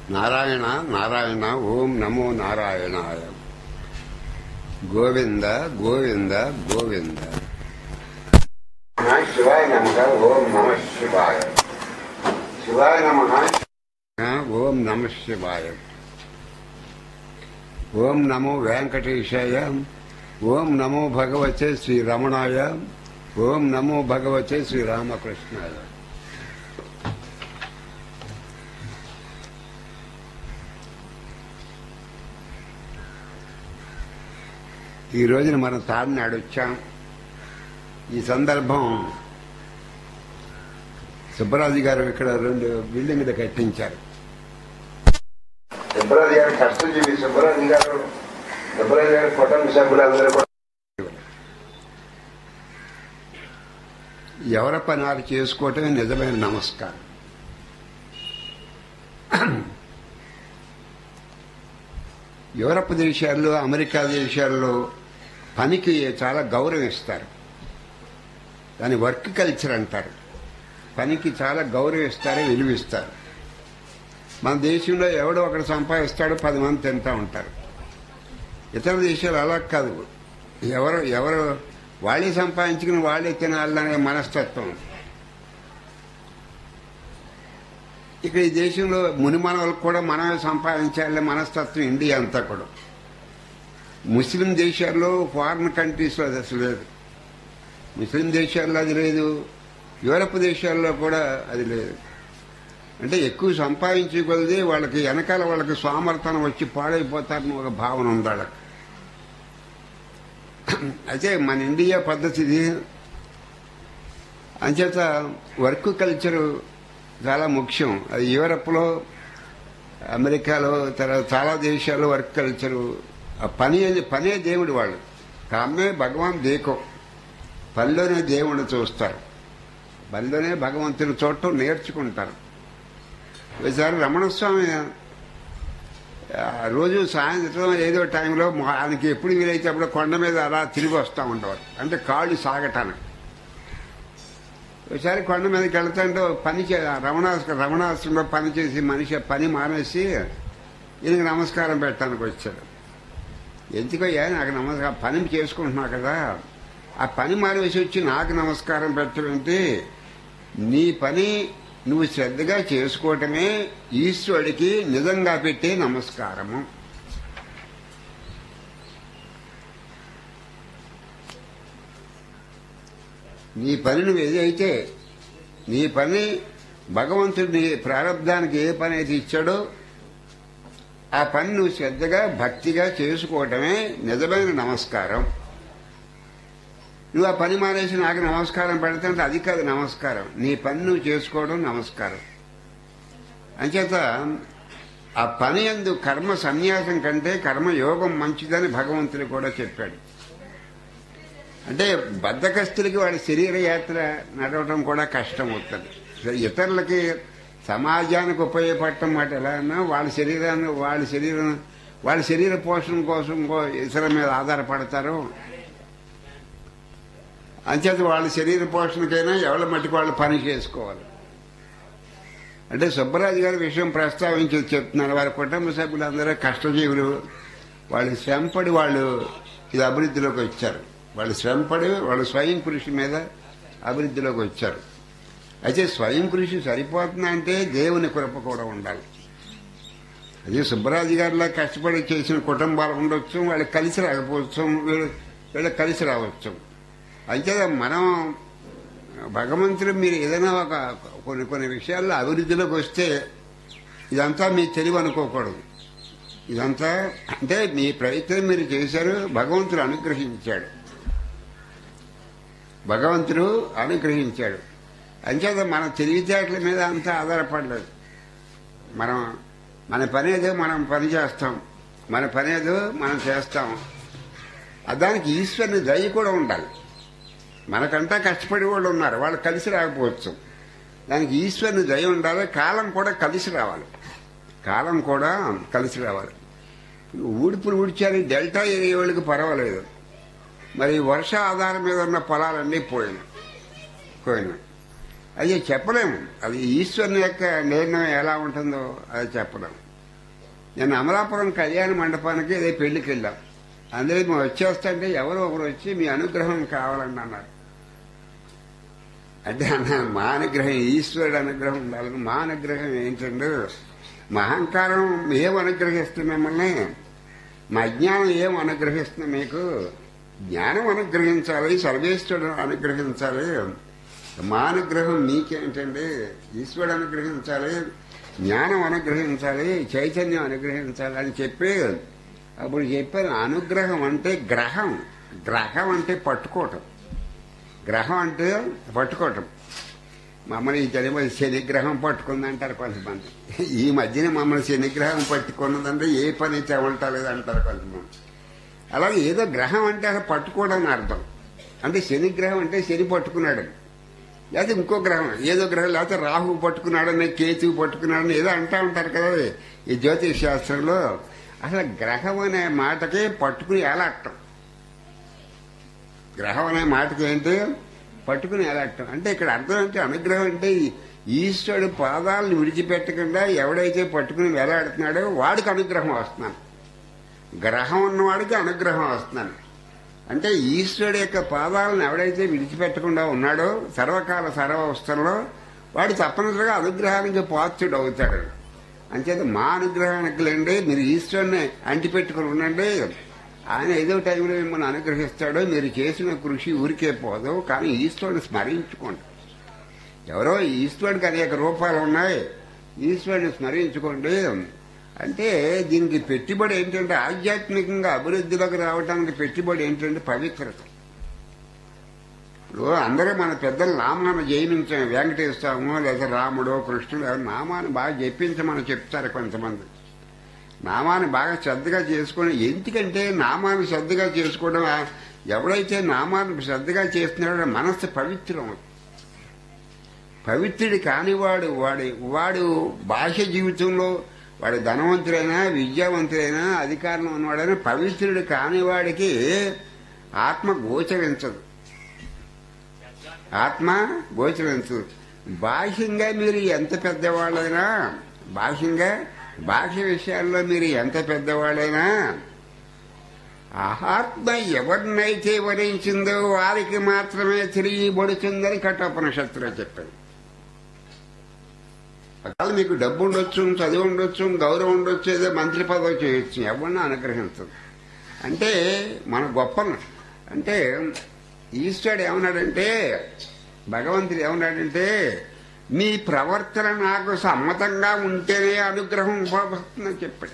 నారాయణ నారాయణ ఓం నమో నారాయణాయ గోవింద గోవింద గోవింద శివాయ నమ ఓం నమ శివాయ శివాయ నమ ఓం నమ శివాయ ఓం నమో వెంకటేశాయ ఓం నమో భగవతే శ్రీ రమణాయ ఓం నమో భగవతే శ్రీ రామకృష్ణాయ ఈ రోజున మనం తాడినాడు వచ్చాం ఈ సందర్భం సుబ్బరాజు గారు ఇక్కడ రెండు బిల్డింగ్లు కట్టించారు సుబ్బరాజు గారు కష్టజీవి సుబ్బరాజు గారు సుబ్బరాజు గారి కుటుంబ సభ్యులందరూ కూడా ఎవరి పని వారు చేసుకోవటమే నిజమైన నమస్కారం యూరప్ దేశాల్లో అమెరికా దేశాల్లో పనికి చాలా గౌరవం ఇస్తారు దాని వర్క్ కల్చర్ అంటారు పనికి చాలా గౌరవం ఇస్తారు విలువిస్తారు మన దేశంలో ఎవడో ఒకడు సంపాదిస్తాడు పది మంది తింటా ఉంటారు ఇతర దేశాలు అలా కాదు ఎవరు ఎవరు వాళ్ళే సంపాదించుకుని వాళ్ళే తినాలనే మనస్తత్వం ఇక్కడ ఈ దేశంలో మునిమనవులకు కూడా మనమే సంపాదించాలనే మనస్తత్వం ఇండియా అంతా కూడా ముస్లిం దేశాల్లో ఫారిన్ కంట్రీస్లో అది అసలు లేదు ముస్లిం దేశాల్లో అది లేదు యూరప్ దేశాల్లో కూడా అది లేదు అంటే ఎక్కువ సంపాదించే కొలది వాళ్ళకి వెనకాల వాళ్ళకి స్వామర్థనం వచ్చి పాడైపోతారని ఒక భావన ఉంది వాళ్ళకి అయితే మన ఇండియా పద్ధతి ఇది అంచేత వర్క్ కల్చరు చాలా ముఖ్యం అది యూరప్లో అమెరికాలో తర్వాత చాలా దేశాల్లో వర్క్ కల్చరు ఆ పని పనే దేవుడు వాళ్ళు కామే భగవాన్ దేకో పనిలోనే దేవుణ్ణి చూస్తారు పనిలోనే భగవంతుని చూడటం నేర్చుకుంటారు ఒకసారి రమణస్వామి ఆ రోజు సాయంత్రం ఏదో టైంలో మా- ఆయనకి ఎప్పుడు వీలైతే అప్పుడు కొండ మీద అలా తిరిగి వస్తూ ఉండేవారు అంటే కాళ్ళు సాగటానికి ఒకసారి కొండ మీదకి వెళ్తుంటే పని చే రమణాస్ రమణాశ్రంలో పని చేసి మనిషి పని మానేసి ఈయనకి నమస్కారం పెట్టడానికి వచ్చాడు ఎందుకయ్యా నాకు నమస్కారం పని చేసుకుంటున్నా కదా ఆ పని మానేసి వచ్చి నాకు నమస్కారం పెట్టడం ఏంటి నీ పని నువ్వు శ్రద్ధగా చేసుకోవటమే ఈశ్వరుడికి నిజంగా పెట్టే నమస్కారము నీ పని నువ్వు ఏదైతే నీ పని భగవంతుడు నీ ప్రారంధానికి ఏ పని అయితే ఇచ్చాడో ఆ పని నువ్వు శ్రద్ధగా భక్తిగా చేసుకోవటమే నిజమైన నమస్కారం నువ్వు ఆ పని మానేసి నాకు నమస్కారం పెడతాంటే అది కాదు నమస్కారం నీ పని నువ్వు చేసుకోవడం నమస్కారం అంచేత ఆ పని ఎందు కర్మ సన్యాసం కంటే కర్మయోగం మంచిదని భగవంతుడు కూడా చెప్పాడు అంటే బద్ధకస్తులకి వాడి శరీర యాత్ర నడవటం కూడా కష్టం అవుతుంది ఇతరులకి సమాజానికి ఉపయోగపడటం మాట ఎలా అన్నా వాళ్ళ శరీరాన్ని వాళ్ళ శరీరం వాళ్ళ శరీర పోషణ కోసం ఇంకో ఇతరుల మీద ఆధారపడతారు అంచేత వాళ్ళ శరీర పోషణకైనా ఎవరి మట్టుకు వాళ్ళు పని చేసుకోవాలి అంటే సుబ్బరాజు గారి విషయం ప్రస్తావించి చెప్తున్నారు వారి కుటుంబ సభ్యులందరూ కష్టజీవులు వాళ్ళు శ్రమపడి వాళ్ళు ఇది అభివృద్ధిలోకి వచ్చారు వాళ్ళు శ్రమపడి వాళ్ళు స్వయం కృషి మీద అభివృద్ధిలోకి వచ్చారు అయితే స్వయం కృషి సరిపోతుందా అంటే దేవుని కృప కూడా ఉండాలి అదే సుబ్బరాజు గారిలా కష్టపడి చేసిన కుటుంబాలు ఉండొచ్చు వాళ్ళకి కలిసి రాకపోవచ్చు వీళ్ళు వీళ్ళకి కలిసి రావచ్చు అయితే మనం భగవంతుడు మీరు ఏదైనా ఒక కొన్ని కొన్ని విషయాల్లో అభివృద్ధిలోకి వస్తే ఇదంతా మీ తెలివి అనుకోకూడదు ఇదంతా అంటే మీ ప్రయత్నం మీరు చేశారు భగవంతుడు అనుగ్రహించాడు భగవంతుడు అనుగ్రహించాడు అంచేత మన తెలివితేటల మీద అంతా ఆధారపడలేదు మనం మన పని ఏదో మనం పని చేస్తాం మన పని ఏదో మనం చేస్తాం ఆ దానికి ఈశ్వరుని దయ కూడా ఉండాలి మనకంతా కష్టపడే వాళ్ళు ఉన్నారు వాళ్ళు కలిసి రాకపోవచ్చు దానికి ఈశ్వరుని దయ ఉండాలి కాలం కూడా కలిసి రావాలి కాలం కూడా కలిసి రావాలి ఊడిపులు ఊడ్చారు డెల్టా ఏరియా వాళ్ళకి పర్వాలేదు మరి వర్ష ఆధారం మీద ఉన్న పొలాలన్నీ పోయినాయి పోయినాయి అది చెప్పలేము అది ఈశ్వరుని యొక్క నిర్ణయం ఎలా ఉంటుందో అది చెప్పలేము నేను అమలాపురం కళ్యాణ మండపానికి అదే పెళ్లికి వెళ్ళాం అందులో మేము వచ్చేస్తుంటే ఎవరో ఒకరు వచ్చి మీ అనుగ్రహం కావాలని అన్నారు అంటే అన్న మా అనుగ్రహం ఈశ్వరుడు అనుగ్రహం ఉండాలని మా అనుగ్రహం ఏంటంటే మా అహంకారం ఏం అనుగ్రహిస్తుంది మిమ్మల్ని మా అజ్ఞానం ఏం అనుగ్రహిస్తుంది మీకు జ్ఞానం అనుగ్రహించాలి సర్వేశ్వరుడు అనుగ్రహించాలి మా అనుగ్రహం మీకేంటండి ఈశ్వరుడు అనుగ్రహించాలి జ్ఞానం అనుగ్రహించాలి చైతన్యం అనుగ్రహించాలి అని చెప్పి అప్పుడు చెప్పాను అనుగ్రహం అంటే గ్రహం గ్రహం అంటే పట్టుకోవటం గ్రహం అంటే పట్టుకోవటం మమ్మల్ని ఈ జన్మ శనిగ్రహం పట్టుకుందంటారు కొంతమంది ఈ మధ్యన మమ్మల్ని శనిగ్రహం పట్టుకున్నదంటే ఏ పని చెవంటలేదు అంటారు కొంతమంది అలాగే ఏదో గ్రహం అంటే అసలు పట్టుకోవడం అని అర్థం అంటే శనిగ్రహం అంటే శని పట్టుకున్నాడు లేకపోతే ఇంకో గ్రహం ఏదో గ్రహం లేకపోతే రాహువు పట్టుకున్నాడని కేతువు పట్టుకున్నాడని ఏదో అంటా ఉంటారు కదా ఈ జ్యోతిష్ శాస్త్రంలో అసలు గ్రహం అనే మాటకే పట్టుకుని ఎలాటం గ్రహం అనే మాటకి ఏంటి పట్టుకుని ఎలాటం అంటే ఇక్కడ అర్థం అంటే అనుగ్రహం అంటే ఈ ఈశ్వరుడు పాదాలను విడిచిపెట్టకుండా ఎవడైతే పట్టుకుని వేలాడుతున్నాడో వాడికి అనుగ్రహం వస్తున్నాను గ్రహం ఉన్నవాడికి అనుగ్రహం వస్తున్నాను అంటే ఈశ్వరుడు యొక్క పాదాలను ఎవడైతే విడిచిపెట్టకుండా ఉన్నాడో సర్వకాల సర్వవస్థల్లో వాడు తప్పనిసరిగా అనుగ్రహానికి పాత్రుడు అవుతాడు అంచేత మా అనుగ్రహానికి లేండి మీరు ఈశ్వరుని అంటిపెట్టుకుని ఉండండి ఆయన ఏదో టైంలో మిమ్మల్ని అనుగ్రహిస్తాడో మీరు చేసిన కృషి ఊరికే పోదు కానీ ఈశ్వరుని స్మరించుకోండి ఎవరో ఈశ్వరుడికి అనేక రూపాలు ఉన్నాయి ఈశ్వరుని స్మరించుకోండి అంటే దీనికి పెట్టుబడి ఏంటంటే ఆధ్యాత్మికంగా అభివృద్ధిలోకి రావడానికి పెట్టుబడి ఏంటంటే పవిత్రత ఇప్పుడు అందరూ మన పెద్దలు నామాన్ని జయించాం వెంకటేశ్వరము లేదా రాముడు కృష్ణుడు ఎవరు నామాన్ని బాగా జపించమని చెప్తారు కొంతమంది నామాన్ని బాగా శ్రద్ధగా చేసుకుని ఎందుకంటే నామాన్ని శ్రద్ధగా చేసుకోవడం ఎవడైతే నామాన్ని శ్రద్ధగా చేస్తున్నాడో మనస్సు పవిత్రం అవుతుంది పవిత్రుడి కానివాడు వాడి వాడు బాహ్య జీవితంలో వాడు ధనవంతుడైనా విద్యావంతుడైనా అధికారంలో ఉన్నవాడైనా పవిత్రుడు కానివాడికి ఆత్మ గోచరించదు ఆత్మ గోచరించదు బాహ్యంగా మీరు ఎంత పెద్దవాళ్ళైనా బాహ్యంగా బాహ్య విషయాల్లో మీరు ఎంత పెద్దవాళ్ళైనా ఆత్మ ఎవరినైతే వరించిందో వారికి మాత్రమే తిరిగి పడుతుందని కఠోపనిషత్తులో చెప్పాడు ఒకవేళ మీకు డబ్బు ఉండొచ్చు చదువు ఉండొచ్చు గౌరవం ఉండొచ్చు ఏదో మంత్రి పదవి చేయొచ్చు ఎవరిని అనుగ్రహించదు అంటే మన గొప్ప అంటే ఈశ్వరుడు ఏమన్నాడంటే భగవంతుడు ఏమన్నాడంటే మీ ప్రవర్తన నాకు సమ్మతంగా ఉంటేనే అనుగ్రహం వస్తుందని చెప్పాడు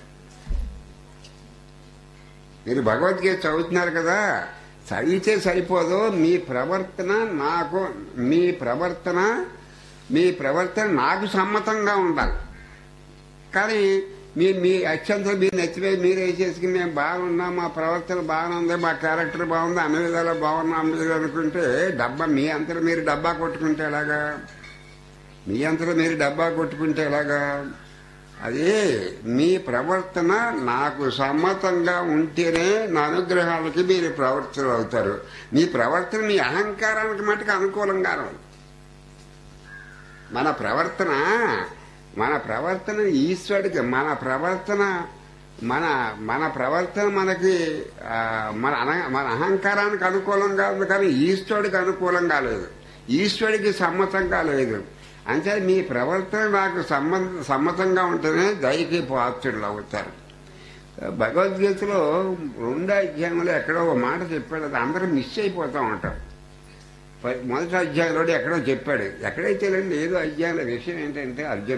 మీరు భగవద్గీత చదువుతున్నారు కదా చదివితే సరిపోదు మీ ప్రవర్తన నాకు మీ ప్రవర్తన మీ ప్రవర్తన నాకు సమ్మతంగా ఉండాలి కానీ మీ మీ అత్యంతలు మీరు నచ్చిపోయి మీరు వేసేసుకుని మేము బాగున్నాం మా ప్రవర్తన బాగుంది మా క్యారెక్టర్ బాగుంది అన్ని విధాలు బాగున్నాం మీరు అనుకుంటే డబ్బా మీ అంతలో మీరు డబ్బా కొట్టుకుంటే ఎలాగా మీ అంతలో మీరు డబ్బా కొట్టుకుంటే ఎలాగా అది మీ ప్రవర్తన నాకు సమ్మతంగా ఉంటేనే నా అనుగ్రహాలకి మీరు ప్రవర్తన అవుతారు మీ ప్రవర్తన మీ అహంకారానికి మటుకు అనుకూలంగా ఉంది మన ప్రవర్తన మన ప్రవర్తన ఈశ్వరుడికి మన ప్రవర్తన మన మన ప్రవర్తన మనకి ఆ, మన అన- మన అహంకారానికి అనుకూలంగా ఉంది కానీ ఈశ్వరుడికి అనుకూలంగా లేదు ఈశ్వరుడికి సమ్మతంగా లేదు అంటే మీ ప్రవర్తన నాకు సమ్మత సమ్మతంగా ఉంటేనే దయకి పాత్రులు అవుతారు భగవద్గీతలో రెండో అధ్యాయంలో ఎక్కడో ఒక మాట చెప్పాడు అది అందరూ మిస్ అయిపోతూ ఉంటారు ప- మొదటి అధ్యాయంలో ఎక్కడో చెప్పాడు ఎక్కడైతే లేండి ఏదో అధ్యాయంలో విషయం ఏంటంటే అర్జున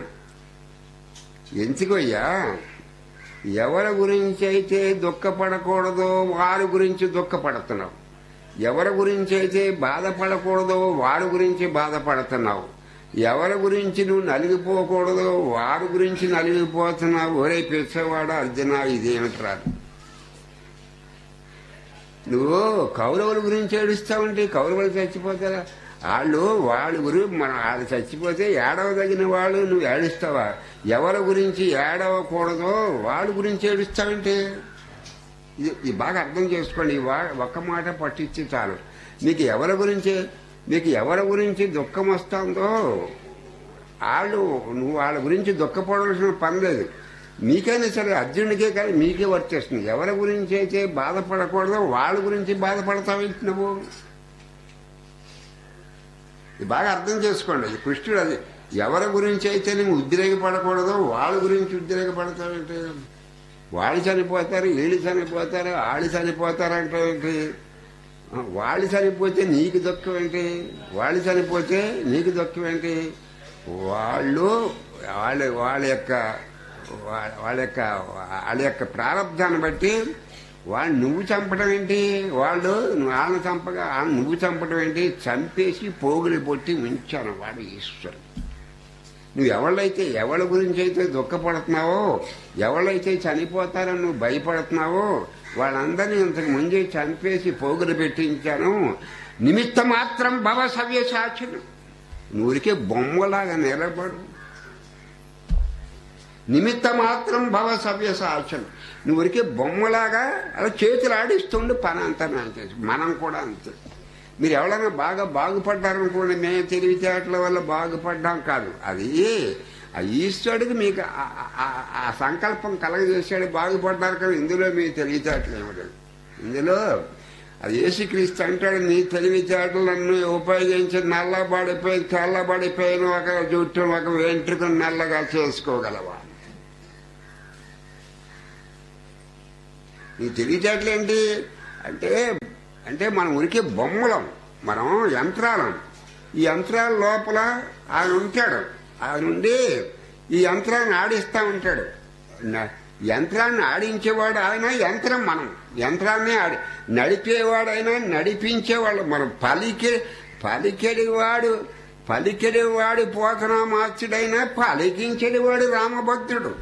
ఎందుకయ్యా ఎవరి గురించి అయితే దుఃఖపడకూడదో వారి గురించి దుఃఖపడుతున్నావు ఎవరి గురించి అయితే బాధపడకూడదో వారి గురించి బాధపడుతున్నావు ఎవరి గురించి నువ్వు నలిగిపోకూడదో వారి గురించి నలిగిపోతున్నావు ఒరే పిచ్చవాడు అర్జున ఇదేమిట్రా నువ్వు కౌరవుల గురించి ఏడుస్తావంటే కౌరవులు చచ్చిపోతారా వాళ్ళు వాళ్ళ గురించి మన వాళ్ళు చచ్చిపోతే ఏడవదగిన వాళ్ళు నువ్వు ఏడుస్తావా ఎవరి గురించి ఏడవకూడదో వాళ్ళ గురించి ఏడుస్తావంటే ఇది ఇది బాగా అర్థం చేసుకోండి ఈ వా- ఒక్క మాట పట్టించి చాలు మీకు ఎవరి గురించి మీకు ఎవరి గురించి దుఃఖం వస్తుందో వాళ్ళు నువ్వు వాళ్ళ గురించి దుఃఖపడవలసిన పని లేదు మీకైనా సరే అర్జునుడికే కానీ మీకే వర్తిస్తుంది ఎవరి గురించి అయితే బాధపడకూడదో వాళ్ళ గురించి బాధపడతావేంటి నువ్వు ఇది బాగా అర్థం చేసుకోండి అది కృష్ణుడు అది ఎవరి గురించి అయితే నువ్వు ఉద్రేకపడకూడదో వాళ్ళ గురించి ఉద్రేకపడతావేంటి వాళ్ళు చనిపోతారు వీళ్ళు చనిపోతారు వాళ్ళు చనిపోతారు అంటే వాళ్ళు చనిపోతే నీకు దుఃఖం ఏంటి వాళ్ళు చనిపోతే నీకు దుఃఖం ఏంటి వాళ్ళు వాళ్ళ వాళ్ళ యొక్క వాళ్ళ వాళ్ళ యొక్క వాళ్ళ యొక్క ప్రారంధాన్ని బట్టి వాళ్ళు నువ్వు చంపడం ఏంటి వాళ్ళు వాళ్ళని చంపగా వాళ్ళని నువ్వు చంపడం ఏంటి చంపేసి పోగులు పొట్టి ఉంచాను వాడు ఈశ్వరుడు నువ్వు ఎవళ్ళైతే ఎవరి గురించి అయితే దుఃఖపడుతున్నావో ఎవళ్ళైతే చనిపోతారని నువ్వు భయపడుతున్నావో వాళ్ళందరినీ ఇంతకు ముందే చంపేసి పోగులు పెట్టించాను నిమిత్త మాత్రం భవ సవ్య సాక్షులు నువ్వురికే బొమ్మలాగా నిలబడు నిమిత్త మాత్రం భవ సవ్య సాక్షులు నువ్వురికే బొమ్మలాగా అలా చేతులు ఆడిస్తుండి పని అంతా నాకు తెలుసు మనం కూడా అంతే మీరు ఎవరైనా బాగా బాగుపడ్డారనుకోండి మేము తెలివితేటల వల్ల బాగుపడ్డాం కాదు అది ఆ ఈశ్వరుడికి మీకు ఆ- ఆ- ఆ సంకల్పం కలగజేసాడు బాగుపడ్డారు కానీ ఇందులో మీ తెలివితేటలు ఏమిటి ఇందులో అది యేసుక్రీస్తు అంటాడు నీ తెలివితేటలన్నీ ఉపయోగించి నల్లబడిపోయి తెల్లబడిపోయిన ఒక జుట్టు ఒక వెంట్రుకను నల్లగా చేసుకోగలవా నీ తెలివితేటలు ఏంటి అంటే అంటే మనం ఉనికి బొమ్మలం మనం యంత్రాలం ఈ యంత్రాల లోపల ఆయన ఉంటాడు ఆయన ఉండి ఈ యంత్రాన్ని ఆడిస్తూ ఉంటాడు న- యంత్రాన్ని ఆడించేవాడు ఆయన యంత్రం మనం యంత్రాన్ని ఆడి నడిపేవాడైనా నడిపించేవాడు మనం పలికే పలికెడివాడు పలికెడివాడు పోతనా మార్చుడైనా పలికించేడివాడు రామభక్తుడు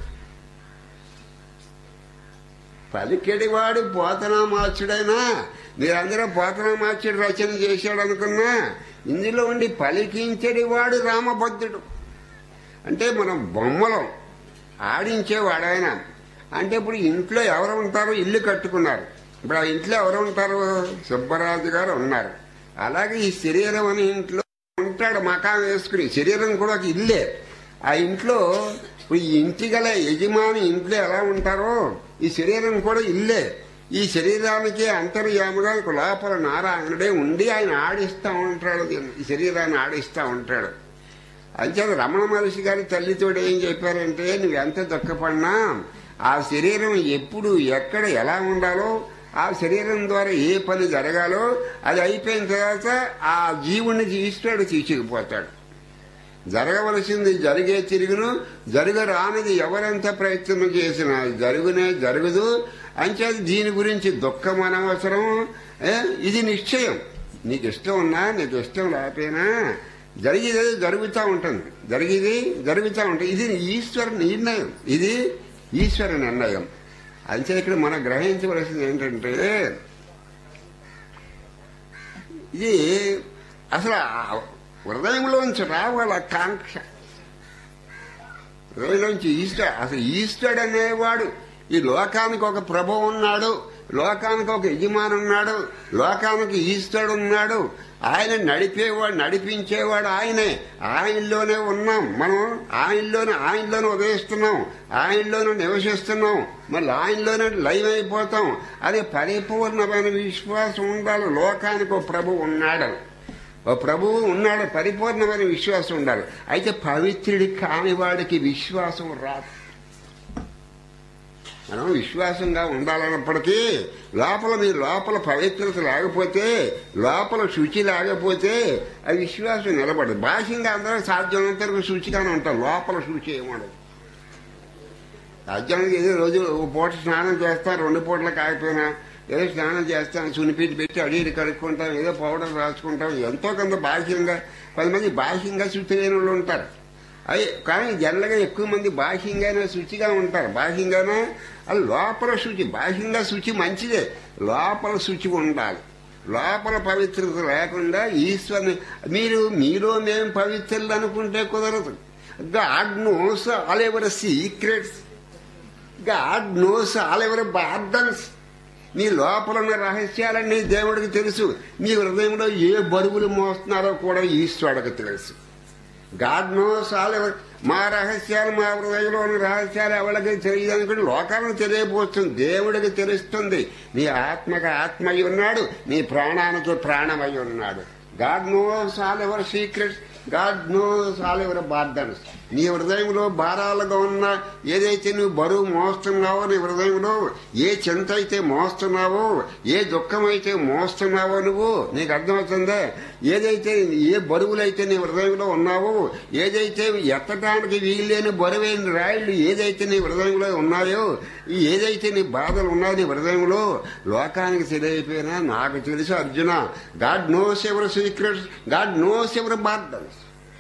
పలికెడివాడు పోతనామాచుడైనా మీరందరూ పోతనామాచుడు రచన చేశాడు అనుకున్నా ఇందులో ఉండి పలికించడివాడు రామభద్రుడు అంటే మనం బొమ్మలం ఆడించేవాడు ఆయన అంటే ఇప్పుడు ఇంట్లో ఎవరు ఉంటారు ఇల్లు కట్టుకున్నారు ఇప్పుడు ఆ ఇంట్లో ఎవరు ఉంటారు సుబ్బరాజు గారు ఉన్నారు అలాగే ఈ శరీరం అనే ఇంట్లో ఉంటాడు మకాం వేసుకుని శరీరం కూడా ఒక ఇల్లే ఆ ఇంట్లో ఇప్పుడు ఈ ఇంటి గల యజమాని ఇంట్లో ఎలా ఉంటారో ఈ శరీరం కూడా ఇల్లే ఈ శరీరానికి అంతర్యాముగా ఒక లోపల నారాయణుడే ఉండి ఆయన ఆడిస్తూ ఉంటాడు ఈ శరీరాన్ని ఆడిస్తూ ఉంటాడు అంచేత రమణ మహర్షి గారి తల్లితోడు ఏం చెప్పారంటే నువ్వు ఎంత దుఃఖపడినా ఆ శరీరం ఎప్పుడు ఎక్కడ ఎలా ఉండాలో ఆ శరీరం ద్వారా ఏ పని జరగాలో అది అయిపోయిన తర్వాత ఆ జీవుని ఈశ్వరుడు తీసుకుపోతాడు జరగవలసింది జరిగే తిరుగును జరగరానిది ఎవరెంత ప్రయత్నం చేసినా జరుగునే జరగదు అంచేది దీని గురించి దుఃఖం అనవసరం ఏ, ఇది నిశ్చయం నీకు ఇష్టం ఉన్నా నీకు ఇష్టం లేకపోయినా జరిగేది జరుగుతూ ఉంటుంది జరిగేది జరుగుతూ ఉంటుంది ఇది ఈశ్వర నిర్ణయం ఇది ఈశ్వర నిర్ణయం అంతే ఇక్కడ మనం గ్రహించవలసింది ఏంటంటే ఇది అసలు ఆ హృదయంలోంచి రావాల కాంక్ష హృదయంలోంచి ఈస్టర్ అసలు ఈస్టర్ అనేవాడు ఈ లోకానికి ఒక ప్రభు ఉన్నాడు లోకానికి ఒక యజమాని ఉన్నాడు లోకానికి ఈశ్వరుడు ఉన్నాడు ఆయన నడిపేవాడు నడిపించేవాడు ఆయనే ఆయనలోనే ఉన్నాం మనం ఆయనలోనే ఆయనలోనే ఉదయిస్తున్నాం ఆయనలోనే నివసిస్తున్నాం మళ్ళీ ఆయనలోనే లైవ్ అయిపోతాం అదే పరిపూర్ణమైన విశ్వాసం ఉండాలి లోకానికి ఒక ప్రభు ఉన్నాడు ఓ ప్రభువు ఉన్నాడు పరిపూర్ణమైన విశ్వాసం ఉండాలి అయితే పవిత్రుడి కాని వాడికి విశ్వాసం రాదు మనం విశ్వాసంగా ఉండాలన్నప్పటికీ లోపల మీ లోపల పవిత్రత లేకపోతే లోపల శుచి లేకపోతే ఆ విశ్వాసం నిలబడదు బాహ్యంగా అందరూ సాధ్యమైనంత వరకు శుచిగానే ఉంటారు లోపల శుచి ఏమడదు సాధ్యానికి ఏదో రోజు ఓ పూట స్నానం చేస్తాం రెండు పూటలు కాకపోయినా ఏదో స్నానం చేస్తాం సునిపీటి పెట్టి అడిగి కడుక్కుంటాం ఏదో పౌడర్ రాసుకుంటాం ఎంతో కొంత బాహ్యంగా పది మంది బాహ్యంగా శుచి లేని వాళ్ళు ఉంటారు అవి కానీ జనరల్గా ఎక్కువ మంది బాహ్యంగానే శుచిగా ఉంటారు బాహ్యంగానే అది లోపల శుచి బాహ్యంగా శుచి మంచిదే లోపల శుచి ఉండాలి లోపల పవిత్రత లేకుండా ఈశ్వరుని మీరు మీలో మేము పవిత్రులు అనుకుంటే కుదరదు God knows all ever secrets God knows all ever burdens మీ లోపల ఉన్న రహస్యాలన్నీ దేవుడికి తెలుసు మీ హృదయంలో ఏ బరువులు మోస్తున్నారో కూడా ఈశ్వరుడికి తెలుసు గాడ్ నోస్ ఆల్ ఎవర్ మా రహస్యాలు మా హృదయంలోని రహస్యాలు ఎవరికి తెలియదు అనుకుంటే లోకాలను తెలియబోతుంది దేవుడికి తెలుస్తుంది నీ ఆత్మకి ఆత్మ అయి ఉన్నాడు నీ ప్రాణానికి ప్రాణమై ఉన్నాడు God knows all ever secrets God knows all ever burdens నీ హృదయంలో భారాలుగా ఉన్న ఏదైతే నువ్వు బరువు మోస్తున్నావో నీ హృదయంలో ఏ చింత అయితే మోస్తున్నావో ఏ దుఃఖం అయితే మోస్తున్నావో నువ్వు నీకు అర్థమవుతుందా ఏదైతే ఏ బరువులైతే నీ హృదయంలో ఉన్నావో ఏదైతే ఎత్తడానికి వీల్లేని బరువైన రాయిళ్ళు ఏదైతే నీ హృదయంలో ఉన్నాయో ఈ ఏదైతే నీ బాధలు ఉన్నాయో నీ హృదయంలో లోకానికి తెలియపోయినా నాకు తెలుసు Arjuna God knows ever secrets God knows ever burdens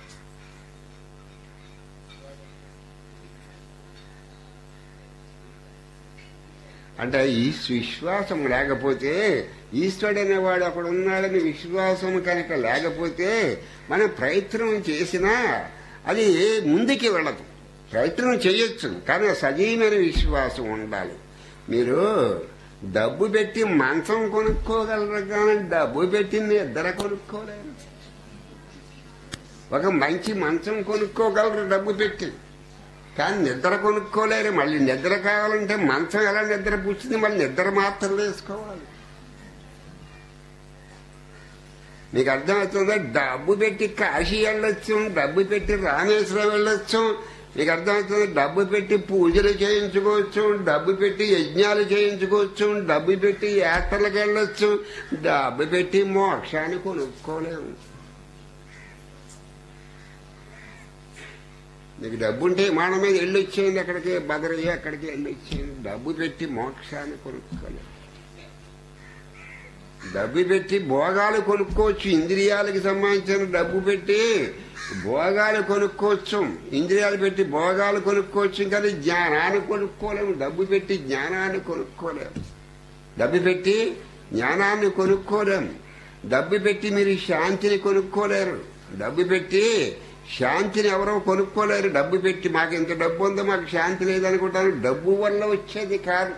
అంటే ఈ విశ్వాసం లేకపోతే ఈశ్వరుడు అనేవాడు అక్కడ ఉన్నాడని విశ్వాసం కనుక లేకపోతే మనం ప్రయత్నం చేసినా అది ముందుకి వెళ్ళదు ప్రయత్నం చేయొచ్చు కానీ సజీవమైన విశ్వాసం ఉండాలి మీరు డబ్బు పెట్టి మంచం కొనుక్కోగలరు కానీ డబ్బు పెట్టి నిద్ర కొనుక్కోలేరు ఒక మంచి మంచం కొనుక్కోగలరు డబ్బు పెట్టి కానీ నిద్ర కొనుక్కోలేరు మళ్ళీ నిద్ర కావాలంటే మంచం ఎలా నిద్ర పుచ్చింది మళ్ళీ నిద్ర మాత్రం వేసుకోవాలి మీకు అర్థమవుతుందా డబ్బు పెట్టి కాశీ వెళ్ళొచ్చు డబ్బు పెట్టి రామేశ్వరం వెళ్ళొచ్చు మీకు అర్థమవుతుంది డబ్బు పెట్టి పూజలు చేయించుకోవచ్చు డబ్బు పెట్టి యజ్ఞాలు చేయించుకోవచ్చు డబ్బు పెట్టి యాత్రలకు వెళ్ళొచ్చు డబ్బు పెట్టి మోక్షాన్ని కొనుక్కోలేము నీకు డబ్బు ఉంటే విమానం మీద వెళ్ళి వచ్చేయండి అక్కడికి బదరయ్య అక్కడికి వెళ్ళి వచ్చేయండి డబ్బు పెట్టి మోక్షాన్ని కొనుక్కోలేదు డబ్బు పెట్టి భోగాలు కొనుక్కోవచ్చు ఇంద్రియాలకు సంబంధించిన డబ్బు పెట్టి భోగాలు కొనుక్కోవచ్చు ఇంద్రియాలు పెట్టి భోగాలు కొనుక్కోవచ్చు కానీ జ్ఞానాన్ని కొనుక్కోలేము డబ్బు పెట్టి జ్ఞానాన్ని కొనుక్కోలేము డబ్బు పెట్టి జ్ఞానాన్ని కొనుక్కోలేము డబ్బు పెట్టి మీరు శాంతిని కొనుక్కోలేరు డబ్బు పెట్టి శాంతిని ఎవరో కొనుక్కోలేరు డబ్బు పెట్టి మాకు ఇంత డబ్బు ఉందో మాకు శాంతి లేదనుకుంటాను డబ్బు వల్ల వచ్చేది కాదు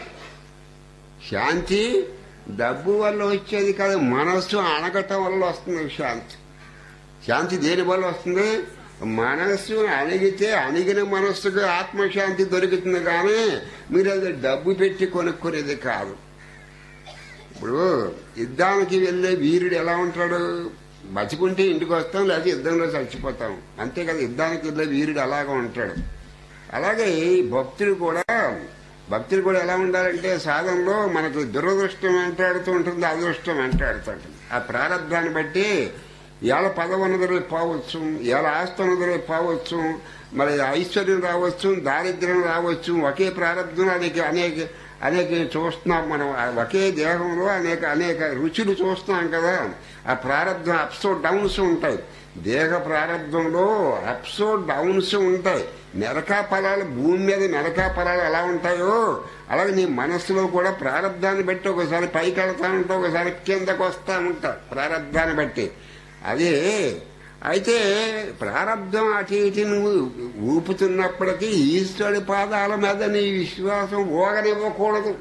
శాంతి డబ్బు వల్ల వచ్చేది కాదు మనస్సు అణగటం వల్ల వస్తుంది శాంతి శాంతి దేని వల్ల వస్తుంది మనస్సు అణిగితే అణిగిన మనస్సుకు ఆత్మశాంతి దొరుకుతుంది కానీ మీరు అది డబ్బు పెట్టి కొనుక్కునేది కాదు ఇప్పుడు యుద్ధానికి వెళ్ళే వీరుడు ఎలా ఉంటాడు బతికుంటే ఇంటికి వస్తాం లేదా యుద్ధంలో చచ్చిపోతాం అంతే కదా యుద్ధానికి వెళ్ళే వీరుడు అలాగా ఉంటాడు అలాగే ఈ భక్తుడు కూడా భక్తుడు కూడా ఎలా ఉండాలంటే సాధనలో మనకు దురదృష్టం వెంటాడుతూ ఉంటుంది అదృష్టం వెంటాడుతూ ఉంటుంది ఆ ప్రారంభాన్ని బట్టి ఇవాళ పదవి ఉన్నది రేపు పోవచ్చు ఇవాళ ఆస్తి ఉన్నది రేపు పోవచ్చు మరి ఐశ్వర్యం రావచ్చు దారిద్ర్యం రావచ్చు ఒకే ప్రారంభం అనేక అనేక అనేక చూస్తున్నాం మనం ఆ ఒకే దేహంలో అనేక అనేక రుచులు చూస్తున్నాం కదా ఆ ప్రారంభం అప్స్ డౌన్స్ ఉంటాయి దేహ ప్రారంభంలో అప్స్ డౌన్స్ ఉంటాయి మెరకా ఫలాలు భూమి మీద మెరకా ఫలాలు ఎలా ఉంటాయో అలాగే నీ మనస్సులో కూడా ప్రారంధాన్ని బట్టి ఒకసారి పైకి వెళ్తా ఉంటావు ఒకసారి కిందకు వస్తా ఉంటావు ప్రారంధాన్ని బట్టి అదే అయితే ప్రారంధం అటు ఇటు నువ్వు ఊపుతున్నప్పటికీ ఈశ్వరుడి పాదాల మీద నీ విశ్వాసం ఓగనివ్వకూడదు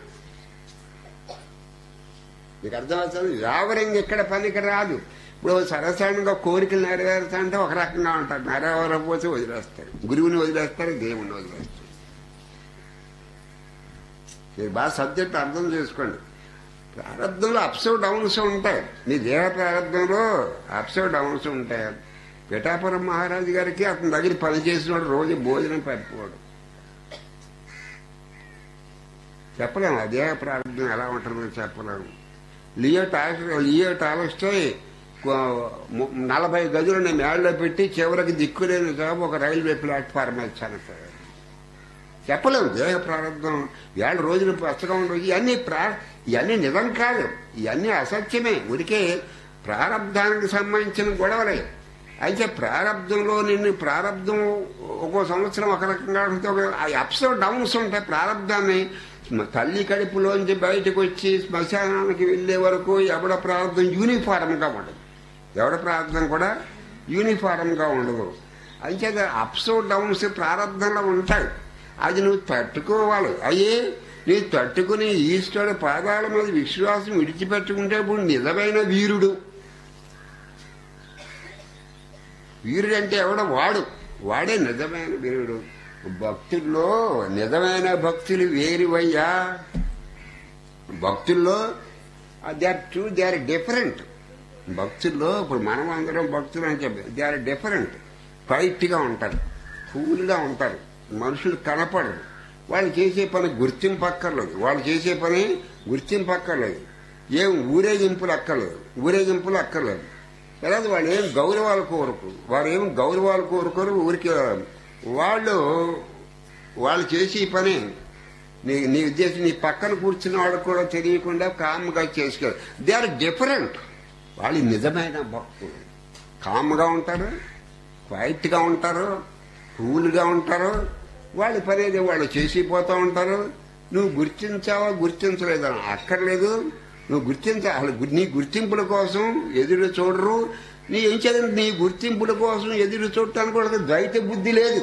నీకు అర్థమవుతుంది వ్యావరంగా ఇక్కడ పనికి రాదు ఇప్పుడు సరసానంగా కోరికలు నెరవేరుతా అంటే ఒక రకంగా ఉంటారు నెరవేరకపోతే వదిలేస్తారు గురువుని వదిలేస్తారు దేవుణ్ణి వదిలేస్తారు మీరు బాగా సబ్జెక్ట్ అర్థం చేసుకోండి ప్రారంభంలో అప్స్ డౌన్స్ ఉంటాయి మీ దేహ ప్రారంభంలో అప్స్ డౌన్స్ ఉంటాయి పిఠాపురం మహారాజు గారికి అతని దగ్గర పనిచేసినవాడు రోజు భోజనం పెట్టుకోడు చెప్పలేము ఆ దేహ ప్రారంభం ఎలా ఉంటుందో చెప్పలేము లియో టాస్ లియో టాలస్టై నలభై గదులను మేడలో పెట్టి చివరికి దిక్కులేని జాబు ఒక రైల్వే ప్లాట్ఫారం మీద చనిపోయాడు చెప్పలేము దేహ ప్రారంభం ఏళ్ళ రోజులు పచ్చగా ఉండవు ఇవన్నీ ప్రా ఇవన్నీ నిజం కాదు ఇవన్నీ అసత్యమే ఉడికే ప్రారంధానికి సంబంధించిన గొడవలే అయితే ప్రారంధంలో నిన్ను ప్రారంధం ఒక్కో సంవత్సరం ఒక రకంగా ఉంటుంది ఒక అప్స్ డౌన్స్ ఉంటాయి ప్రారంధాన్ని తల్లి కడుపులోంచి బయటకు వచ్చి శ్మశానానికి వెళ్లే వరకు ఎవడ ప్రారంభం యూనిఫారంగా ఉండదు ఎవడ ప్రారంభం కూడా యూనిఫారంగా ఉండదు అంచేత అప్స్ డౌన్స్ ప్రారంభంలో ఉంటాయి అది నువ్వు తట్టుకోవాలి అయ్యే నీ తట్టుకుని ఈశ్వరుడు పాదాల మీద విశ్వాసం విడిచిపెట్టుకుంటే ఇప్పుడు నిజమైన వీరుడు వీరుడు అంటే ఎవడో వాడు వాడే నిజమైన వీరుడు భక్తుల్లో నిజమైన భక్తులు వేరువయ్యా భక్తుల్లో they are true they are different భక్తుల్లో ఇప్పుడు మనం అందరం భక్తులు అని చెప్పి దే ఆర్ డిఫరెంట్ గా ఉంటారు కూల్గా ఉంటారు మనుషులు కనపడరు వాళ్ళు చేసే పని గుర్తింపు అక్కర్లేదు వాళ్ళు చేసే పని గుర్తింపు అక్కర్లేదు ఏం ఊరేగింపులు అక్కర్లేదు ఊరేగింపులు అక్కర్లేదు తర్వాత వాళ్ళు ఏం గౌరవాలు కోరుకు వారు ఏం గౌరవాలు కోరుకోరు ఊరికి వాళ్ళు వాళ్ళు చేసే పని నీ నీ ఉద్దేశం నీ పక్కన కూర్చున్న వాళ్ళకు కూడా తెలియకుండా కామ్గా చేసుకోరు దే ఆర్ డిఫరెంట్ వాళ్ళు నిజమైన భక్తులు కామ్గా ఉంటారు క్వైట్గా ఉంటారు కూల్గా ఉంటారు వాళ్ళ పని ఏదో వాళ్ళు చేసిపోతూ ఉంటారు నువ్వు గుర్తించావా గుర్తించలేదా అక్కర్లేదు నువ్వు గుర్తించ అసలు గు- నీ గుర్తింపుల కోసం ఎదురు చూడరు నీ ఏం చేయాలి నీ గుర్తింపుల కోసం ఎదురు చూడటానికి వాళ్ళకి ద్వైత బుద్ధి లేదు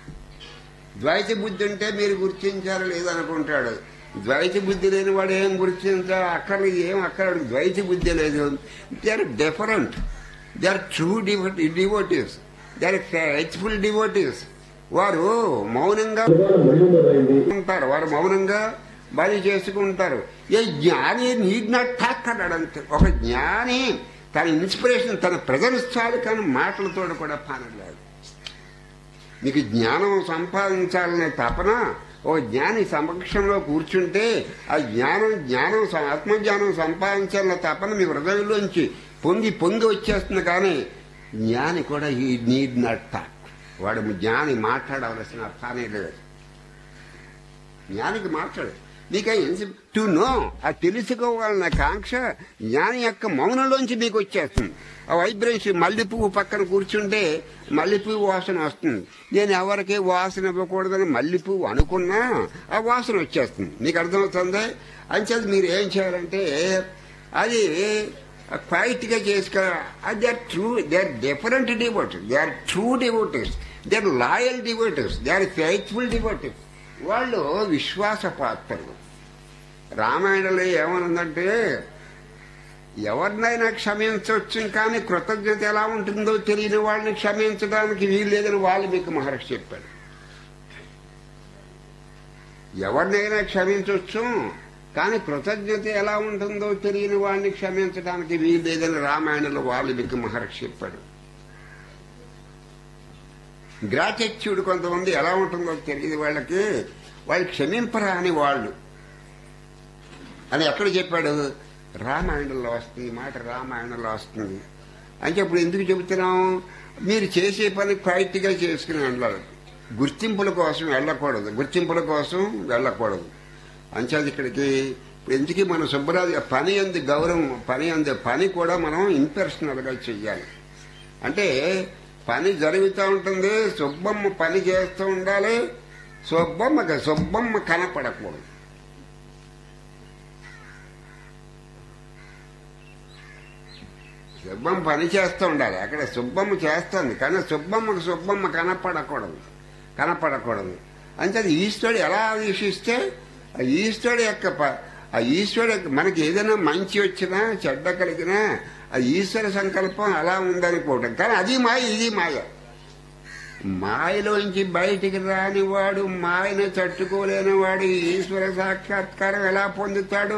ద్వైత బుద్ధి ఉంటే మీరు గుర్తించారు లేదనుకుంటాడు ద్వైత బుద్ధి లేని వాడు ఏం గుర్తించా అక్కడ ఏం అక్కడ ద్వైత బుద్ధి లేదు they are different they are true devotees they are faithful devotees వారు మౌనంగా ఉంటారు వారు మౌనంగా బలి చేసుకుంటారు ఏ జ్ఞాని నీడ్ నాట్ టాక్ అన్నాడు అంతే ఒక జ్ఞాని తన ఇన్స్పిరేషన్ తన ప్రజెన్స్ చాలు కానీ మాటలతో కూడా పని లేదు నీకు జ్ఞానం సంపాదించాలనే తపన ఓ జ్ఞాని సమక్షంలో కూర్చుంటే ఆ జ్ఞానం జ్ఞానం స- ఆత్మజ్ఞానం సంపాదించాలనే తపన మీ హృదయంలోంచి పొంగి పొంగి వచ్చేస్తుంది కానీ జ్ఞాని కూడా ఈ నీడ్ నాట్ టాక్ వాడు జ్ఞాని మాట్లాడవలసిన పనే లేదు జ్ఞానికి మాట్లాడు నీకే టు నో ఆ తెలుసుకోవాలన్న కాంక్ష జ్ఞాని యొక్క మౌనంలోంచి మీకు వచ్చేస్తుంది ఆ వైబ్రేషన్ మల్లె పువ్వు పక్కన కూర్చుంటే మల్లె పువ్వు వాసన వస్తుంది నేను ఎవరికి వాసన ఇవ్వకూడదని మల్లె పువ్వు అనుకున్నా ఆ వాసన వచ్చేస్తుంది మీకు అర్థమవుతుంది అంచేది మీరు ఏం చేయాలంటే అది క్వైట్ గా చేసుకో they are true they are different devoters they are true devoters they are loyal devoters they are faithful devoters వాళ్ళు విశ్వాస పాత్రలు రామాయణంలో ఏమనుందంటే ఎవరినైనా క్షమించవచ్చు కానీ కృతజ్ఞత ఎలా ఉంటుందో తెలియని వాళ్ళని క్షమించడానికి వీల్లేదని వాల్మీకి మహర్షి చెప్పాడు ఎవరినైనా క్షమించవచ్చు కానీ కృతజ్ఞత ఎలా ఉంటుందో తెలియని వాడిని క్షమించడానికి వీల్లేదని రామాయణంలో వాల్మీకి మహర్షి చెప్పాడు గ్రాటిట్యూడ్ కొంతమంది ఎలా ఉంటుందో తెలియదు వాళ్ళకి వాళ్ళు క్షమింపరాని వాళ్ళు అని ఎక్కడ చెప్పాడు రామాయణంలో వస్తుంది ఈ మాట రామాయణంలో వస్తుంది అంటే ఇప్పుడు ఎందుకు చెబుతున్నాం మీరు చేసే పని క్వైట్గా చేసుకుని వెళ్ళాలి గుర్తింపుల కోసం వెళ్ళకూడదు గుర్తింపుల కోసం వెళ్ళకూడదు అంచేది ఇక్కడికి ఇప్పుడు ఎందుకు మన సుబ్బరాజు పని అంది గౌరవం పని అంది పని కూడా మనం ఇంపర్సనల్గా చెయ్యాలి అంటే పని జరుగుతూ ఉంటుంది సుబ్బమ్మ పని చేస్తూ ఉండాలి సుబ్బమ్మకి సుబ్బమ్మ కనపడకూడదు సుబ్బమ్మ పని చేస్తూ ఉండాలి అక్కడ సుబ్బమ్మ చేస్తుంది కానీ సుబ్బమ్మకు సుబ్బమ్మ కనపడకూడదు కనపడకూడదు అంటే అది ఈశ్వరుడు ఎలా వీక్షిస్తే ఆ ఈశ్వరుడు యొక్క ప- ఆ ఈశ్వరుడు యొక్క మనకి ఏదైనా మంచి వచ్చినా చెడ్డ కలిగినా ఆ ఈశ్వర సంకల్పం అలా ఉందనుకోవడం కానీ అది మాయ ఇది మాయ మాయలోంచి బయటికి రానివాడు మాయను తట్టుకోలేనివాడు ఈశ్వర సాక్షాత్కారం ఎలా పొందుతాడు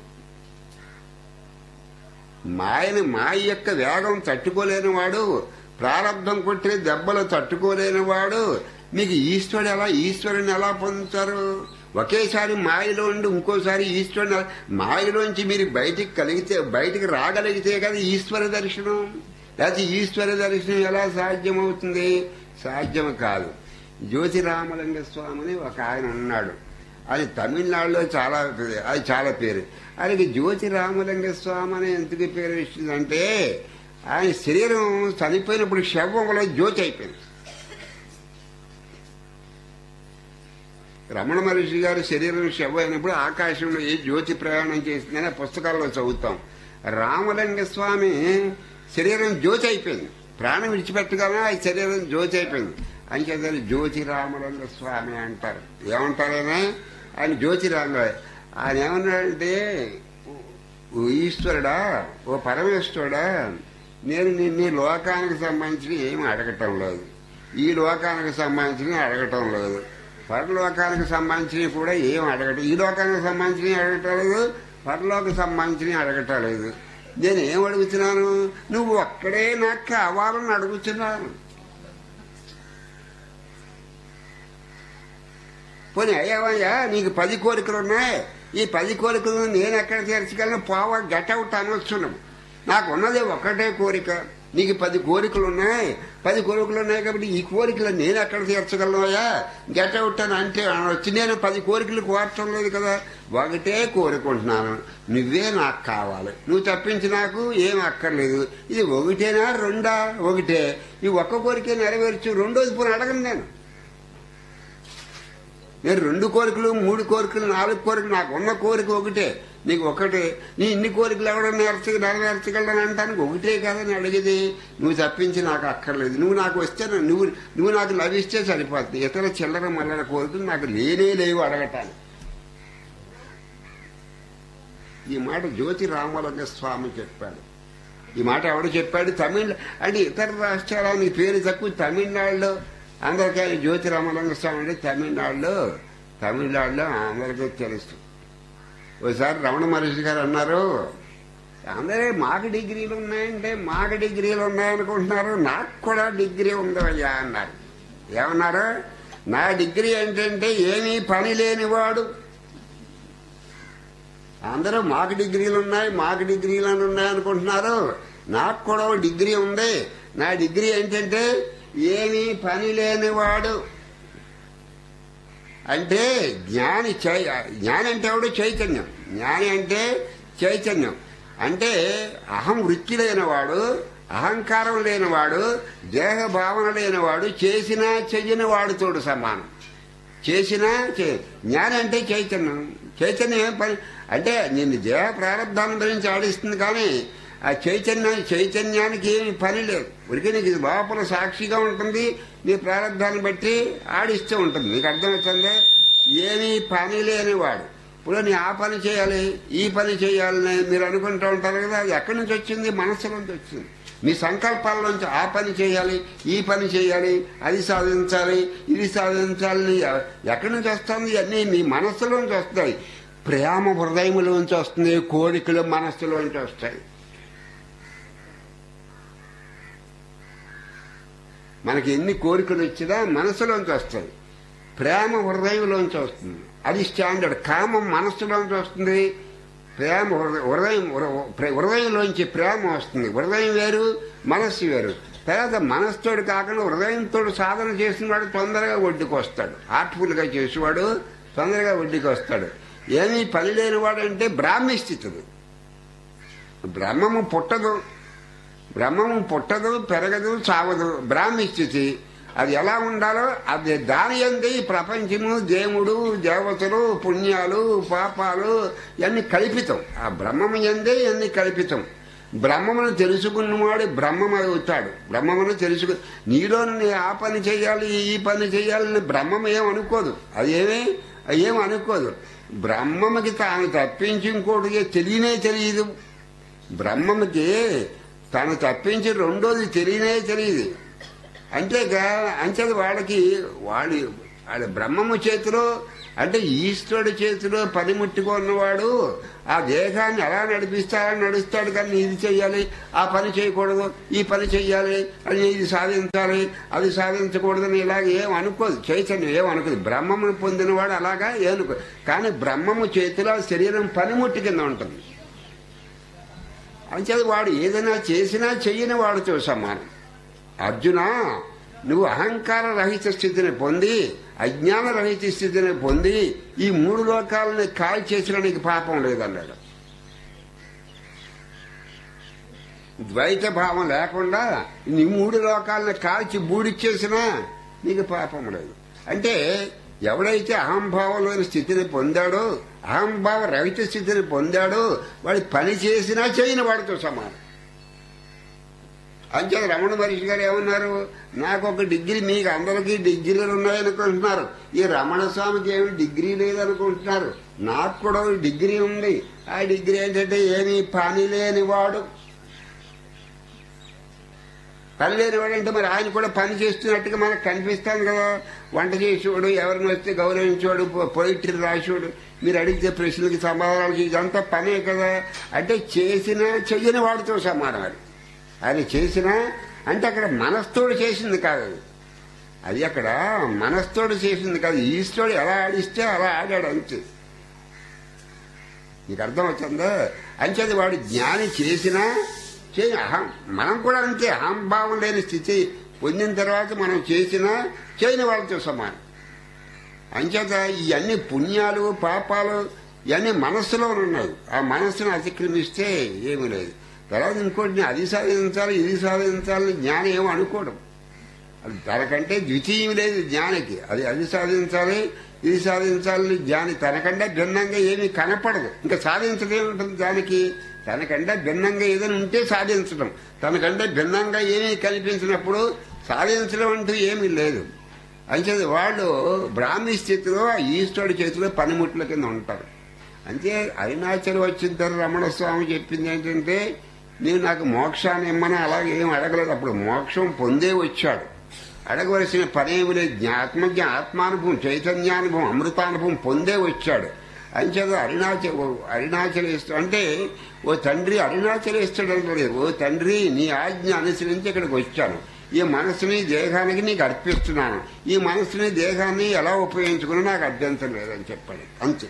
మాయని మాయ యొక్క వేగం తట్టుకోలేనివాడు ప్రారంభం కొట్టే దెబ్బలు తట్టుకోలేనివాడు మీకు ఈశ్వరుడు ఎలా ఈశ్వరుని ఎలా పొందుతారు ఒకేసారి మాయలో ఉండి ఇంకోసారి ఈశ్వరుని ఎలా- మాయలోంచి మీరు బయటికి కలిగితే బయటికి రాగలిగితే కదా ఈశ్వర దర్శనం లేకపోతే ఈశ్వర దర్శనం ఎలా సాధ్యమవుతుంది సాధ్యం కాదు జ్యోతిరామలింగ స్వామిని ఒక ఆయన ఉన్నాడు అది తమిళనాడులో చాలా పేరు- అది చాలా పేరు ఆయనకి జ్యోతి రామలింగ స్వామి అని ఎందుకు పేరు వచ్చిందంటే ఆయన శరీరం చనిపోయినప్పుడు శవంలో జ్యోతి అయిపోయింది రమణ మహర్షి గారి శరీరం శవం అయినప్పుడు ఆకాశంలో ఏ జ్యోతి ప్రయాణం చేసిందని ఆ పుస్తకాల్లో చదువుతాం రామలింగ స్వామి శరీరం జ్యోతి అయిపోయింది ప్రాణం విడిచిపెట్టగానే ఆ శరీరం జ్యోతి అయిపోయింది అంచేత జ్యోతి రామలింగ స్వామి అంటారు ఏమంటారైనా ఆయన జ్యోతి రామ ఆయన ఏమన్నాడంటే ఓ ఈశ్వరుడా ఓ పరమేశ్వరుడా నేను నిన్ను లోకానికి సంబంధించి ఏమి అడగటం లేదు ఈ లోకానికి సంబంధించి అడగటం లేదు పరలోకానికి సంబంధించి కూడా ఏం అడగటం ఈ లోకానికి సంబంధించి అడగటం లేదు పరలోకి సంబంధించి అడగటం లేదు నేను ఏం అడుగుతున్నాను నువ్వు ఒక్కడే నాకు కావాలని అడుగుతున్నాను పోనీ అయ్యావయ్యా నీకు పది కోరికలు ఉన్నాయి ఈ పది కోరికలు నేను ఎక్కడ తీర్చగలను పోవా గట్ అవుట్ అనొచ్చున్నాం నాకు ఉన్నది ఒకటే కోరిక నీకు పది కోరికలు ఉన్నాయి పది కోరికలు ఉన్నాయి కాబట్టి ఈ కోరికలు నేను ఎక్కడ తీర్చగలనోయా గెట్ అవుట్ అని అంటే అనొచ్చు నేను పది కోరికలు కోరటం లేదు కదా ఒకటే కోరుకుంటున్నాను నువ్వే నాకు కావాలి నువ్వు తప్పించి నాకు ఏం అక్కర్లేదు ఇది ఒకటేనా రెండా ఒకటే ఈ ఒక్క కోరిక నెరవేర్చు రెండోది పోనీ అడగను నేను నేను రెండు కోరికలు మూడు కోరికలు నాలుగు కోరికలు నాకు ఉన్న కోరిక ఒకటే నీకు ఒకటే నీ ఇన్ని కోరికలు ఎవడో నేర్చ నెరవేర్చగలడని అంటానికి ఒకటే కదని అడిగేది నువ్వు తప్పించి నాకు అక్కర్లేదు నువ్వు నాకు వస్తే నా- నువ్వు నువ్వు నాకు లభిస్తే సరిపోతుంది ఇతర చిల్లర మల్లర కోరికలు నాకు లేనే లేవు అడగటానికి ఈ మాట జ్యోతి రామలింగ స్వామి చెప్పాడు ఈ మాట ఎవడు చెప్పాడు తమిళ అంటే ఇతర రాష్ట్రాలని పేరు తక్కువ తమిళనాడులో అందరికీ ఆయన జ్యోతి రామలింగ స్వామి అంటే తమిళనాడులో తమిళనాడులో అందరికీ తెలుసు ఒకసారి రమణ మహర్షి గారు అన్నారు అందరే మాకు డిగ్రీలు ఉన్నాయంటే మాకు డిగ్రీలు ఉన్నాయనుకుంటున్నారు నాకు కూడా డిగ్రీ ఉందయ్యా అన్నారు ఏమన్నారు నా డిగ్రీ ఏంటంటే ఏమీ పని లేనివాడు అందరూ మాకు డిగ్రీలు ఉన్నాయి మాకు డిగ్రీలు అని ఉన్నాయి అనుకుంటున్నారు నాకు కూడా ఓ డిగ్రీ ఉంది నా డిగ్రీ ఏంటంటే ఏమీ పని లేనివాడు అంటే జ్ఞాని చై జ్ఞాని అంటే ఎవడు చైతన్యం జ్ఞాని అంటే చైతన్యం అంటే అహం వృత్తి లేనివాడు అహంకారం లేనివాడు దేహ భావన లేనివాడు చేసినా చెయ్యని వాడితోడు సమానం చేసినా చే- జ్ఞానం అంటే చైతన్యం చైతన్యం ఏం పని అంటే నిన్ను దేహ ప్రారంభాన్ని గురించి ఆడిస్తుంది కానీ ఆ చైతన్యం చైతన్యానికి ఏమి పని లేదు ఉరికి నీకు ఇది లోపల సాక్షిగా ఉంటుంది నీ ప్రారంభాన్ని బట్టి ఆడిస్తూ ఉంటుంది నీకు అర్థమవుతుంది ఏమీ పని లేనివాడు ఇప్పుడు నీ ఆ పని చేయాలి ఈ పని చేయాలని మీరు అనుకుంటూ ఉంటారు కదా అది ఎక్కడి నుంచి వచ్చింది మనస్సు నుంచి వచ్చింది మీ సంకల్పాల నుంచి ఆ పని చేయాలి ఈ పని చేయాలి అది సాధించాలి ఇది సాధించాలని ఎ- ఎక్కడి నుంచి వస్తుంది అన్నీ మీ మనస్సులోంచి వస్తాయి ప్రేమ హృదయములోంచి వస్తుంది కోరికలు మనస్సులోంచి వస్తాయి మనకి ఎన్ని కోరికలు వచ్చినా మనసులోంచి వస్తాయి ప్రేమ హృదయంలోంచి వస్తుంది అది స్టాండర్డ్ కామం మనస్సులోంచి వస్తుంది ప్రేమ హృదయ- హృదయం హృ- హృదయంలోంచి ప్రేమ వస్తుంది హృదయం వేరు మనస్సు వేరు తర్వాత మనస్సుతోడు కాకుండా హృదయంతో సాధన చేసిన వాడు తొందరగా ఒడ్డుకు వస్తాడు హార్ట్ఫుల్గా చేసేవాడు తొందరగా ఒడ్డుకి వస్తాడు ఏమీ పని లేనివాడు అంటే బ్రాహ్మీ స్థితుడు బ్రహ్మము పుట్టదు బ్రహ్మము పుట్టదు పెరగదు చావదు బ్రాహ్మీ స్థితి అది ఎలా ఉండాలో అది దాని అందే ఈ ప్రపంచము దేవుడు దేవతలు పుణ్యాలు పాపాలు ఇవన్నీ కల్పితం ఆ బ్రహ్మము ఎందే ఇవన్నీ కల్పితం బ్రహ్మమును తెలుసుకున్నవాడు బ్రహ్మము అవుతాడు బ్రహ్మమును తెలుసుకు నీలో నీ ఆ పని చేయాలి ఈ పని చేయాలని బ్రహ్మం ఏం అనుకోదు అదేమీ ఏం అనుకోదు బ్రహ్మముకి తాను తప్పించి ఇంకోటి తెలియనే తెలియదు బ్రహ్మముకి తను తప్పించి రెండోది తెలియనే తెలియదు అంతేగా అంచేది వాళ్ళకి వాళ్ళు వాళ్ళ బ్రహ్మము చేతిలో అంటే ఈశ్వరుడి చేతిలో పనిముట్టుగా ఉన్నవాడు ఆ దేహాన్ని ఎలా నడిపిస్తాడని నడుస్తాడు కానీ ఇది చెయ్యాలి ఆ పని చేయకూడదు ఈ పని చెయ్యాలి అని ఇది సాధించాలి అది సాధించకూడదని ఇలాగ ఏం అనుకోదు చైతన్యం ఏం అనుకోదు బ్రహ్మమును పొందినవాడు అలాగా ఏనుకో కానీ బ్రహ్మము చేతిలో శరీరం పనిముట్టు కింద ఉంటుంది అంచేది వాడు ఏదైనా చేసినా చెయ్యని వాడితో సమానం అర్జున నువ్వు అహంకార రహిత స్థితిని పొంది అజ్ఞాన రహిత స్థితిని పొంది ఈ మూడు లోకాలని కాల్ చేసిన నీకు పాపం లేదన్నాడు ద్వైత భావం లేకుండా నీ మూడు లోకాలను కాల్చి బూడిచ్చేసినా నీకు పాపం లేదు అంటే ఎవడైతే అహంభావంలోని స్థితిని పొందాడో అహంభావ రహిత స్థితిని పొందాడో వాడి పని చేసినా చేయని వాడితో సమానం అంతే రమణ మహర్షి గారు ఏమన్నారు నాకు ఒక డిగ్రీ మీకు అందరికీ డిగ్రీలు ఉన్నాయనుకుంటున్నారు ఈ రమణ స్వామికి ఏమి డిగ్రీ లేదనుకుంటున్నారు నాకు కూడా ఒక డిగ్రీ ఉంది ఆ డిగ్రీ ఏంటంటే ఏమీ పని లేని వాడు పని లేనివాడు అంటే మరి ఆయన కూడా పని చేస్తున్నట్టుగా మనకు కనిపిస్తాను కదా వంట చేసేవాడు ఎవరిని వస్తే గౌరవించేవాడు పొయిట్రీ రాసేవాడు మీరు అడిగితే ప్రశ్నలకి సమాధానాలకి ఇదంతా పనే కదా అంటే చేసిన చెయ్యని వాడితో సమానం అది ఆయన చేసిన అంటే అక్కడ మనస్తోడు చేసింది కాదు అది. అది అక్కడ మనస్తోడు చేసింది కాదు ఈశ్వరుడు ఎలా ఆడిస్తే అలా ఆడాడు అంతే నీకు అర్థం అవుతుందా అంచేది వాడు జ్ఞాని చేసినా చేయ అహం మనం కూడా అంతే అహంభావం లేని స్థితి పొందిన తర్వాత మనం చేసినా చేయని వాళ్ళతో సమానం అంచేత ఇవన్నీ పుణ్యాలు పాపాలు ఇవన్నీ మనస్సులో ఉన్నాయి ఆ మనస్సును అతిక్రమిస్తే ఏమీ లేదు తర్వాత ఇంకోటి నేను అది సాధించాలి ఇది సాధించాలని జ్ఞానం ఏమో అనుకోవడం అది తనకంటే ద్వితీయం లేదు జ్ఞానికి అది అది సాధించాలి ఇది సాధించాలని జ్ఞాని తనకంటే భిన్నంగా ఏమీ కనపడదు ఇంకా సాధించడం ఏముంటుంది దానికి తనకంటే భిన్నంగా ఏదైనా ఉంటే సాధించడం తనకంటే భిన్నంగా ఏమీ కనిపించినప్పుడు సాధించడం అంటూ ఏమీ లేదు అంచేది వాళ్ళు బ్రాహ్మీ స్థితిలో ఆ ఈశ్వరుడి చేతిలో పనిముట్ల కింద ఉంటారు అంతే అరుణాచల్ వచ్చిన తర్వాత రమణ స్వామి చెప్పింది ఏంటంటే నేను నాకు మోక్షాన్ని ఇమ్మని అలాగే ఏం అడగలేదు అప్పుడు మోక్షం పొందే వచ్చాడు అడగవలసిన పనేమి లేదు జ్ఞా- ఆత్మజ్ఞ ఆత్మానుభవం చైతన్యానుభవం అమృతానుభవం పొందే వచ్చాడు అంచేత అరుణాచల అరుణాచలేస్తు అంటే ఓ తండ్రి అరుణాచలేస్తాడు అంటే ఓ తండ్రి నీ ఆజ్ఞ అనుసరించి ఇక్కడికి వచ్చాను ఈ మనసుని దేహానికి నీకు అర్పిస్తున్నాను ఈ మనసుని దేహాన్ని ఎలా ఉపయోగించుకున్నా నాకు అభ్యంతరం లేదని చెప్పాడు అంతే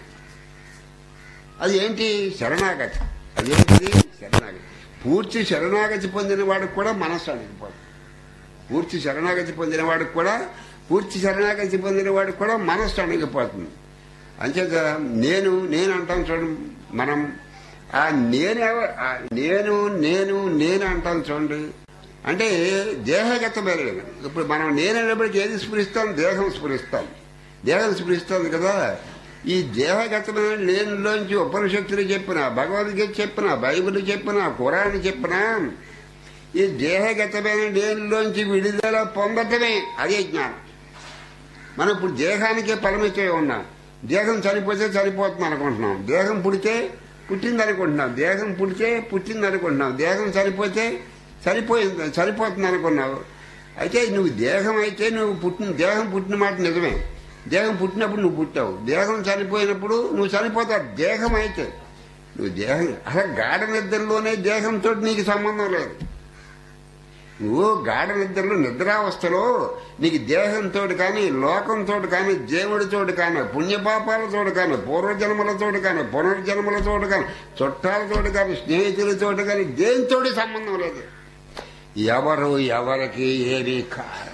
అది ఏంటి శరణాగతి అదేంటిది శరణాగతి పూర్తి శరణాగతి పొందిన వాడికి కూడా మనస్సు అణిగిపోతుంది పూర్తి శరణాగతి పొందిన వాడికి కూడా పూర్తి శరణాగతి పొందిన వాడికి కూడా మనస్సు అణిగిపోతుంది అంచేత నేను నేను అంటాం చూడండి మనం ఆ నేను ఎవ- ఆ నేను నేను నేను అంటాం చూడండి అంటే దేహగతమైన ఇప్పుడు మనం నేను అనేప్పటికీ ఏది స్ఫురిస్తాం దేహం స్ఫురిస్తాం దేహం స్ఫురిస్తుంది కదా ఈ దేహగతమైన లేనిలోంచి ఉపనిషత్తులు చెప్పిన భగవద్గీత చెప్పిన బైబిల్ చెప్పిన ఖురాన్ చెప్పిన ఈ దేహగతమైన లేనిలోంచి విడుదల పొందటమే అదే జ్ఞానం మనం ఇప్పుడు దేహానికే పరిమితమై ఉన్నాం దేహం చనిపోతే చనిపోతుంది అనుకుంటున్నాం దేహం పుడితే పుట్టింది అనుకుంటున్నాం దేహం పుడితే పుట్టింది అనుకుంటున్నాం దేహం చనిపోతే చనిపోయింది చనిపోతుంది అనుకున్నావు అయితే నువ్వు దేహం అయితే నువ్వు పుట్టిన దేహం పుట్టిన మాట నిజమే దేహం పుట్టినప్పుడు నువ్వు పుట్టావు దేహం చనిపోయినప్పుడు నువ్వు చనిపోతావు దేహం అయితే నువ్వు దేహం అసలు గాఢ నిద్రలోనే దేహంతో నీకు సంబంధం లేదు నువ్వు గాఢ నిద్రలో నిద్రావస్థలో నీకు దేహంతో కానీ లోకంతో కానీ దేవుడితో కానీ పుణ్యపాపాలతో కానీ పూర్వజన్మలతో కానీ పునర్జన్మలతో కానీ చుట్టాలతో కానీ స్నేహితులతో కానీ దేనితోటి సంబంధం లేదు ఎవరు ఎవరికి ఏమీ కారణం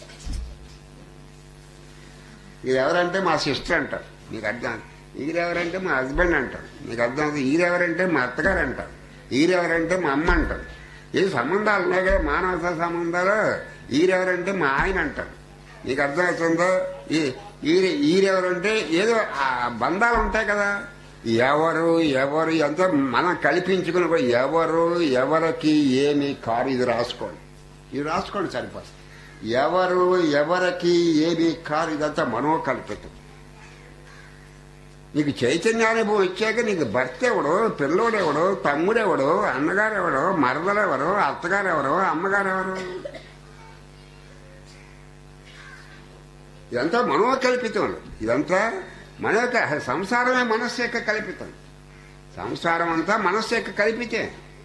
ఇది ఎవరంటే మా సిస్టర్ అంటారు నీకు అర్థం ఈరెవరంటే మా హస్బెండ్ అంటారు నీకు అర్థం అవుతుంది ఈరెవరంటే మా అత్తగారు అంటారు ఈరెవరంటే మా అమ్మ అంటారు ఏ సంబంధాలు ఉన్నాయి కదా మానవ సంబంధాలు ఈరెవరంటే మా ఆయన అంటారు నీకు అర్థం అవుతుందో ఈ- ఈరె ఈరెవరంటే ఏదో ఆ బంధాలు ఉంటాయి కదా ఎవరు ఎవరు ఎంత మనం కల్పించుకుని కూడా ఎవరు ఎవరికి ఏమి కారు ఇది రాసుకోండి ఇది రాసుకోండి సరిపోతుంది ఎవరు ఎవరికి ఏమి కారు ఇదంతా మనోకల్పితం నీకు చైతన్యానుభవం వచ్చాక నీకు భర్త ఎవడో పిల్లోడెవడో తమ్ముడెవడో అన్నగారెవడో మరదలెవరో అత్తగారెవరో అమ్మగారెవరో ఇదంతా మనోకల్పితం ఇదంతా మన యొక్క సంసారమే మనస్సు యొక్క కల్పితం సంసారం అంతా మనస్సు యొక్క కల్పితే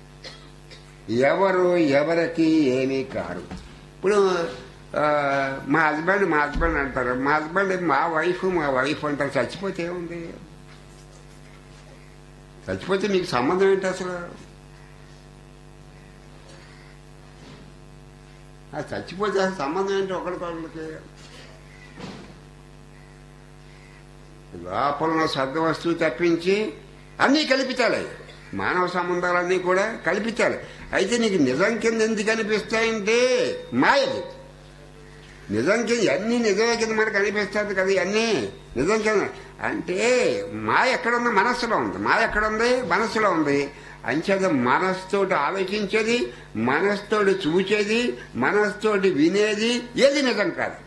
ఎవరు ఎవరికి ఏమీ కారు ఇప్పుడు ఆ, మా హస్బెండ్ మా హస్బెండ్ అంటారు మా హస్బెండ్ మా వైఫ్ మా వైఫ్ అంటారు చచ్చిపోతే ఏముంది చచ్చిపోతే మీకు సంబంధం ఏంటి అసలు ఆ చచ్చిపోతే అసలు సంబంధం ఏంటి ఒకరికొకరికి లోపల ఉన్న శబ్ద వస్తువు తప్పించి అన్నీ కల్పితాలే మానవ సంబంధాలన్నీ కూడా కల్పితాలే అయితే నీకు నిజం కింద ఎందుకు అనిపిస్తాయంటే మాయది నిజం కింద అన్ని నిజమే కింద మనకు అనిపిస్తుంది కదా ఇవన్నీ నిజం కింద అంటే మాయ ఎక్కడుంది మనస్సులో ఉంది మాయ ఎక్కడుంది మనస్సులో ఉంది అంచేత మనస్సుతోటి ఆలోచించేది మనస్సుతోటి చూచేది మనస్సుతోటి వినేది ఏది నిజం కాదు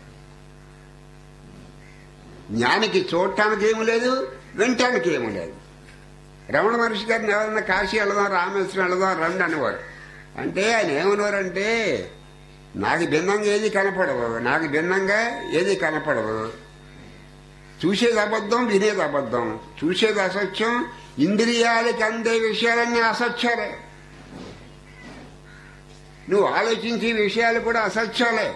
జ్ఞానికి చూడటానికి ఏమి లేదు వినటానికి ఏమి లేదు రమణ మహర్షి గారిని ఎవరన్నా కాశీ వెళదాం రామేశ్వరం వెళదాం రండి అనేవారు అంటే ఆయన ఏమనేవారంటే నాకు భిన్నంగా ఏది కనపడదు నాకు భిన్నంగా ఏది కనపడదు చూసేది అబద్ధం వినేది అబద్ధం చూసేది అసత్యం ఇంద్రియాలకి అందే విషయాలన్నీ అసత్యాలే నువ్వు ఆలోచించే విషయాలు కూడా అసత్యాలే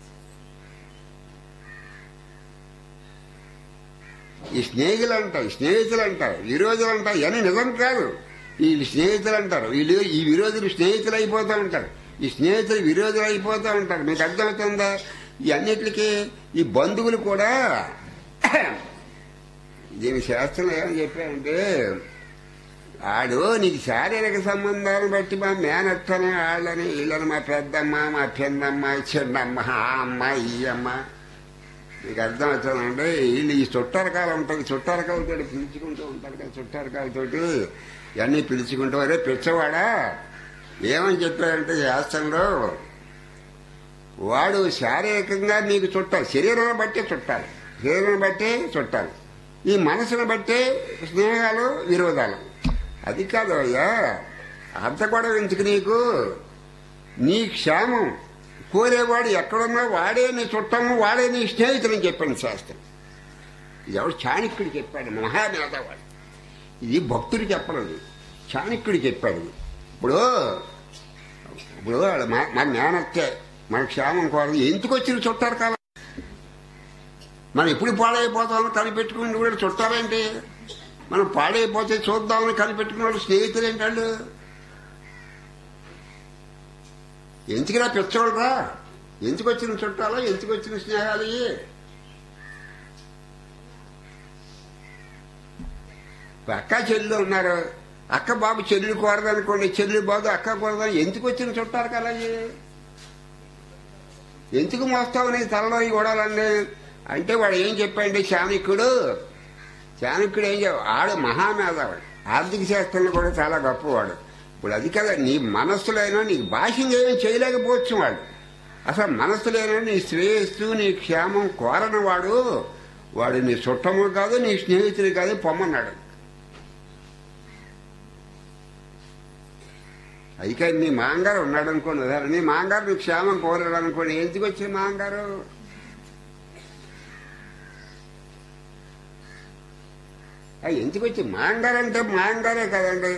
ఈ స్నేహితులు అంటారు స్నేహితులు అంటారు విరోధులు అంటారు ఇవన్నీ నిజం కాదు ఈ స్నేహితులు అంటారు వీళ్ళు ఈ విరోధులు స్నేహితులు అయిపోతూ ఉంటారు ఈ స్నేహితులు విరోధులు అయిపోతూ ఉంటారు మీకు అర్థమవుతుందా ఈ అన్నిటికీ ఈ బంధువులు కూడా దీని శాస్త్రం ఏమని చెప్పారంటే ఆడు నీకు శారీరక సంబంధాలను బట్టి మా మేనత్తని వాళ్ళని వీళ్ళని మా పెద్దమ్మ మా పెద్దమ్మ చిన్నమ్మ ఆ అమ్మ ఈ అమ్మ మీకు అర్థం అవుతుందంటే వీళ్ళు ఈ చుట్టారకాలు ఉంటుంది చుట్టారకాలతో పిలుచుకుంటూ ఉంటారు కదా చుట్టారకాలతోటి ఇవన్నీ పిలుచుకుంటూ అరే పిచ్చవాడా ఏమని చెప్పారంటే శాస్త్రంలో వాడు శారీరకంగా నీకు చుట్టాలి శరీరాన్ని బట్టే చుట్టాలి శరీరాన్ని బట్టే చుట్టాలి ఈ మనసును బట్టే స్నేహాలు విరోధాలు అది కాదు అయ్యా అంత కూడా ఎందుకు నీకు నీ క్షేమం కోరేవాడు ఎక్కడున్నా వాడే నీ చుట్టము వాడే నీ స్నేహితులని చెప్పాను శాస్త్రం ఇది ఎవడు చాణక్యుడు చెప్పాడు మహామేధవాడు ఇది భక్తుడు చెప్పలేదు చాణక్యుడు చెప్పాడు ఇప్పుడు ఇప్పుడు వాడు మా- మన జ్ఞానత్తే మన క్షేమం కోరదు ఎందుకు వచ్చిన చుట్టారు కాలం మనం ఎప్పుడు పాడైపోతామని కనిపెట్టుకుని కూడా చుట్టాలేంటి మనం పాడైపోతే చూద్దామని కనిపెట్టుకున్న వాళ్ళు స్నేహితులు ఏంటండు ఎందుకురా పిచ్చోళ్ళరా ఎందుకు వచ్చిన చుట్టాలు ఎందుకు వచ్చిన స్నేహాలు ఇవి? ఇప్పుడు అక్క చెల్లెలు ఉన్నారు అక్క బాబు చెల్లెలు కోరదనుకోండి చెల్లెలు బాబు అక్క కోరదని ఎందుకు వచ్చిన చుట్టారు కదా ఇవి? ఎందుకు మోస్తావు నీ తలలో ఈ గొడవలన్నీ అంటే వాడు ఏం చెప్పండి చాణక్యుడు చాణక్యుడు ఏం చెప్ప ఆడు మహామేధావాడు ఆర్థిక శాస్త్రంలో కూడా చాలా గొప్పవాడు ఇప్పుడు అది కదా నీ మనస్సులైనా నీకు భాషంగా ఏమీ చేయలేకపోవచ్చు వాడు అసలు మనస్సులైనా నీ శ్రేయస్సు నీ క్షేమం కోరని వాడు వాడు నీ చుట్టము కాదు నీ స్నేహితుడు కాదు పొమ్మన్నాడు అయితే నీ మాంగారు ఉన్నాడు అనుకోండి ఉదాహరణ నీ మాంగారు నువ్వు క్షేమం కోరాడు అనుకోండి ఎందుకు వచ్చింది మాంగారు ఆ, ఎందుకు వచ్చి మాంగారు అంటే మాంగారే కదండి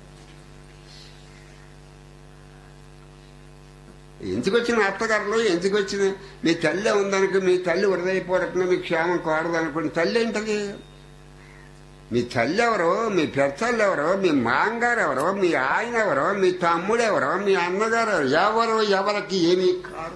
ఎందుకు వచ్చిన అత్తగారులు ఎందుకు వచ్చిన మీ తల్లి ఉందనుకో మీ తల్లి హృదయపూర్వకంగా మీ క్షేమం కోరదనుకోండి తల్లి ఏంటది మీ తల్లి ఎవరో మీ పెద్దలు ఎవరో మీ మాంగారు ఎవరో మీ ఆయన ఎవరో మీ తమ్ముడు ఎవరో మీ అన్నగారు ఎవరో, ఎవరు ఎవరికి ఏమీ కాదు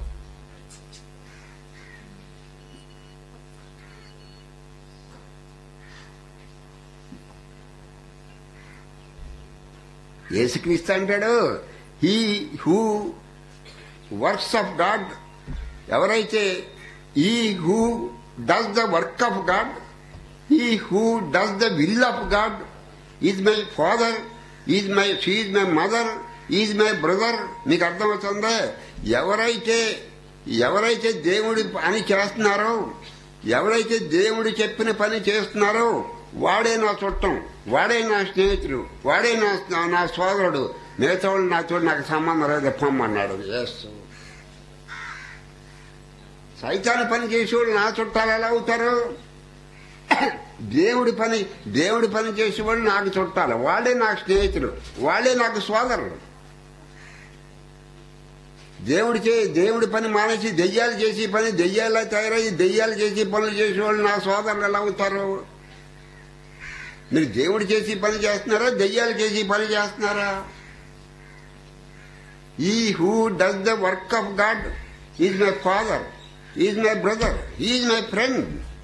యేసుక్రీస్తు అంటాడు he who works of God ఎవరైతే he who does the work of God he who does the will of God is my father is my she's my mother is my brother మీకు అర్థమవుతుందా ఎవరైతే ఎవరైతే దేవుడి పని చేస్తున్నారో ఎవరైతే దేవుడు చెప్పిన పని చేస్తున్నారో వాడే నా చుట్టం వాడే నా స్నేహితుడు వాడే నా నా సోదరుడు మిగతా వాళ్ళు నాతో నాకు సంబంధం లేదు పొమ్మన్నాడు యేసు సైతాన్ని పని చేసేవాళ్ళు నా చుట్టాలు ఎలా అవుతారు దేవుడి పని దేవుడి పని చేసేవాళ్ళు నాకు చుట్టాలు వాడే నాకు స్నేహితుడు వాడే నాకు సోదరుడు దేవుడి చే దేవుడి పని మానేసి దెయ్యాలు చేసి పని దెయ్యాలా తయారయ్యి దెయ్యాలు చేసి పనులు చేసేవాళ్ళు నా సోదరులు ఎలా అవుతారు మీరు దేవుడు చేసి పని చేస్తున్నారా దెయ్యాలు చేసి పని చేస్తున్నారా he who does the work of God is my father is my brother is my friend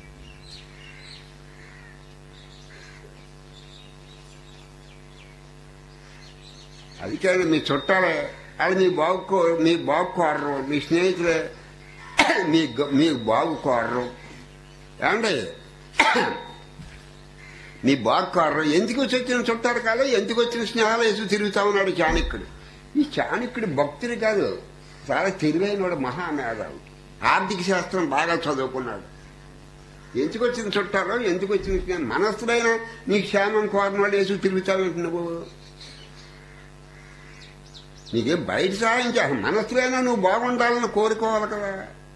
అది కాదు మీ చుట్టాలే వాళ్ళు మీ బాగుకో మీ బాగుకోరరు మీ స్నేహితులే మీ గ- మీ బాగుకోరరు ఏమండి మీ బాగుకోరరు ఎందుకు వచ్చిన చుట్టారు కాదు ఎందుకు వచ్చిన స్నేహాలు వేసి తిరుగుతా ఉన్నాడు చాణక్యుడు ఈ చాణక్యుడు భక్తుడు కాదు చాలా తెలివైనవాడు మహామేధావు ఆర్థిక శాస్త్రం బాగా చదువుకున్నాడు ఎందుకు వచ్చిన చుట్టారో ఎందుకు వచ్చిన స్నేహం మనస్సులైనా నీ క్షేమం కోరిన వాళ్ళు వేసి తిరుగుతావేంటి నువ్వు నీకేం బయట సహాయం చేయాలి మనసులోనే నువ్వు బాగుండాలని కోరుకోవాలి కదా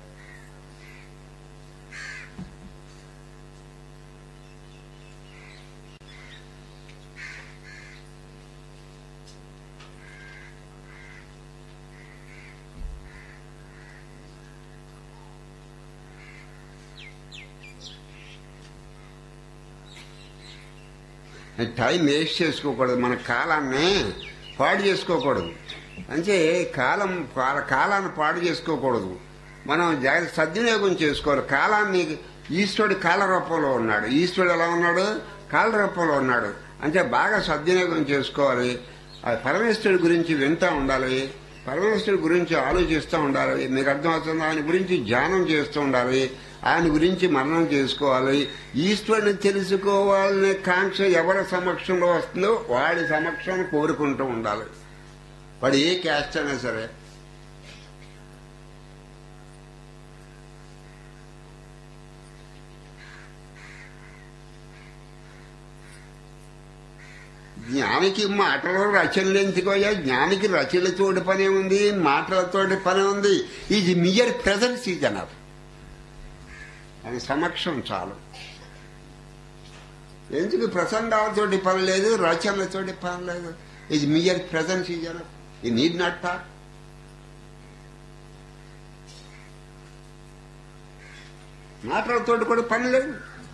టైం వేస్ట్ చేసుకోకూడదు మన కాలాన్ని పాడు చేసుకోకూడదు అంటే కాలం కాల- కాలాన్ని పాడు చేసుకోకూడదు మనం జాగ్రత్త సద్వినియోగం చేసుకోవాలి కాలాన్ని ఈశ్వరుడు కాల రూపంలో ఉన్నాడు ఈశ్వరుడు ఎలా ఉన్నాడు కాల రూపంలో ఉన్నాడు అంటే బాగా సద్వినియోగం చేసుకోవాలి ఆ పరమేశ్వరుడి గురించి వింటూ ఉండాలి పరమేశ్వరుడి గురించి ఆలోచిస్తూ ఉండాలి మీకు అర్థమవుతుంది ఆయన గురించి ధ్యానం చేస్తూ ఉండాలి ఆయన గురించి మననం చేసుకోవాలి ఈశ్వరుని తెలుసుకోవాలనే కాంక్ష ఎవరి సమక్షంలో వస్తుందో వాడి సమక్షం కోరుకుంటూ ఉండాలి వాడు ఏ క్యాస్ట్ అయినా సరే జ్ఞానికి మాటలు రచనలు ఎందుకోయా జ్ఞానికి రచనలతోటి పనే ఉంది మాటలతోటి పని ఉంది ఇది మియర్ ప్రజెన్స్ ఇది అన్నారు ఆయన సమక్షం చాలు ఎందుకు ప్రసంగాలతోటి పని లేదు రచనలతోటి పని లేదు ఇది మియర్ ప్రజెన్స్ ఇది అన్నారు ఈ నీడ్ నాట్ టాక్ మాటలతోటి కూడా పని లేదు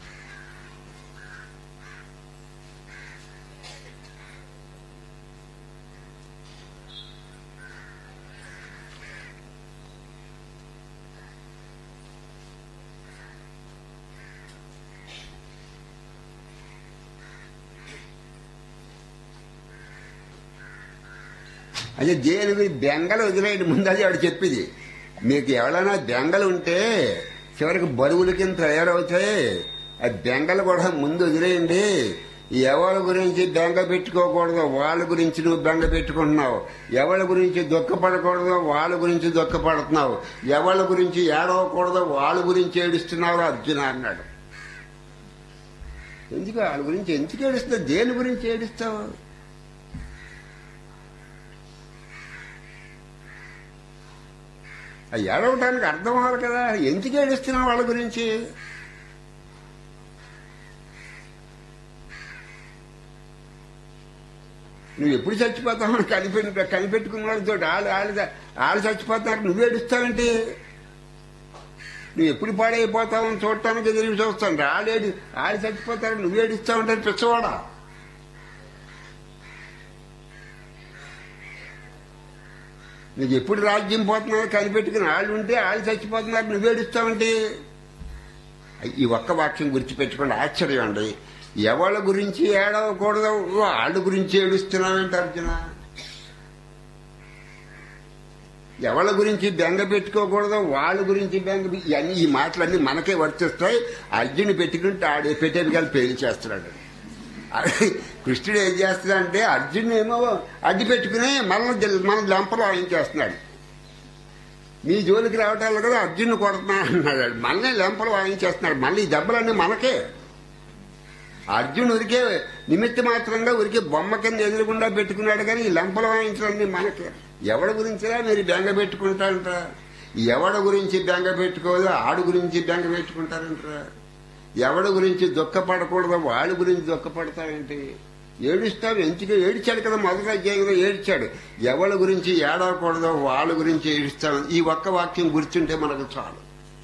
అదే దేని గురించి బెంగలు వదిలేయండి ముందు అది ఆడు చెప్పింది మీకు ఎవరైనా బెంగలు ఉంటే చివరికి బరువుల కింద తయారవుతాయి ఆ బెంగలు కూడా ముందు వదిలేయండి ఎవరి గురించి బెంగ పెట్టుకోకూడదు వాళ్ళ గురించి నువ్వు బెంగ పెట్టుకుంటున్నావు ఎవరి గురించి దుఃఖపడకూడదు వాళ్ళ గురించి దుఃఖపడుతున్నావు ఎవరి గురించి ఏడవకూడదు వాళ్ళ గురించి ఏడుస్తున్నావు అర్జున అన్నాడు ఎందుకు వాళ్ళ గురించి ఎందుకు ఏడుస్తావు దేని గురించి ఏడుస్తావు ఆ ఏడవటానికి అర్థం అవ్వాలి కదా ఎందుకు ఏడుస్తున్నావు వాళ్ళ గురించి నువ్వు ఎప్పుడు చచ్చిపోతావు కనిపెట్టి కనిపెట్టుకున్న వాళ్ళతో వాళ్ళు వాళ్ళు వాళ్ళు చచ్చిపోతారు నువ్వు ఏడుస్తావేంటి నువ్వు ఎప్పుడు పాడైపోతావు అని చూడటానికి ఎదురు చూస్తాను ఆడేడు ఆడు చచ్చిపోతారు నువ్వు ఏడుస్తావంటే పిచ్చవాడా నీకు ఎప్పుడు రాజ్యం పోతున్నావు కనిపెట్టుకుని వాళ్ళు ఉంటే వాళ్ళు చచ్చిపోతున్నారు నువ్వు ఏడుస్తావంటే ఈ ఒక్క వాక్యం గుర్తుపెట్టుకోండి ఆశ్చర్యం అండి ఎవళ్ళ గురించి ఏడవకూడదు వాళ్ళ గురించి ఏడుస్తున్నావేంటి అర్జున ఎవళ్ళ గురించి బెంగ పెట్టుకోకూడదు వాళ్ళ గురించి బెంగ పె- ఇవన్నీ ఈ మాటలన్నీ మనకే వర్తిస్తాయి అర్జున్ పెట్టుకుంటే ఆడే పెట్టేది కానీ పేరు చేస్తున్నాడు అది కృష్ణుడు ఏం చేస్తున్నాడంటే అర్జున్ ఏమో అడ్డు పెట్టుకుని మన మన లంపలో ఆయన చేస్తున్నాడు మీ జోలికి రావటాలు కదా అర్జున్ కొడుతున్నా అన్నాడు మనల్ని లెంపలు వాయించేస్తున్నాడు మళ్ళీ ఈ దెబ్బలన్నీ మనకే అర్జున్ ఉరికే నిమిత్త మాత్రంగా ఉరికే బొమ్మ కింద ఎదురుగుండా పెట్టుకున్నాడు కానీ ఈ లెంపలు వాయించడాన్ని మనకే ఎవడి గురించిరా మీరు బెంగ పెట్టుకుంటారంట ఎవడి గురించి బెంగ పెట్టుకోదు ఆడు గురించి బెంగ పెట్టుకుంటారంటారా ఎవడి గురించి దుఃఖపడకూడదు వాళ్ళ గురించి దుఃఖపడతావేంటి ఏడుస్తావు ఎందుకు ఏడిచాడు కదా మొదటి అధ్యాయంలో ఏడిచాడు ఎవరి గురించి ఏడవకూడదో వాళ్ళ గురించి ఏడుస్తావు ఈ ఒక్క వాక్యం గుర్తుంటే మనకు చాలు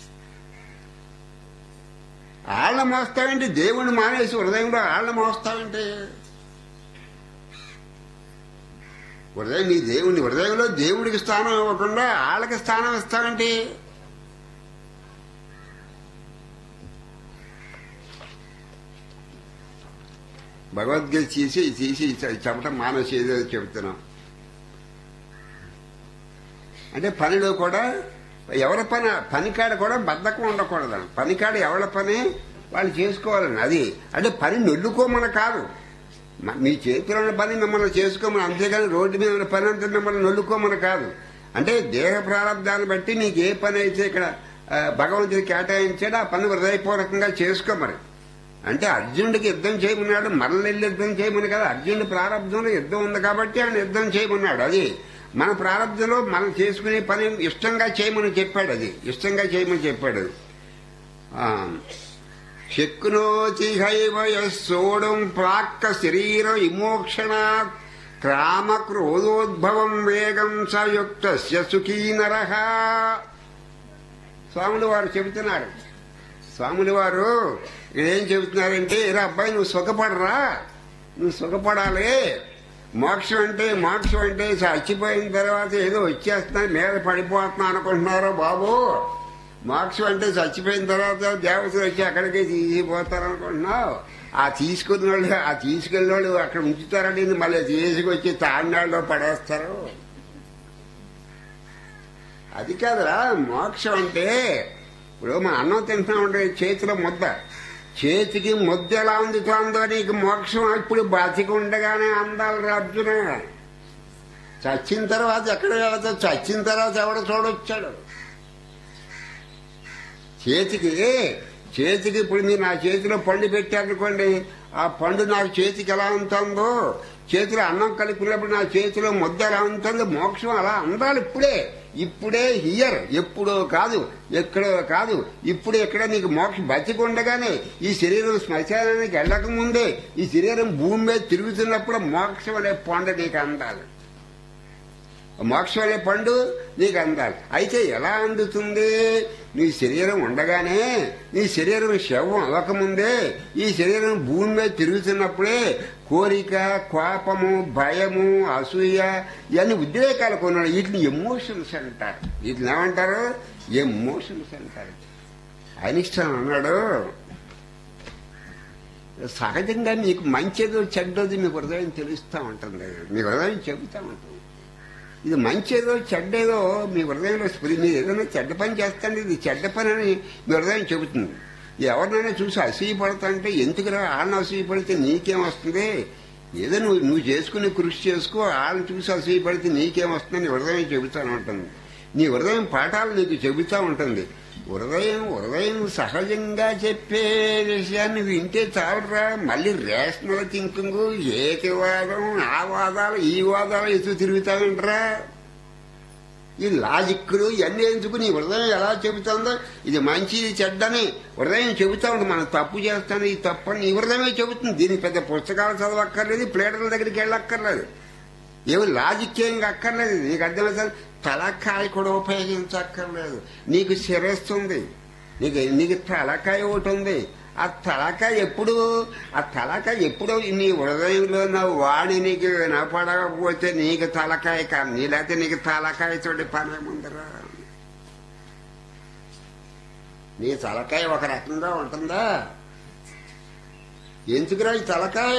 ఆళ్ళ మోస్తావేంటి దేవుణ్ణి మానేసి హృదయంలో ఆళ్ళ మోస్తావేంటి హృదయం నీ దేవుని హృదయంలో దేవుడికి స్థానం ఇవ్వకుండా ఆళ్ళకి స్థానం ఇస్తావేంటి భగవద్గీత తీసి తీసి చెప్పటం మానేసి ఏదో చెబుతున్నాం అంటే పనిలో కూడా ఎవరి పని పనికాడ కూడా బద్ధకం ఉండకూడదు పనికాడ ఎవరి పని వాళ్ళు చేసుకోవాలని అది అంటే పని నొల్లుకోమని కాదు మ- మీ చేతిలో ఉన్న పని మిమ్మల్ని చేసుకోమని అంతేగాని రోడ్డు మీద ఉన్న పని అంతా మిమ్మల్ని నొల్లుకోమని కాదు అంటే దేహ ప్రారంధాన్ని బట్టి నీకు ఏ పని అయితే ఇక్కడ ఆ, భగవంతుడు కేటాయించాడో ఆ పని హృదయపూర్వకంగా చేసుకో మరి అంటే అర్జునుడికి యుద్ధం చేయమన్నాడు మరల వెళ్ళి యుద్ధం చేయమని కదా అర్జునుడి ప్రారంభంలో యుద్ధం ఉంది కాబట్టి ఆయన యుద్ధం చేయమన్నాడు అది మన ప్రారంభంలో మనం చేసుకునే పని ఇష్టంగా చేయమని చెప్పాడు అది ఇష్టంగా చేయమని చెప్పాడు ఆ, శక్నోతి హైవ సోడం ప్రాక్క శరీర విమోక్షణ క్రామ క్రోధోద్భవం వేగం సయుక్త సుఖీ నరహ స్వాములు వారు చెబుతున్నారు స్వాములు వారు ఏం చెబుతున్నారంటే రా అబ్బాయి నువ్వు సుఖపడరా నువ్వు సుఖపడాలి మోక్షం అంటే మోక్షం అంటే చచ్చిపోయిన తర్వాత ఏదో వచ్చేస్తున్నా మీద పడిపోతున్నా అనుకుంటున్నారో బాబు మోక్షం అంటే చచ్చిపోయిన తర్వాత దేవతలు వచ్చి అక్కడికే తీసిపోతారు అనుకుంటున్నావు ఆ తీసుకున్న వాళ్ళు ఆ తీసుకెళ్ళిన వాళ్ళు అక్కడ ఉంచుతారని మళ్ళీ తీసుకొచ్చి తాడినాళ్ళలో పడేస్తారు అది కాదురా మోక్షం అంటే ఇప్పుడు మన అన్నం తింటున్నా ఉంటే చేతిలో ముద్ద చేతికి ముద్ద ఎలా అందుతుందో నీకు మోక్షం ఇప్పుడు బతికి ఉండగానే అందాలి అర్జున చచ్చిన తర్వాత ఎక్కడ వెళతావు చచ్చిన తర్వాత ఎవడ చూడొచ్చాడు చేతికి చేతికి ఇప్పుడు మీరు నా చేతిలో పండు పెట్టారనుకోండి ఆ పండు నాకు చేతికి ఎలా ఉంటుందో చేతిలో అన్నం కలిపినప్పుడు నా చేతిలో ముద్ద ఎలా ఉంటుందో మోక్షం అలా అందాలి ఇప్పుడే ఇప్పుడే హియర్ ఎప్పుడో కాదు ఎక్కడో కాదు ఇప్పుడు ఎక్కడ నీకు మోక్షం బతికుండగానే ఈ శరీరం శ్మశానానికి వెళ్ళక ముందే ఈ శరీరం భూమి మీద తిరుగుతున్నప్పుడు మోక్షం అనే పొండ నీకు అందాలి మోక్షం అనే పండు నీకు అందాలి అయితే ఎలా అందుతుంది నీ శరీరం ఉండగానే నీ శరీరం శవం అవ్వకముందే ఈ శరీరం భూమి మీద తిరుగుతున్నప్పుడే కోరిక కోపము భయము అసూయ ఇవన్నీ ఉద్రేకాలు కొన్నాడు వీటిని ఎమోషన్స్ అంటారు వీటిని ఏమంటారు ఎమోషన్స్ అంటారు ఐనిస్టన్ అన్నాడు సహజంగా మీకు మంచిదో చెడ్డది మీ హృదయం తెలుస్తూ ఉంటుంది మీ హృదయం చెబుతూ ఉంటుంది ఇది మంచేదో చెడ్డేదో మీ హృదయంలో స్ఫురి మీరు ఏదైనా చెడ్డ పని చేస్తాండి ఇది చెడ్డ పని అని మీ హృదయం చెబుతుంది ఎవరినైనా చూసి అసూయపడతాంటే ఎందుకురా వాళ్ళని అసూయపడితే నీకేం వస్తుంది ఏదో నువ్వు నువ్వు చేసుకుని కృషి చేసుకో వాళ్ళని చూసి అసూయపడితే నీకేం వస్తుందని హృదయం చెబుతాను ఉంటుంది నీ హృదయం పాఠాలు నీకు చెబుతూ ఉంటుంది హృదయం హృదయం సహజంగా చెప్పే విషయాన్ని వింటే చాలరా మళ్ళీ రేషనల్ థింకింగ్ ఏకవాదం ఆ వాదాలు ఈ వాదాలు ఎత్తు తిరుగుతావేంట్రా ఈ లాజిక్లు ఇవన్నీ ఎందుకు నీ హృదయం ఎలా చెబుతుందో ఇది మంచి ఇది చెడ్డని హృదయం చెబుతా ఉంటుంది మనం తప్పు చేస్తాను ఈ తప్పు అని నీ హృదయమే చెబుతుంది దీనికి పెద్ద పుస్తకాలు చదవక్కర్లేదు ప్లేటర్ల దగ్గరికి వెళ్ళక్కర్లేదు ఏమి లాజిక్ ఏం అక్కర్లేదు నీకు అర్థమవుతుంది తలకాయ కూడా ఉపయోగించక్కర్లేదు నీకు శిరస్సు ఉంది నీకు నీకు తలకాయ ఒకటి ఉంది ఆ తలకాయ ఎప్పుడు ఆ తలకాయ ఎప్పుడు నీ హృదయంలో నా వాణి నీకు వినపడకపోతే నీకు తలకాయ కాదు నీ లేకపోతే నీకు తలకాయ తోటి పని ఏముందిరా నీ తలకాయ ఒక రకంగా ఉంటుందా ఎందుకురా ఈ తలకాయ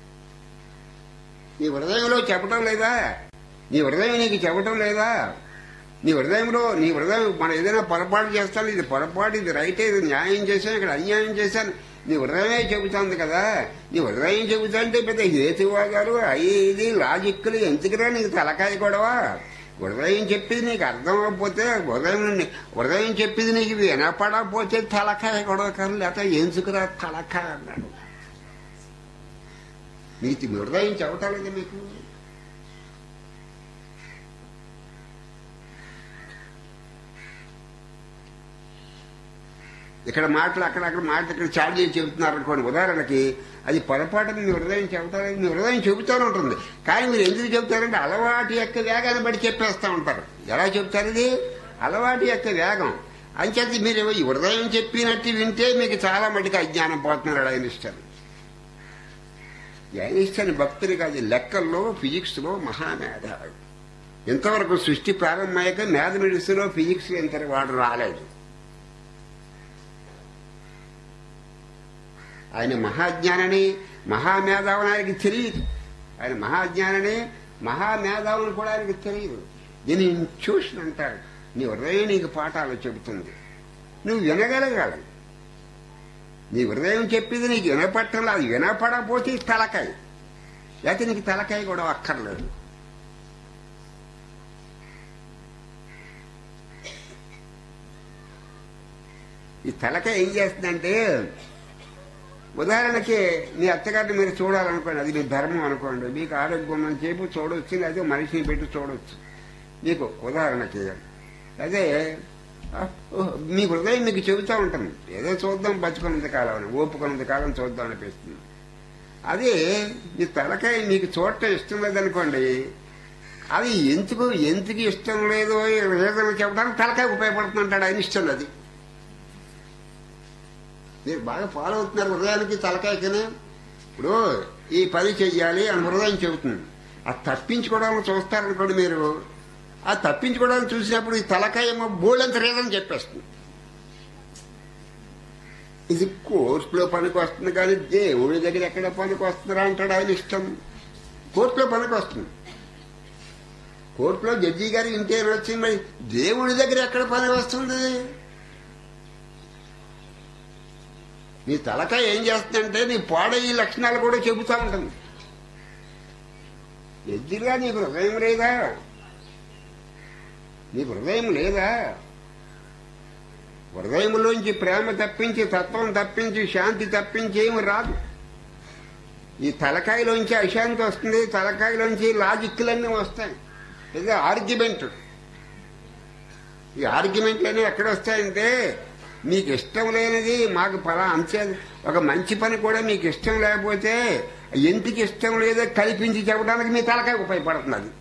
నీ హృదయంలో చెప్పటం లేదా నీ హృదయం నీకు చెప్పటం లేదా నీ హృదయంలో నీ హృదయం మనం ఏదైనా పొరపాటు చేస్తాను ఇది పొరపాటు ఇది రైట్ ఇది న్యాయం చేశాను ఇక్కడ అన్యాయం చేశాను నీ హృదయమే చెబుతుంది కదా నీ హృదయం చెబుతుంటే పెద్ద హేతువాదాలు అయ్యి ఇది లాజిక్లు ఎందుకురా నీకు తలకాయ గొడవ హృదయం చెప్పింది నీకు అర్థం అవ్వకపోతే హృదయం ని- హృదయం చెప్పింది నీకు వినపడకపోతే తలకాయ గొడవ కాదు లేకపోతే ఎందుకురా తలకాయ అన్నాడు నీకు మీ హృదయం చెప్పటం లేదు మీకు ఇక్కడ మాటలు అక్కడక్కడ మాటలు ఇక్కడ చార్జ్ చేసి చెబుతున్నారు అనుకోండి ఉదాహరణకి అది పొరపాటు మీ హృదయం చెబుతారు మీ హృదయం చెబుతూనే ఉంటుంది కానీ మీరు ఎందుకు చెబుతారంటే అలవాటు యొక్క వేగాన్ని బట్టి చెప్పేస్తూ ఉంటారు ఎలా చెప్తారు ఇది అలవాటు యొక్క వేగం అంచేది మీరు ఈ హృదయం చెప్పినట్టు వింటే మీకు చాలా మటుకు అజ్ఞానం పోతున్నారు ఐనిస్టన్ ఐనిస్టన్ భక్తులు కాదు లెక్కల్లో ఫిజిక్స్లో మహామేధావి ఇంతవరకు సృష్టి ప్రారంభమయ్యాక మ్యాథమెటిక్స్లో ఫిజిక్స్ ఇంత వాడు రాలేదు ఆయన మహాజ్ఞానని మహామేధావని ఆయనకి తెలియదు ఆయన మహాజ్ఞానని మహామేధావుని కూడా ఆయనకి తెలియదు దీన్ని ట్యూషన్ అంటాడు నీ హృదయం నీకు పాఠాలు చెబుతుంది నువ్వు వినగలగాలి నీ హృదయం చెప్పింది నీకు వినపట్టంలో అది వినపడకపోతే తలకాయ లేకపోతే నీకు తలకాయ కూడా అక్కర్లేదు ఈ తలకాయ ఏం చేస్తుందంటే ఉదాహరణకి మీ అత్తగారిని మీరు చూడాలనుకోండి అది మీ ధర్మం అనుకోండి మీకు ఆరోగ్యం ఉన్నంత సేపు చూడవచ్చు లేదా మనిషిని పెట్టి చూడవచ్చు మీకు ఉదాహరణకి అదే ఆ, ఓ, మీ హృదయం మీకు చెబుతూ ఉంటుంది ఏదో చూద్దాం బతుకున్నంత కాలం అని ఓపుకున్నంత కాలం చూద్దాం అనిపిస్తుంది అదే మీ తలకాయ మీకు చూడటం ఇష్టం లేదనుకోండి అది ఎందుకు ఎందుకు ఇష్టం లేదో రీజన్ చెప్పడానికి తలకాయ ఉపయోగపడుతుంటాడు ఆయన ఇష్టం అది మీరు బాగా ఫాలో అవుతున్నారు హృదయానికి తలకాయకనే ఇప్పుడు ఈ పని చెయ్యాలి అని హృదయం చెబుతుంది ఆ తప్పించుకోవడానికి చూస్తారనుకోండి మీరు ఆ తప్పించుకోవడానికి చూసినప్పుడు ఈ తలకాయ ఏమో బోళ్ళంత రీజన్ చెప్పేస్తుంది ఇది కోర్టులో పనికి వస్తుంది కానీ దేవుడి దగ్గర ఎక్కడ పనికి వస్తుందా అంటాడు ఆయన ఇష్టం కోర్టులో పనికి వస్తుంది కోర్టులో జడ్జి గారి ఇంటి వచ్చింది మరి దేవుడి దగ్గర ఎక్కడ పని వస్తుంది నీ తలకాయ ఏం చేస్తుందంటే నీ పాడయ్యే లక్షణాలు కూడా చెబుతా ఉంటుంది ఎద్దిగా నీకు హృదయం లేదా నీకు హృదయం లేదా హృదయంలోంచి ప్రేమ తప్పించి తత్వం తప్పించి శాంతి తప్పించి ఏమి రాదు ఈ తలకాయలోంచి అశాంతి వస్తుంది తలకాయలోంచి లాజిక్లన్నీ వస్తాయి ఇది ఆర్గ్యుమెంట్ ఈ ఆర్గ్యుమెంట్లన్నీ ఎక్కడ వస్తాయంటే మీకు ఇష్టం లేనిది మాకు ఫలా అంతే ఒక మంచి పని కూడా మీకు ఇష్టం లేకపోతే ఎందుకు ఇష్టం లేదో కల్పించి చెప్పడానికి మీ తలకాయ ఉపయోగపడుతున్నది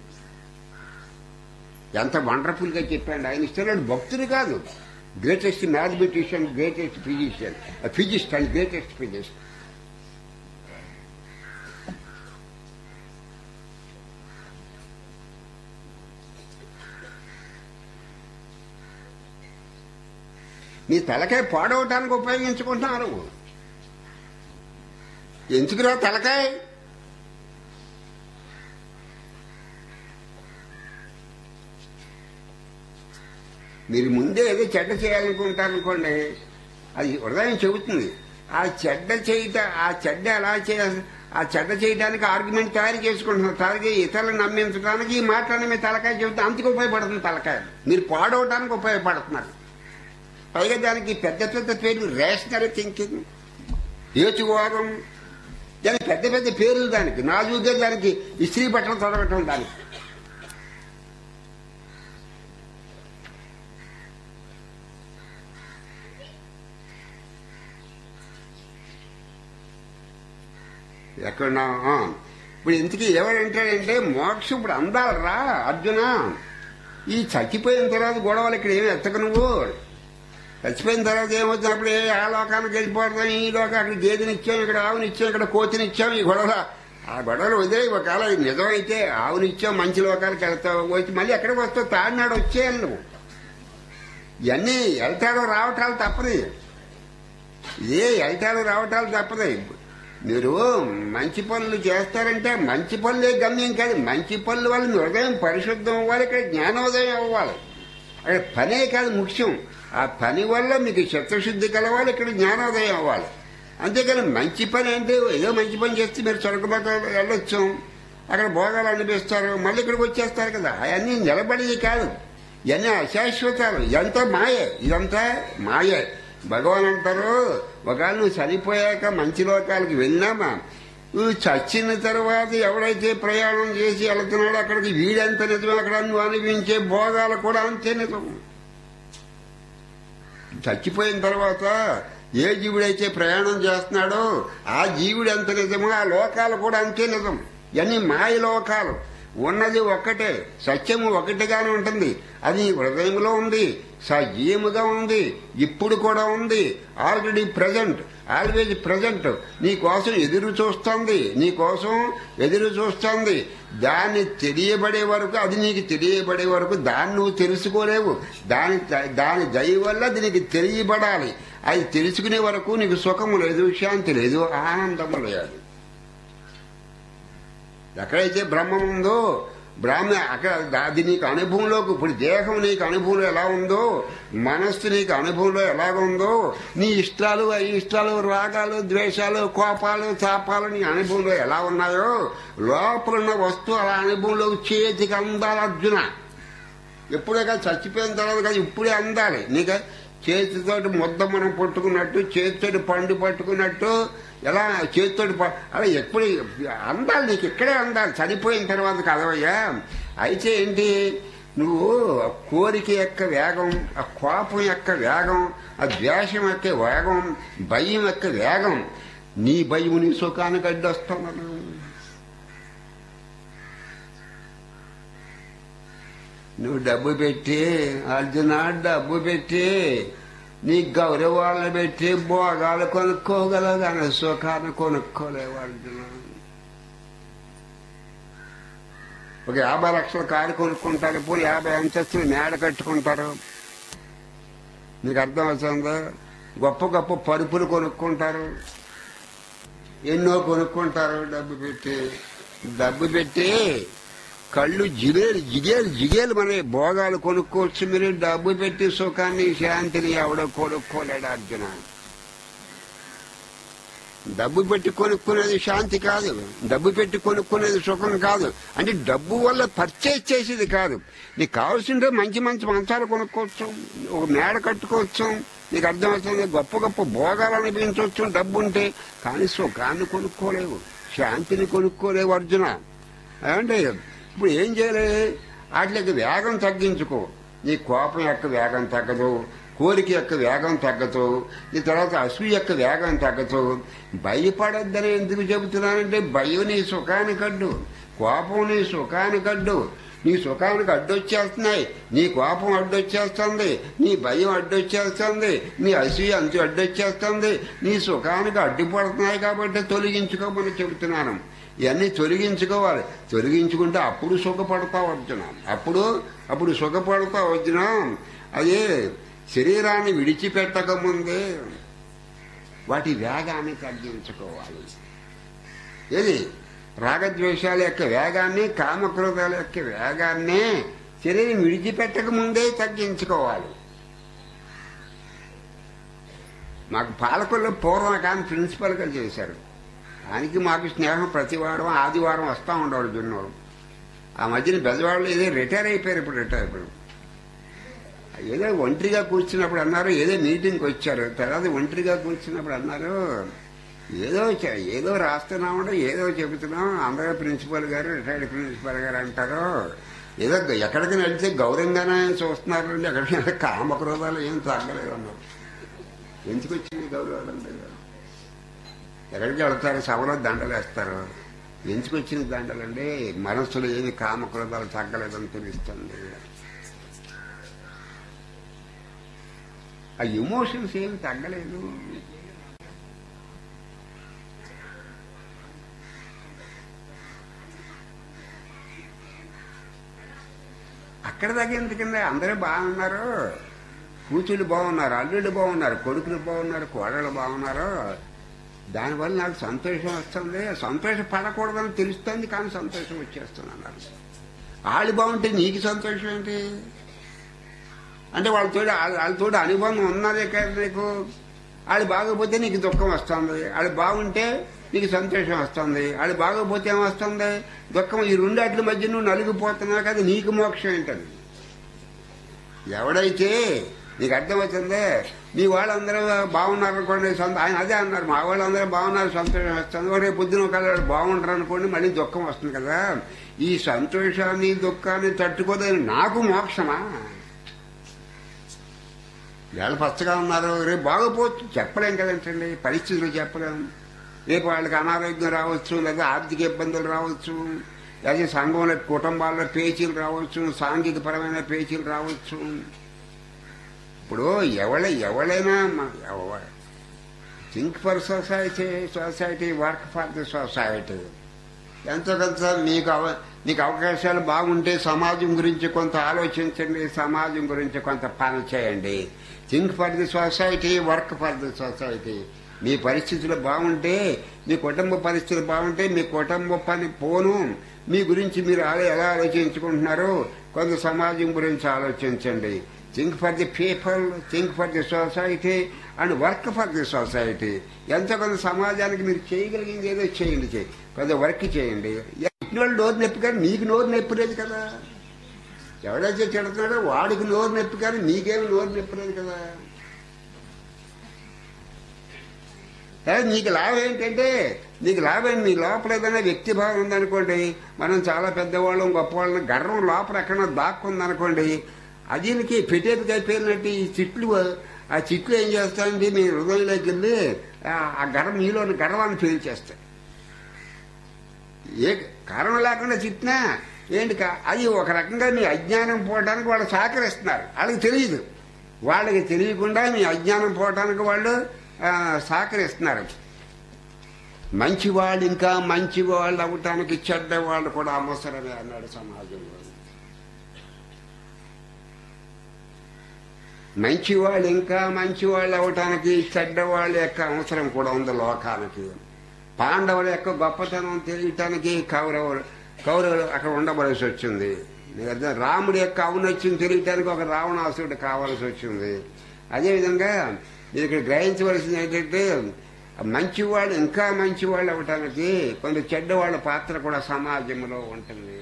ఎంత వండర్ఫుల్ గా చెప్పాడు ఆయన ఇష్టం భక్తుడు కాదు greatest mathematician greatest physician physicist and greatest physicist నీ తలకాయ పాడవటానికి ఉపయోగించుకుంటున్నారు ఎందుకురా తలకాయ మీరు ముందే ఏదో చెడ్డ చేయాలనుకుంటారనుకోండి అది హృదయం చెబుతుంది ఆ చెడ్డ చేయట ఆ చెడ్డ ఎలా చేయ ఆ చెడ్డ చేయడానికి ఆర్గ్యుమెంట్ తయారు చేసుకుంటున్నారు తయారు ఇతరులను నమ్మించడానికి ఈ మాటలని మీ తలకాయ చెబుతే అంతకు ఉపయోగపడుతుంది తలకాయ మీరు పాడవటానికి ఉపయోగపడుతున్నారు పైగా దానికి పెద్ద పెద్ద పేర్లు రేషనరీ థింకింగ్ ఏచువాదం దానికి పెద్ద పెద్ద పేర్లు దానికి నాజుగా దానికి ఇస్త్రీ బట్టలు తొడగటం దానికి ఎక్కడన్నా ఆ. ఇప్పుడు ఇంతకీ ఎవరంటాడంటే మోక్షం ఇప్పుడు అందాలరా అర్జున ఈ చచ్చిపోయిన తర్వాత గొడవలు ఇక్కడ ఏమి ఎత్తక నువ్వు చచ్చిపోయిన తర్వాత ఏమవుతుంది అప్పుడు ఏ ఆ లోకానికి వెళ్ళిపోతాం ఈ లోక అక్కడ గేదెని ఇచ్చాం ఇక్కడ ఆవుని ఇచ్చాం ఇక్కడ కోతిని ఇచ్చాం ఈ గొడవ ఆ గొడవలు వదిలే ఒకవేళ ఇది నిజమైతే ఆవుని ఇచ్చాం మంచి లోకాలకు వెళ్తావు వచ్చి మళ్ళీ ఎక్కడికి వస్తావు తాడినాడు వచ్చేయాలి నువ్వు ఇవన్నీ వెళ్తాడు రావటాలు తప్పదు ఏ వెళ్తాడు రావటాలు తప్పదు మీరు మంచి పనులు చేస్తారంటే మంచి పనులే గమ్యం కాదు మంచి పనుల వల్ల మీ హృదయం పరిశుద్ధం అవ్వాలి ఇక్కడ జ్ఞానోదయం అవ్వాలి అక్కడ పనే కాదు ముఖ్యం ఆ పని వల్ల మీకు చిత్తశుద్ధి కలవాలి ఇక్కడ జ్ఞానోదయం అవ్వాలి అంతేకాని మంచి పని అంటే ఏదో మంచి పని చేస్తే మీరు సరుకులోకి వెళ్ళొచ్చు అక్కడ భోగాలు అనిపిస్తారు మళ్ళీ ఇక్కడికి వచ్చేస్తారు కదా అవన్నీ నిలబడేది కాదు ఇవన్నీ అశాశ్వతాలు ఇదంతా మాయే ఇదంతా మాయే భగవాన్ అంటారు ఒకవేళ నువ్వు చనిపోయాక మంచి లోకాలకు వెళ్ళినామా నువ్వు చచ్చిన తర్వాత ఎవడైతే ప్రయాణం చేసి వెళ్తున్నాడో అక్కడికి వీడంత నిజం అక్కడ నువ్వు అనిపించే భోగాలు కూడా అంతే నిజం చచ్చిపోయిన తర్వాత ఏ జీవుడైతే ప్రయాణం చేస్తున్నాడో ఆ జీవుడు ఎంత నిజమో ఆ లోకాలు కూడా అంతే నిజం ఇవన్నీ మాయ లోకాలు ఉన్నది ఒక్కటే సత్యము ఒకటిగానే ఉంటుంది అది హృదయంలో ఉంది సజీవముగా ఉంది ఇప్పుడు కూడా ఉంది ఆల్రెడీ ప్రజెంట్ ఆల్వేజ్ ప్రజెంట్ నీ కోసం ఎదురు చూస్తుంది నీ కోసం ఎదురు చూస్తుంది దాన్ని తెలియబడే వరకు అది నీకు తెలియబడే వరకు దాన్ని నువ్వు తెలుసుకోలేవు దాని దాని దయ వల్ల అది నీకు తెలియబడాలి అది తెలుసుకునే వరకు నీకు సుఖము లేదు శాంతి లేదు ఆనందము లేదు ఎక్కడైతే బ్రహ్మం ఉందో బ్రాహ్మ అక్కడ అది నీకు అనుభవంలోకి ఇప్పుడు దేహం నీకు అనుభవంలో ఎలా ఉందో మనస్సు నీకు అనుభవంలో ఎలాగ ఉందో నీ ఇష్టాలు అయిష్టాలు రాగాలు ద్వేషాలు కోపాలు తాపాలు నీ అనుభవంలో ఎలా ఉన్నాయో లోపల ఉన్న వస్తువు అలా అనుభవంలోకి చేతికి అందాలి అర్జున ఎప్పుడే కాదు చచ్చిపోయిన తర్వాత కాదు ఇప్పుడే అందాలి నీకు చేతితోటి ముద్ద మనం పట్టుకున్నట్టు చేతితోటి పండు పట్టుకున్నట్టు ఎలా చేతితోటి ప- అలా ఎప్పుడు అందాలి నీకు ఇక్కడే అందాలి చనిపోయిన తర్వాత కదవయ్యా అయితే ఏంటి నువ్వు ఆ కోరిక యొక్క వేగం ఆ కోపం యొక్క వేగం ఆ ద్వేషం యొక్క వేగం భయం యొక్క వేగం నీ భయం నీ సుఖానికి అడ్డొస్తున్నాను నువ్వు డబ్బు పెట్టి అర్జున డబ్బు పెట్టి నీ గౌరవాలను పెట్టి భోగాలు కొనుక్కోగలవు కానీ సుఖాన్ని కొనుక్కోలేవు అర్జున ఒక యాభై లక్షల కారు కొనుక్కుంటారు ఇప్పుడు యాభై అంతస్తులు మేడ కట్టుకుంటారు మీకు అర్థం అవుతుందా గొప్ప గొప్ప పరుపులు కొనుక్కుంటారు ఎన్నో కొనుక్కుంటారు డబ్బు పెట్టి డబ్బు పెట్టి కళ్ళు జిగేలు జిగేలు జిగేలు మన భోగాలు కొనుక్కోవచ్చు మీరు డబ్బు పెట్టి సుఖాన్ని శాంతిని ఎవడో కొనుక్కోలేడు అర్జున డబ్బు పెట్టి కొనుక్కునేది శాంతి కాదు డబ్బు పెట్టి కొనుక్కునేది సుఖం కాదు అంటే డబ్బు వల్ల పర్చేజ్ చేసేది కాదు నీకు కావాల్సింటే మంచి మంచి మంచాలు కొనుక్కోవచ్చు ఒక మేడ కట్టుకోవచ్చు నీకు అర్థమవుతుంది గొప్ప గొప్ప భోగాలు అనిపించవచ్చు డబ్బు ఉంటే కానీ సుఖాన్ని కొనుక్కోలేవు శాంతిని కొనుక్కోలేవు అర్జున అంటే ఇప్పుడు ఏం చేయాలి వాటికి వేగం తగ్గించుకో నీ కోపం యొక్క వేగం తగ్గదు కోరిక యొక్క వేగం తగ్గదు నీ తర్వాత అసూయ యొక్క వేగం తగ్గదు భయపడద్దని ఎందుకు చెబుతున్నానంటే భయం నీ సుఖానికి అడ్డు కోపం నీ సుఖానికి అడ్డు నీ సుఖానికి అడ్డొచ్చేస్తున్నాయి నీ కోపం అడ్డొచ్చేస్తుంది నీ భయం అడ్డొచ్చేస్తుంది నీ అసూయ అంచు అడ్డొచ్చేస్తుంది నీ సుఖానికి అడ్డుపడుతున్నాయి కాబట్టి తొలగించుకోమని చెబుతున్నాను ఇవన్నీ తొలగించుకోవాలి తొలగించుకుంటే అప్పుడు సుఖపడతావు అర్జున అప్పుడు అప్పుడు సుఖపడతావు అర్జున అదే శరీరాన్ని విడిచిపెట్టక ముందే వాటి వేగాన్ని తగ్గించుకోవాలి ఏది రాగద్వేషాల యొక్క వేగాన్ని కామక్రోధాల యొక్క వేగాన్ని శరీరం విడిచిపెట్టక ముందే తగ్గించుకోవాలి మాకు పాలకుల్లో పూర్వం కానీ ప్రిన్సిపల్గా చేశారు దానికి మాకు స్నేహం ప్రతి వారం ఆదివారం వస్తూ ఉండేవాళ్ళు జున్నోడు ఆ మధ్యన పెద్దవాళ్ళు ఏదో రిటైర్ అయిపోయారు ఇప్పుడు రిటైర్ అయిపోయారు ఏదో ఒంటరిగా కూర్చున్నప్పుడు అన్నారు ఏదో మీటింగ్కి వచ్చారు తర్వాత ఒంటరిగా కూర్చున్నప్పుడు అన్నారు ఏదో చ- ఏదో రాస్తున్నామంటే ఏదో చెబుతున్నాం అందరూ ప్రిన్సిపల్ గారు రిటైర్డ్ ప్రిన్సిపల్ గారు అంటారు ఏదో ఎక్కడికి వెళ్తే గౌరవంగానే చూస్తున్నారు అండి ఎక్కడికి కామక్రోధాలు ఏం తగ్గలేదు అన్నారు ఎందుకు వచ్చింది గౌరవాలు అంటే ఎక్కడికి వెళ్తారు సభలో దండలు వేస్తారు ఎందుకు వచ్చిన దండలండి మనస్సులో ఏమి కామక్రోధాలు తగ్గలేదని తెలుస్తుంది ఆ ఎమోషన్స్ ఏమి తగ్గలేదు అక్కడ దాకా ఎందుకండి అందరూ బాగున్నారు కూతుళ్ళు బాగున్నారు అల్లుళ్ళు బాగున్నారు కొడుకులు బాగున్నారు కోడళ్ళు బాగున్నారు దానివల్ల నాకు సంతోషం వస్తుంది సంతోషం పడకూడదని తెలుస్తుంది కానీ సంతోషం వచ్చేస్తుంది అన్నారు వాళ్ళు బాగుంటే నీకు సంతోషం ఏంటి అంటే వాళ్ళతో వాళ్ళతో అనుభవం ఉన్నదే కదా నీకు వాళ్ళు బాగోపోతే నీకు దుఃఖం వస్తుంది వాళ్ళు బాగుంటే నీకు సంతోషం వస్తుంది వాళ్ళు బాగోపోతే ఏమొస్తుంది దుఃఖం ఈ రెండాట్ల మధ్య నువ్వు నలిగిపోతున్నావు కదా నీకు మోక్షం ఏంటది ఎవడైతే నీకు అర్థమవుతుందే మీ వాళ్ళందరూ బాగున్నారు అనుకోండి సొంత ఆయన అదే అన్నారు మా వాళ్ళందరూ బాగున్నారు సంతోషం వస్తుంది రేపు పొద్దున ఒకళ్ళు బాగుంటారు అనుకోండి మళ్ళీ దుఃఖం వస్తుంది కదా ఈ సంతోషాన్ని దుఃఖాన్ని తట్టుకోదని నాకు మోక్షమా వేళ పచ్చగా ఉన్నారు రేపు బాగోపోవచ్చు చెప్పలేం కదంటండి పరిస్థితులు చెప్పలేం రేపు వాళ్ళకి అనారోగ్యం రావచ్చు లేదా ఆర్థిక ఇబ్బందులు రావచ్చు లేదా సంఘంలో కుటుంబాల్లో పేచీలు రావచ్చు సాంఘిక పరమైన పేచీలు రావచ్చు ఇప్పుడు ఎవడ ఎవడైనా think for society society work for the society ఎంతో కొంత మీకు అవ మీకు అవకాశాలు బాగుంటే సమాజం గురించి కొంత ఆలోచించండి సమాజం గురించి కొంత పని చేయండి think for the society work for the society మీ పరిస్థితులు బాగుంటే మీ కుటుంబ పరిస్థితులు బాగుంటే మీ కుటుంబ పని పోను మీ గురించి మీరు ఆలో- ఎలా ఆలోచించుకుంటున్నారో కొంత సమాజం గురించి ఆలోచించండి think for the people think for the society and work for the society ఎంతో కొంత సమాజానికి మీరు చేయగలిగింది ఏదో చేయండి చేయి కొంత వర్క్ చేయండి ఇన్ని వాళ్ళు నోరు నొప్పి కానీ నీకు నోరు నొప్పి లేదు కదా ఎవడైతే చెడుతున్నాడో వాడికి నోరు నొప్పి కానీ నీకేమి నోరు నొప్పి లేదు కదా అదే నీకు లాభం ఏంటంటే నీకు లాభం నీ లోపల ఏదైనా వ్యక్తి భావం ఉందనుకోండి మనం చాలా పెద్దవాళ్ళం గొప్పవాళ్ళం గర్వం లోపల ఎక్కడో దాక్కుందనుకోండి అదీనికి పెట్టేదికి అయిపోయినట్టు ఈ చిట్లు ఆ చిట్లు ఏం చేస్తాయంటే మీ హృదయంలోకి వెళ్ళి ఆ- ఆ గర్వం మీలోని గర్వాన్ని ఫీల్ చేస్తాయి ఏ కారణం లేకుండా చిట్నా ఏంటి కా- అది ఒక రకంగా మీ అజ్ఞానం పోవడానికి వాళ్ళు సహకరిస్తున్నారు వాళ్ళకి తెలియదు వాళ్ళకి తెలియకుండా మీ అజ్ఞానం పోవడానికి వాళ్ళు ఆ, సహకరిస్తున్నారు మంచి వాళ్ళు ఇంకా మంచి వాళ్ళు అవ్వటానికి చెడ్డ వాళ్ళు కూడా అవసరమే అన్నాడు సమాజంలో మంచి వాళ్ళు ఇంకా మంచి వాళ్ళు అవ్వటానికి చెడ్డ వాళ్ళ యొక్క అవసరం కూడా ఉంది లోకానికి పాండవుల యొక్క గొప్పతనం తెలియటానికి కౌరవులు కౌరవులు అక్కడ ఉండవలసి వచ్చింది నీకు అర్థం? రాముడి యొక్క ఔన్నత్యం తెలియటానికి ఒక రావణాసురుడు కావాల్సి వచ్చింది అదేవిధంగా మీరు ఇక్కడ గ్రహించవలసింది ఏంటంటే మంచి వాళ్ళు ఇంకా మంచి వాళ్ళు అవ్వటానికి కొంత చెడ్డవాళ్ళ పాత్ర కూడా సమాజంలో ఉంటుంది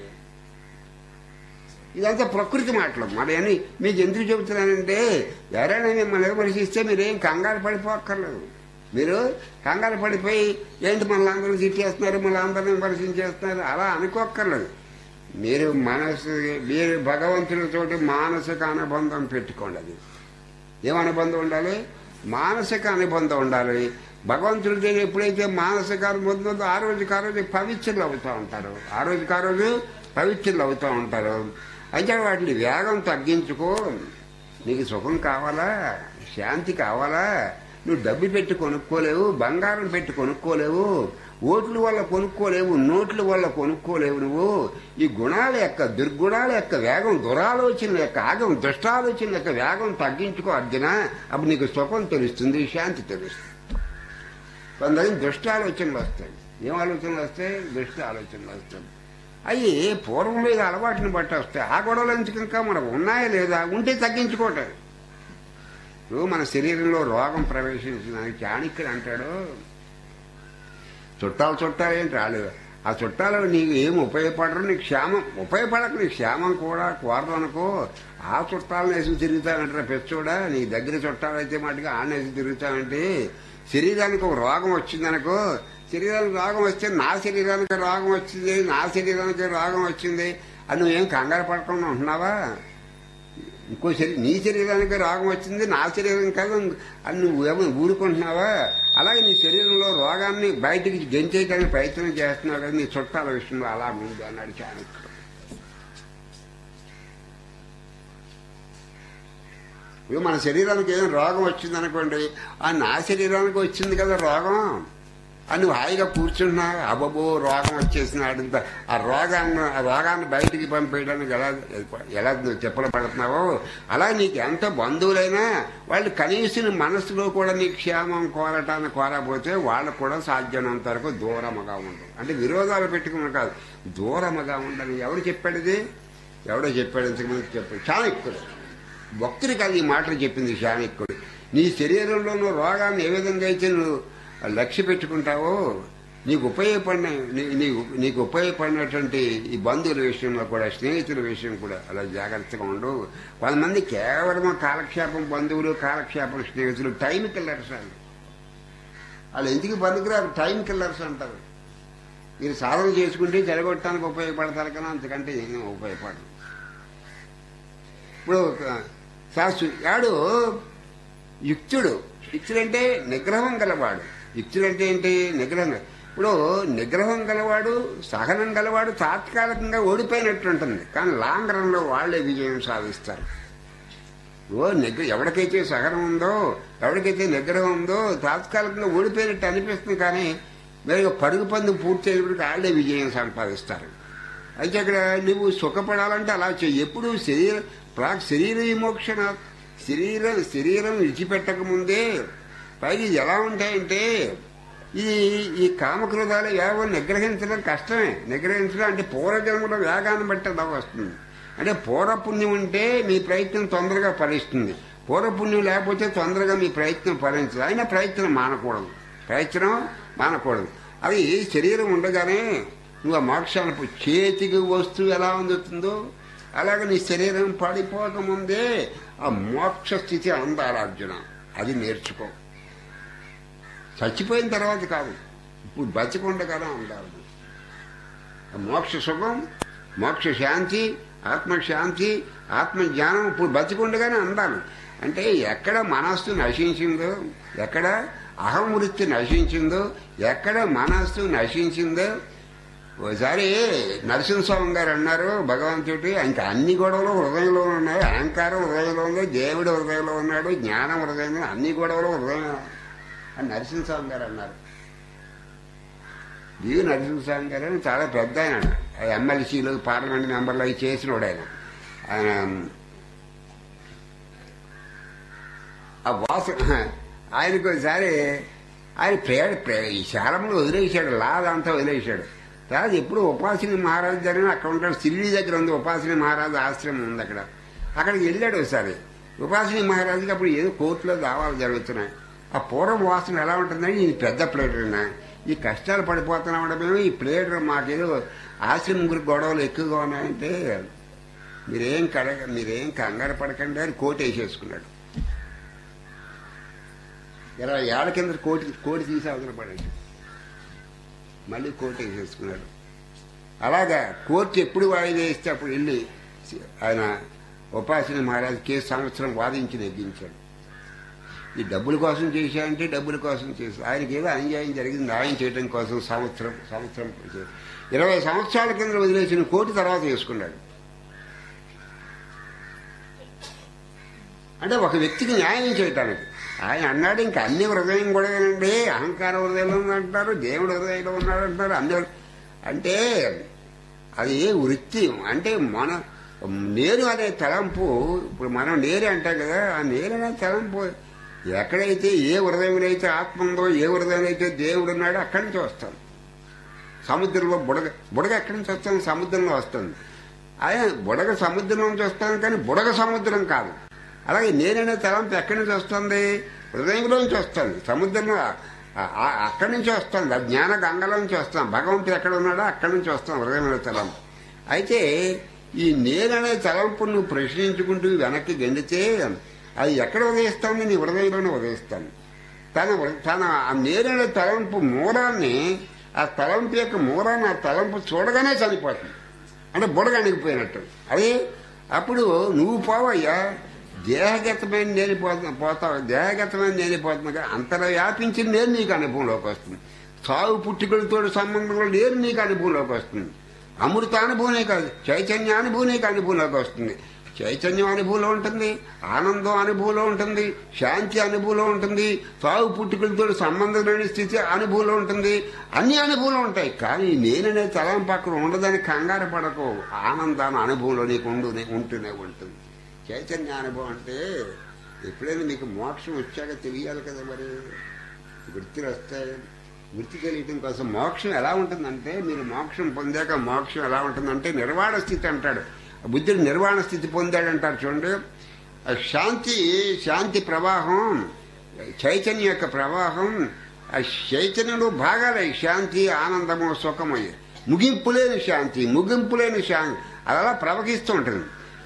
ఇదంతా ప్రకృతి మాటలు మరి అని మీకు ఎందుకు చెబుతున్నానంటే ఎవరైనా మిమ్మల్ని విమర్శిస్తే మీరేం కంగారు పడిపోక్కర్లేదు మీరు కంగారు పడిపోయి ఏంటి మనల్ని అందరూ తిట్టేస్తున్నారు మళ్ళీ అందరిని విమర్శించేస్తున్నారు అలా అనుకోక్కర్లేదు మీరు మనసు మీరు భగవంతుడితోటి మానసిక అనుబంధం పెట్టుకోండి అది ఏం అనుబంధం ఉండాలి మానసిక అనుబంధం ఉండాలి భగవంతుడితో ఎప్పుడైతే మానసిక అనుబంధం ఉందో ఆ రోజుకి ఆ రోజు పవిత్రులు అవుతూ ఉంటారు ఆ రోజుకి ఆ రోజు పవిత్రులు అవుతూ ఉంటారు అయితే వాటిని వేగం తగ్గించుకో నీకు సుఖం కావాలా శాంతి కావాలా నువ్వు డబ్బు పెట్టి కొనుక్కోలేవు బంగారం పెట్టి కొనుక్కోలేవు ఓట్ల వల్ల కొనుక్కోలేవు నోట్ల వల్ల కొనుక్కోలేవు నువ్వు ఈ గుణాల యొక్క దుర్గుణాల యొక్క వేగం దురాలోచన యొక్క ఆగం దుష్టాలోచన యొక్క వేగం తగ్గించుకో అర్జున అప్పుడు నీకు సుఖం తెలుస్తుంది శాంతి తెలుస్తుంది కొందరికి దుష్ట ఆలోచనలు వస్తాయి ఏం ఆలోచనలు వస్తాయి దుష్ట ఆలోచనలు వస్తాయి అవి పూర్వం మీద అలవాటుని బట్టి వస్తాయి ఆ గొడవలు ఎందుకు ఇంకా మనకు ఉన్నాయా లేదా ఉంటే తగ్గించుకోవటం ఇప్పుడు మన శరీరంలో రోగం ప్రవేశించిందని చాణక్యుడు అంటాడు చుట్టాలు చుట్టాలు ఏంటి రాలేదు ఆ చుట్టాలు నీకు ఏం ఉపయోగపడరు నీకు క్షేమం ఉపయోగపడక నీకు క్షేమం కూడా కోరదు అనుకో ఆ చుట్టాలను వేసి తిరుగుతానంటారా పెచ్చోడా నీ దగ్గర చుట్టాలైతే మటుగా ఆడ వేసి తిరుగుతానంటే శరీరానికి ఒక రోగం వచ్చిందనుకో శరీరానికి రోగం వస్తే నా శరీరానికి రోగం వచ్చింది నా శరీరానికి రోగం వచ్చింది అని నువ్వేం కంగారు పడకుండా ఉంటున్నావా ఇంకో శరీరం నీ శరీరానికి రోగం వచ్చింది నా శరీరం కాదు అని నువ్వు ఏమైనా ఊరుకుంటున్నావా అలాగే నీ శరీరంలో రోగాన్ని బయటికి గెంచేయడానికి ప్రయత్నం చేస్తున్నావు కదా నీ చుట్టాల విషయంలో అలా ఉంది అన్నాడు చాణక్యుడు ఇప్పుడు మన శరీరానికి ఏదైనా రోగం వచ్చింది అనుకోండి ఆ నా శరీరానికి వచ్చింది కదా రోగం అని నువ్వు హాయిగా కూర్చుంటున్నావు అబ్బబో రోగం వచ్చేసినాడు ఇంత ఆ రోగాన్ని ఆ రోగాన్ని బయటికి పంపేయడానికి ఎలా ఎలా నువ్వు చెప్పులు పడుతున్నావో అలా నీకు ఎంత బంధువులైనా వాళ్ళు కనీసం మనసులో కూడా నీ క్షేమం కోరటాన్ని కోరకపోతే వాళ్ళకు కూడా సాధ్యమైనంత వరకు దూరముగా ఉండదు అంటే విరోధాలు పెట్టుకున్న కాదు దూరముగా ఉండని ఎవరు చెప్పాడు ఇది ఎవడో చెప్పాడు ఇంతకుముందు చెప్పాడు చాణక్యుడు భక్తుడికి అది ఈ మాటలు చెప్పింది చాణక్యుడు నీ శరీరంలో ఉన్న రోగాన్ని ఏ విధంగా అయితే నువ్వు లక్ష్య పెట్టుకుంటావో నీకు ఉపయోగపడిన నీ- నీకు నీకు ఉపయోగపడినటువంటి ఈ బంధువుల విషయంలో కూడా స్నేహితుల విషయం కూడా అలా జాగ్రత్తగా ఉండు కొంతమంది కేవలం కాలక్షేపం బంధువులు కాలక్షేపం స్నేహితులు టైం కిల్లర్స్ అని వాళ్ళు ఎందుకు పనికిరారు టైం కిల్లర్స్ అంటారు మీరు సాధన చేసుకుంటే జరగొట్టడానికి ఉపయోగపడతారు కానీ అంతకంటే ఏమీ ఉపయోగపడదు ఇప్పుడు ఒక శాస్త్రు యాడు యుక్తుడు యుక్తుడంటే నిగ్రహం గలవాడు యుక్తుడంటే ఏంటి నిగ్రహం గల- ఇప్పుడు నిగ్రహం గలవాడు సహనం గలవాడు తాత్కాలికంగా ఓడిపోయినట్టు ఉంటుంది కానీ లాంగ్ రన్లో వాళ్లే విజయం సాధిస్తారు ఓ నిగ్ర ఎవరికైతే సహనం ఉందో ఎవరికైతే నిగ్రహం ఉందో తాత్కాలికంగా ఓడిపోయినట్టు అనిపిస్తుంది కానీ మీరు పరుగు పందు పూర్తి అయినప్పటికీ వాళ్ళే విజయం సంపాదిస్తారు అయితే అక్కడ నువ్వు సుఖపడాలంటే అలా చెయ్యి ఎప్పుడు శరీర ప్రాక్ శరీర విమోక్షణ శరీరం శరీరం విడిచిపెట్టక ముందే పైగా ఇది ఎలా ఉంటాయంటే ఈ ఈ కామక్రోధాలు ఏవో నిగ్రహించడం కష్టమే నిగ్రహించడం అంటే పూర్వజన్మలో వేగాన్ని బట్టి అలా వస్తుంది అంటే పూర్వపుణ్యం ఉంటే మీ ప్రయత్నం తొందరగా ఫలిస్తుంది పూర్వపుణ్యం లేకపోతే తొందరగా మీ ప్రయత్నం ఫలించదు అయినా ప్రయత్నం మానకూడదు ప్రయత్నం మానకూడదు అది శరీరం ఉండగానే నువ్వు ఆ మోక్షాన్ని పొ- చేతికి వస్తువు ఎలా అందుతుందో అలాగే నీ శరీరం పడిపోకముందే ఆ మోక్ష స్థితి అందాలి అర్జున అది నేర్చుకో చచ్చిపోయిన తర్వాత కాదు ఇప్పుడు బతికుండగానే ఉండాలి మోక్ష సుఖం మోక్ష శాంతి ఆత్మ శాంతి ఆత్మ జ్ఞానం ఇప్పుడు బతికుండగానే అందాలి అంటే ఎక్కడ మనస్సు నశించిందో ఎక్కడ అహం వృత్తి నశించిందో ఎక్కడ మనస్సు నశించిందో ఒకసారి నరసింహస్వామి గారు అన్నారు భగవంతుడి ఇంకా అన్ని గొడవలు హృదయంలో ఉన్నాయి అహంకారం హృదయంలో ఉంది దేవుడు హృదయంలో ఉన్నాడు జ్ఞానం హృదయంలో అన్ని గొడవలు హృదయం అని నరసింహస్వామి గారు అన్నారు దివి నరసింహస్వామి గారు అని చాలా పెద్ద ఆయన ఎమ్మెల్సీలు పార్లమెంట్ మెంబర్లు అవి చేసినోడు ఆయన ఆయన ఆ వాసన ఆయనకు ఒకసారి ఆయన ప్రేడ ప్రే- ఈ శాలంలో వదిలేశాడు లాదంతా వదిలేశాడు తర్వాత ఎప్పుడు ఉపాసిని మహారాజు జరిగిన అక్కడ ఉంటాడు సిల్లి దగ్గర ఉంది ఉపాసిని మహారాజు ఆశ్రమం ఉంది అక్కడ అక్కడికి వెళ్ళాడు ఒకసారి ఉపాసిని మహారాజుకి అప్పుడు ఏదో కోర్టులో దావాలు జరుగుతున్నాయి ఆ పూర్వం వాసన ఎలా ఉంటుందని ఈ పెద్ద ప్లేటర్ ఈ కష్టాలు పడిపోతున్నాం మేము ఈ ప్లేటర్ మాకేదో ఆశ్రమం గురి గొడవలు ఎక్కువగా ఉన్నాయంటే మీరేం కడగ మీరేం కంగారు పడకండి అని కోట్ వేసేసుకున్నాడు ఇరవై ఏళ్ల కింద కోటి కోటి తీసి అవతల పడండి మళ్ళీ కోర్టు వేసేసుకున్నాడు అలాగా కోర్టు ఎప్పుడు వాయిదా వేస్తే అప్పుడు వెళ్ళి ఆయన ఉపాసన మహారాజ్ కేసు సంవత్సరం వాదించి నెగ్గించాడు ఈ డబ్బుల కోసం చేశాడంటే డబ్బుల కోసం చేశాడు ఆయనకి ఏదో అన్యాయం జరిగింది న్యాయం చేయడం కోసం సంవత్సరం సంవత్సరం చేశాడు. ఇరవై సంవత్సరాల కింద వదిలేసిన కోర్టు తర్వాత వేసుకున్నాడు అంటే ఒక వ్యక్తికి న్యాయం చేయటానికి ఆయన అన్నాడు ఇంకా అన్ని హృదయం కూడా వినండి అహంకార హృదయంలో ఉందంటారు దేవుడు హృదయంలో ఉన్నాడు అంటారు అన్ని అంటే అది వృత్తి అంటే మన నేను అనే తలంపు ఇప్పుడు మనం నేరు అంటాం కదా ఆ నేరు అనే తలంపు ఎక్కడైతే ఏ హృదయంలో అయితే ఆత్మ ఉందో ఏ హృదయంలో అయితే దేవుడు ఉన్నాడో అక్కడి నుంచి వస్తాం సముద్రంలో బుడగ బుడగ ఎక్కడి నుంచి వస్తుంది సముద్రంలో వస్తుంది అదే బుడగ సముద్రం నుంచి వస్తుంది కానీ బుడగ సముద్రం కాదు అలాగే నేననే తలంపు ఎక్కడి నుంచి వస్తుంది హృదయంలోంచి వస్తుంది సముద్రంలో ఆ- ఆ- అక్కడి నుంచి వస్తుంది ఆ జ్ఞాన గంగలో నుంచి వస్తాం భగవంతుడు ఎక్కడ ఉన్నాడో అక్కడి నుంచి వస్తాం హృదయమైన తలంపు అయితే ఈ నేననే తలంపు నువ్వు ప్రశ్నించుకుంటూ వెనక్కి గెండితే అది ఎక్కడ ఉదయిస్తాను నీ హృదయంలోనే ఉదయిస్తాను తన తన ఆ నేరనే తలంపు మూలాన్ని ఆ తలంపు యొక్క మూలాన్ని ఆ తలంపు చూడగానే చనిపోతుంది అంటే బుడగ అణిగిపోయినట్టు అది అప్పుడు నువ్వు పోవయ్యా దేహగతమైన నేను పోతా పోతావు దేహగతమైన నేను పోతున్నా కానీ అంతలో వ్యాపించి నేను నీకు అనుభవంలోకి వస్తుంది సాగు పుట్టుకలతో సంబంధం కూడా నేను నీకు అనుభవంలోకి వస్తుంది అమృతానుభూనే కాదు చైతన్యానుభూతి నీకు అనుభవంలోకి వస్తుంది చైతన్యం అనుభవంలో ఉంటుంది ఆనందం అనుభవంలో ఉంటుంది శాంతి అనుభవంలో ఉంటుంది సాగు పుట్టుకలతో సంబంధం లేని స్థితి అనుభవంలో ఉంటుంది అన్ని అనుభవంలో ఉంటాయి కానీ నేననే తలం పక్కన ఉండదని కంగారు పడకు ఆనందాన్ని అనుభవంలో నీకు ఉండు ఉంటూనే ఉంటుంది చైతన్య అనుభవం అంటే ఎప్పుడైనా మీకు మోక్షం వచ్చాక తెలియాలి కదా మరి వృత్తులు వస్తాయి వృత్తి తెలియటం కోసం మోక్షం ఎలా ఉంటుందంటే మీరు మోక్షం పొందాక మోక్షం ఎలా ఉంటుందంటే నిర్వాణ స్థితి అంటాడు బుద్ధుడు నిర్వాణ స్థితి పొందాడంటారు చూడండి ఆ శాంతి శాంతి ప్రవాహం చైతన్యం యొక్క ప్రవాహం ఆ చైతన్యంలో భాగాలే శాంతి ఆనందము సుఖము ముగింపు లేని శాంతి ముగింపు లేని శాంతి అలా ప్రవహిస్తూ ఉంటుంది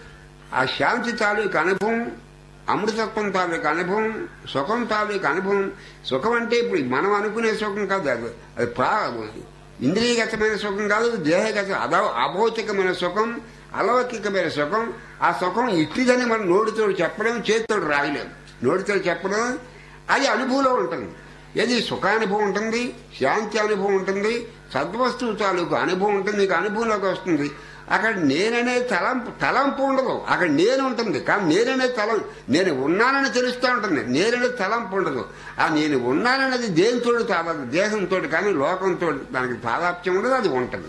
ఆ శాంతి తాలూకు అనుభవం అమృతత్వం తాలూకు అనుభవం సుఖం తాలూకు అనుభవం సుఖం అంటే ఇప్పుడు మనం అనుకునే సుఖం కాదు అది అది ప్రా ఇంద్రియగతమైన సుఖం కాదు దేహగత అద అభౌతికమైన సుఖం అలౌకికమైన సుఖం ఆ సుఖం ఇట్టిదని మనం నోటితో చెప్పడం చేతితో రాయలేం నోటితో చెప్పడం అది అనుభవంలో ఉంటుంది ఏది సుఖానుభవం ఉంటుంది శాంతి అనుభవం ఉంటుంది సద్వస్తువు తాలూకు అనుభవం ఉంటుంది నీకు అనుభవంలోకి వస్తుంది అక్కడ నేననే తలంపు తలంపు ఉండదు అక్కడ నేను ఉంటుంది కానీ నేననే తలం నేను ఉన్నానని తెలుస్తూ ఉంటుంది నేననే తలంపు ఉండదు ఆ నేను ఉన్నాననేది దేనితో తాదాదు దేహంతో కానీ లోకంతో దానికి తాదాప్యం ఉండదు అది ఉంటుంది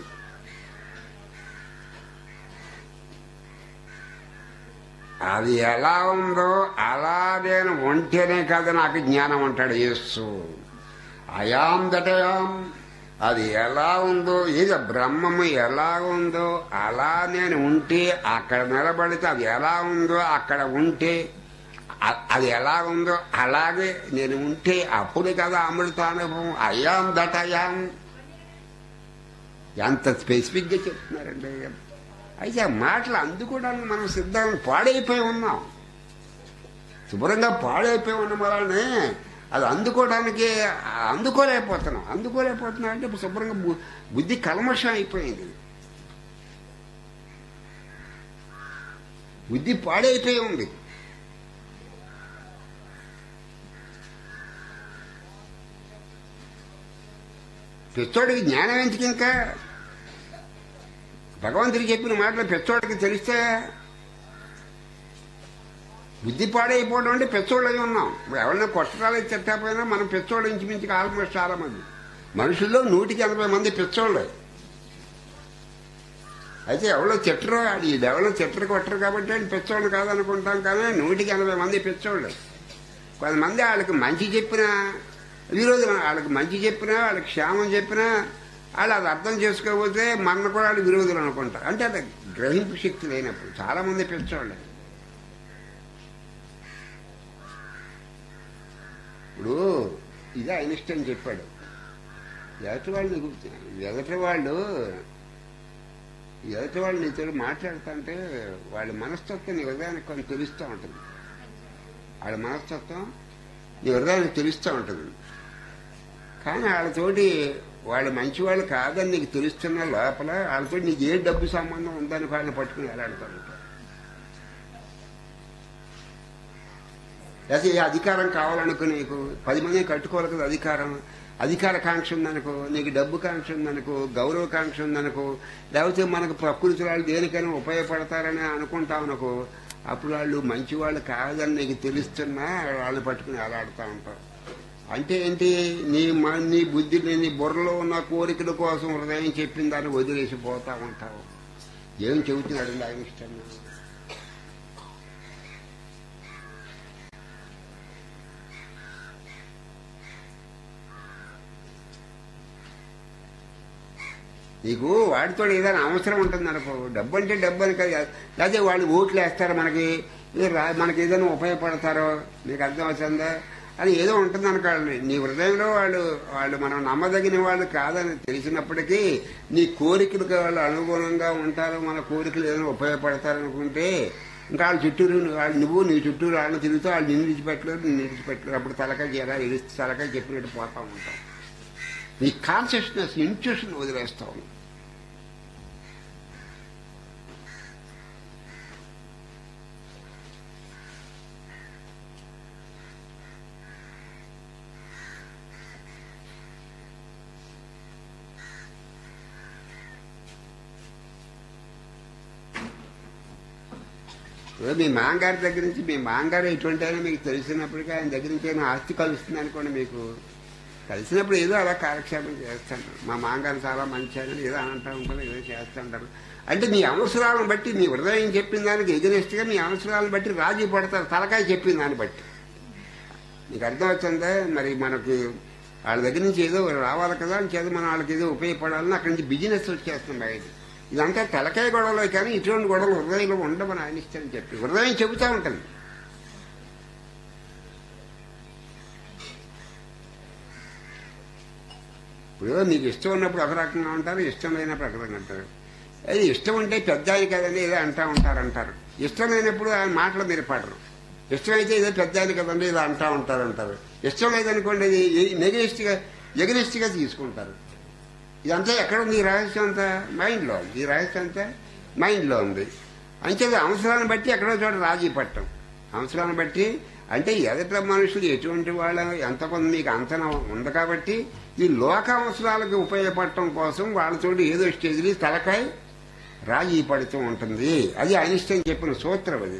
అది ఎలా ఉందో అలా నేను ఉంటేనే కదా నాకు జ్ఞానం అంటాడు యేసు అయాం దటయాం అది ఎలా ఉందో ఇది బ్రహ్మము ఎలా ఉందో అలా నేను ఉంటే అక్కడ నిలబడితే అది ఎలా ఉందో అక్కడ ఉంటే అ- అది ఎలా ఉందో అలాగే నేను ఉంటే అప్పుడు కదా అమృతానుభవం అయాం దటయాం ఎంత స్పెసిఫిక్గా చెప్తున్నారండి అయితే ఆ మాటలు అందుకోవడానికి మనం సిద్ధంగా పాడైపోయి ఉన్నాం శుభ్రంగా పాడైపోయి ఉన్న వలనే అది అందుకోవడానికి అందుకోలేకపోతున్నాం అందుకోలేకపోతున్నాం అంటే ఇప్పుడు శుభ్రంగా బు- బుద్ధి కల్మషం అయిపోయింది బుద్ధి పాడైపోయి ఉంది పిచ్చోడికి జ్ఞానం ఎందుకు ఇంకా భగవంతుడు చెప్పిన మాటలు పిచ్చోడికి తెలిస్తే బుద్ధి పాడైపోవడం అంటే పెచ్చోళ్ళు అయి ఉన్నాం ఎవరైనా కొట్టడాలు తిట్టకపోయినా మనం పెచ్చోళ్ళు ఇంచుమించుగా ఆల్మోస్ట్ చాలా మంది మనుషుల్లో నూటికి ఎనభై మంది పెచ్చోళ్ళు అయితే ఎవరో తిట్టరు అది ఎవరో తిట్టరు కొట్టరు కాబట్టి ఆయన పెచ్చోళ్ళు కాదనుకుంటాం కానీ నూటికి ఎనభై మంది పెచ్చోళ్ళు కొంతమంది వాళ్ళకి మంచి చెప్పినా విరోధం వాళ్ళకి మంచి చెప్పినా వాళ్ళకి క్షేమం చెప్పినా వాళ్ళు అది అర్థం చేసుకోకపోతే మన కూడా వాళ్ళు విరోధులు అనుకుంటారు అంటే అది గ్రహింపు శక్తి లేనప్పుడు చాలా మంది పెచ్చోళ్ళు ఇప్పుడు ఇది ఐన్స్టైన్ చెప్పాడు ఎదటి వాళ్ళు నీకు ఎదటి వాళ్ళు ఎదటి వాళ్ళు నీతో మాట్లాడుతుంటే వాళ్ళ మనస్తత్వం నీ హృదయానికి కొంత తెలుస్తూ ఉంటుంది వాళ్ళ మనస్తత్వం నీ హృదయానికి తెలుస్తూ ఉంటుంది కానీ వాళ్ళతోటి వాళ్ళు మంచి వాళ్ళు కాదని నీకు తెలుస్తున్న లోపల వాళ్ళతో నీకు ఏ డబ్బు సంబంధం ఉందని వాళ్ళని పట్టుకుని ఎలాడుతూ ఉంటారు లేకపోతే ఏ అధికారం కావాలనుకో నీకు పది మంది కట్టుకోవాలి కదా అధికారం అధికార కాంక్ష ఉందనుకో నీకు డబ్బు కాంక్ష ఉందనుకో గౌరవ కాంక్ష ఉందనుకో లేకపోతే మనకు ప్రకృతి వాళ్ళు దేనికైనా ఉపయోగపడతారని అనుకుంటాం అనుకో అప్పుడు వాళ్ళు మంచి వాళ్ళు కాదని నీకు తెలుస్తున్నా వాళ్ళు పట్టుకుని అలాడుతూ ఉంటారు అంటే ఏంటి నీ మ- నీ బుద్ధిని నీ బుర్రలో ఉన్న కోరికల కోసం హృదయం చెప్పిన దాన్ని వదిలేసి పోతా ఉంటావు ఏం చెబుతున్నాడు ఆయన ఇష్టం నీకు వాడితో ఏదైనా అవసరం ఉంటుంది అనుకో డబ్బు అంటే డబ్బు అని కాదు లేకపోతే వాళ్ళు ఓట్లు వేస్తారు మనకి ఇది రా మనకి ఏదైనా ఉపయోగపడతారో నీకు అర్థం అవుతుందా అని ఏదో ఉంటుంది అనుకోండి నీ హృదయంలో వాళ్ళు వాళ్ళు మనం నమ్మదగిన వాళ్ళు కాదని తెలిసినప్పటికీ నీ కోరికలకు వాళ్ళు అనుగుణంగా ఉంటారు మన కోరికలు ఏదైనా ఉపయోగపడతారు అనుకుంటే ఇంకా వాళ్ళ చుట్టూరు వాళ్ళు నువ్వు నీ చుట్టూరు వాళ్ళని తిరుగుతూ వాళ్ళు నిన్ను విడిచిపెట్టలేరు నిన్ను విడిచిపెట్టలేరు అప్పుడు తలకాయ చేయాలి ఇడిస్తే తలకాయ చెప్పినట్టు పోతా ఉంటాం నీ కాన్షియస్నెస్ ఇంట్యూషన్ వదిలేస్తావు ఇప్పుడు మీ మాంగారి దగ్గర నుంచి మీ మాంగారు ఎటువంటి అయినా మీకు తెలిసినప్పటికీ ఆయన దగ్గర నుంచి ఏమైనా ఆస్తి కలుస్తుంది అనుకోండి మీకు కలిసినప్పుడు ఏదో అలా కాలక్షేపం చేస్తాను మా మాంగారు చాలా మంచి అని ఏదో అంటూ ఉంటారు ఏదో చేస్తుంటారు అంటే మీ అవసరాలను బట్టి మీ హృదయం చెప్పిన దానికి ఎగరెస్ట్గా మీ అవసరాలను బట్టి రాజీ పడతారు తలకాయ చెప్పిన దాన్ని బట్టి మీకు అర్థం వచ్చిందా మరి మనకి వాళ్ళ దగ్గర నుంచి ఏదో రావాలి కదా అని చేత మనం వాళ్ళకి ఏదో ఉపయోగపడాలని అక్కడి నుంచి బిజినెస్ వచ్చేస్తుంది బయట ఇదంతా తలకాయ గొడవలో కానీ ఇటువంటి గొడవలు హృదయంలో ఉండమని ఆయన ఇష్టం చెప్పి హృదయం చెబుతూ ఉంటుంది ఇప్పుడు మీకు ఇష్టం ఉన్నప్పుడు ఒక రకంగా ఉంటారు ఇష్టం లేనప్పుడు ఒక రకంగా అంటారు అది ఇష్టం ఉంటే పెద్ద ఆయన కదండి ఏదో అంటా ఉంటారు అంటారు ఇష్టం లేనప్పుడు ఆయన మాటలు మీరు పడరు ఇష్టమైతే ఏదో పెద్ద ఆయన కదండి ఇలా అంటా ఉంటారు అంటారు ఇష్టం లేదనుకోండి ఇది నెగలిస్ట్గా ఎగనిస్ట్గా తీసుకుంటారు ఇదంతా ఎక్కడ ఉంది ఈ రహస్యం అంతా మైండ్లో ఉంది ఈ రహస్యం అంతా మైండ్లో ఉంది అంచేది అవసరాన్ని బట్టి ఎక్కడో చోట రాజీ పట్టం అవసరాన్ని బట్టి అంటే ఎదట మనుషులు ఎటువంటి వాళ్ళ ఎంతమంది మీకు అంతనం ఉంది కాబట్టి ఈ లోక అవసరాలకు ఉపయోగపడటం కోసం వాళ్ళతోటి ఏదో స్టేజ్లో తలకాయ రాజీ పడుతూ ఉంటుంది అది ఐన్స్టైన్ చెప్పిన సూత్రం అది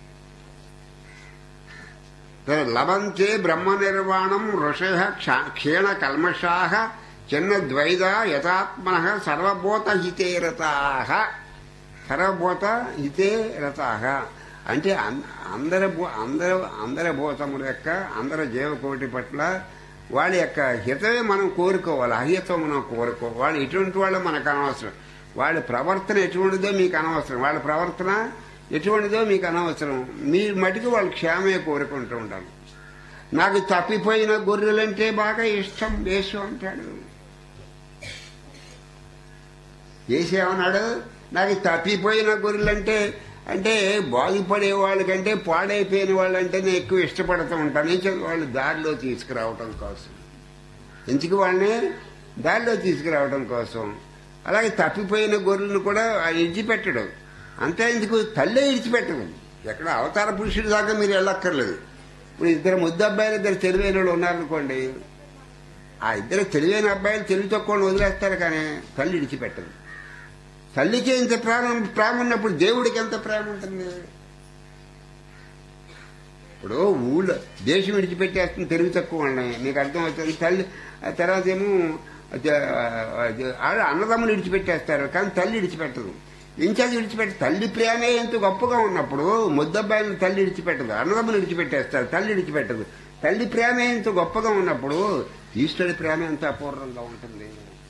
లభంతే బ్రహ్మ నిర్వాణం ఋషయ క్షీణ కల్మషా చిన్న ద్వైద యథాత్మన సర్వభూత హితే రతాహ సర్వభూత హితే రతాహ అంటే అం- అందరి భూ- అందరి అందరి భూతముల యొక్క అందరి జీవకోటి పట్ల వాళ్ళ యొక్క హితమే మనం కోరుకోవాలి అహితం మనం కోరుకో వాళ్ళు ఎటువంటి వాళ్ళు మనకు అనవసరం వాళ్ళ ప్రవర్తన ఎటువంటిదో మీకు అనవసరం వాళ్ళ ప్రవర్తన ఎటువంటిదో మీకు అనవసరం మీ మటుకు వాళ్ళు క్షేమే కోరుకుంటూ ఉండాలి నాకు తప్పిపోయిన గొర్రెలంటే బాగా ఇష్టం వేసు అంటాడు వేసేమన్నాడు నాకు తప్పిపోయిన గొర్రెలంటే అంటే బాగుపడే వాళ్ళకంటే పాడైపోయిన వాళ్ళంటే నేను ఎక్కువ ఇష్టపడుతూ ఉంటాను ఏం చేయాలి? వాళ్ళు దారిలో తీసుకురావటం కోసం ఎందుకు వాళ్ళని దారిలో తీసుకురావడం కోసం అలాగే తప్పిపోయిన గొర్రెలను కూడా ఆయన విడిచిపెట్టడు అంతే ఎందుకు తల్లే విడిచిపెట్టదు ఎక్కడ అవతార పురుషుడి దాకా మీరు వెళ్ళక్కర్లేదు ఇప్పుడు ఇద్దరు ముద్దు అబ్బాయిలు ఇద్దరు తెలివైన వాళ్ళు ఉన్నారనుకోండి ఆ ఇద్దరు తెలివైన అబ్బాయిలు తెలివి తక్కువ వదిలేస్తారు కానీ తల్లి విడిచిపెట్టదు తల్లికి ఇంత ప్రేమ ప్రేమ ఉన్నప్పుడు దేవుడికి ఎంత ప్రేమ ఉంటుంది ఇప్పుడు ఊళ్ళో దేశం విడిచిపెట్టేస్తుంది తెలివి తక్కువ వాళ్ళని నీకు అర్థమవుతుంది తల్లి ఆ తర్వాత ఏమో అది, అది, ఆడ అన్నదమ్ములు విడిచిపెట్టేస్తారు కానీ తల్లి విడిచిపెట్టదు ఇంచాది విడిచిపెట్ట తల్లి ప్రేమే ఎంత గొప్పగా ఉన్నప్పుడు ముద్దబ్బాయిని తల్లి విడిచిపెట్టదు అన్నదమ్ములు విడిచిపెట్టేస్తారు తల్లి విడిచిపెట్టదు తల్లి ప్రేమే ఎంత గొప్పగా ఉన్నప్పుడు ఈశ్వరుడి ప్రేమ ఎంత అపూర్వంగా ఉంటుంది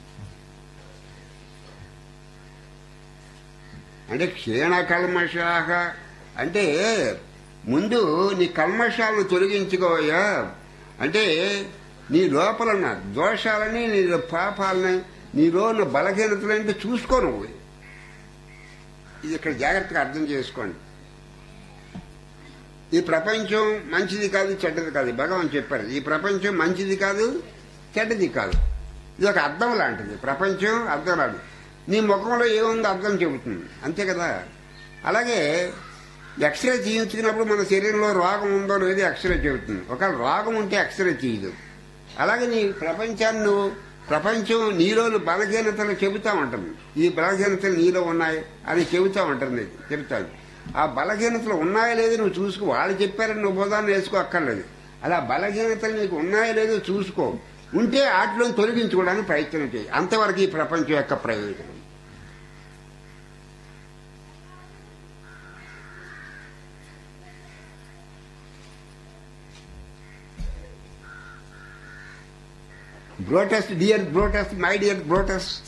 అంటే క్షీణ కల్మషాహ అంటే ముందు నీ కల్మషాలను తొలగించుకోవయ్యా అంటే నీ లోపల ఉన్న దోషాలని నీ పాపాలని నీలో ఉన్న బలహీనతలంటే చూసుకో నువ్వు ఇది ఇక్కడ జాగ్రత్తగా అర్థం చేసుకోండి ఈ ప్రపంచం మంచిది కాదు చెడ్డది కాదు భగవాన్ చెప్పారు ఈ ప్రపంచం మంచిది కాదు చెడ్డది కాదు ఇది ఒక అర్థం లాంటిది ప్రపంచం అర్థం లాంటిది నీ ముఖంలో ఏముందో అర్థం చెబుతుంది అంతే కదా అలాగే ఎక్స్రే చేయించుకున్నప్పుడు మన శరీరంలో రోగం ఉందో లేదో ఎక్స్రే చెబుతుంది ఒకవేళ రోగం ఉంటే ఎక్స్రే చేయదు అలాగే నీ ప్రపంచాన్ని నువ్వు ప్రపంచం నీలోని బలహీనతలు చెబుతా ఉంటుంది ఈ బలహీనతలు నీలో ఉన్నాయి అని చెబుతా ఉంటుంది చెబుతాను ఆ బలహీనతలు ఉన్నాయో లేదో నువ్వు చూసుకో వాళ్ళు చెప్పారని నువ్వు బోధాన్ని వేసుకో అక్కర్లేదు అలా బలహీనతలు నీకు ఉన్నాయో లేదో చూసుకో ఉంటే వాటిలో తొలగించుకోవడానికి ప్రయత్నం చేయి అంతవరకు ఈ ప్రపంచం యొక్క ప్రయోజనం Brotus, dear Brotus, my dear Brotus,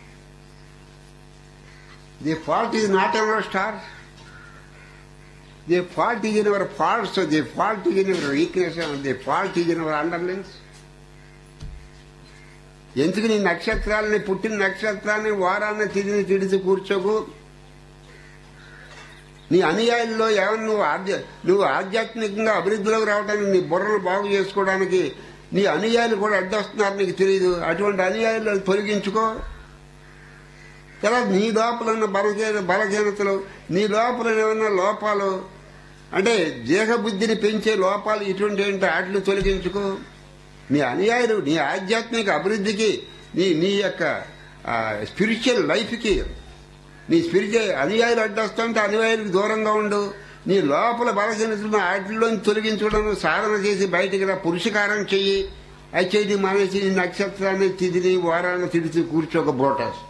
the fault is not our star. The fault is in our faults, so the fault is in our weakness, and the fault is in our underlings. ఎందుకు నీ నక్షత్రాలని పుట్టిన నక్షత్రాన్ని వారాన్ని తిరిగి తిడిచి కూర్చోకు నీ అనుయాయుల్లో ఏమన్నా నువ్వు ఆధ్య నువ్వు ఆధ్యాత్మికంగా అభివృద్ధిలోకి రావడానికి నీ బుర్రను బాగు చేసుకోవడానికి నీ అనుయాయులు కూడా అడ్డొస్తున్నారు నీకు తెలియదు అటువంటి అనుయాయులు తొలగించుకో తర్వాత నీ లోపల ఉన్న బలహీన బలహీనతలు నీ లోపల ఏమన్నా లోపాలు అంటే దేహబుద్ధిని పెంచే లోపాలు ఇటువంటి ఏంటో వాటిని తొలగించుకో నీ అనుయాయులు నీ ఆధ్యాత్మిక అభివృద్ధికి నీ నీ యొక్క స్పిరిచువల్ లైఫ్కి నీ స్పిరిచువల్ అనుయాయులు అడ్డొస్తుంటే అనుయాయులకు దూరంగా ఉండు నీ లోపల బలహీనతలను వాటిలోంచి తొలగించడం సాధన చేసి బయటికి రా పురుషకారం చెయ్యి అది చేతి మానేసి నీ నక్షత్రాన్ని తిదిని వారాన్ని తిడిచి కూర్చోక బోటాస్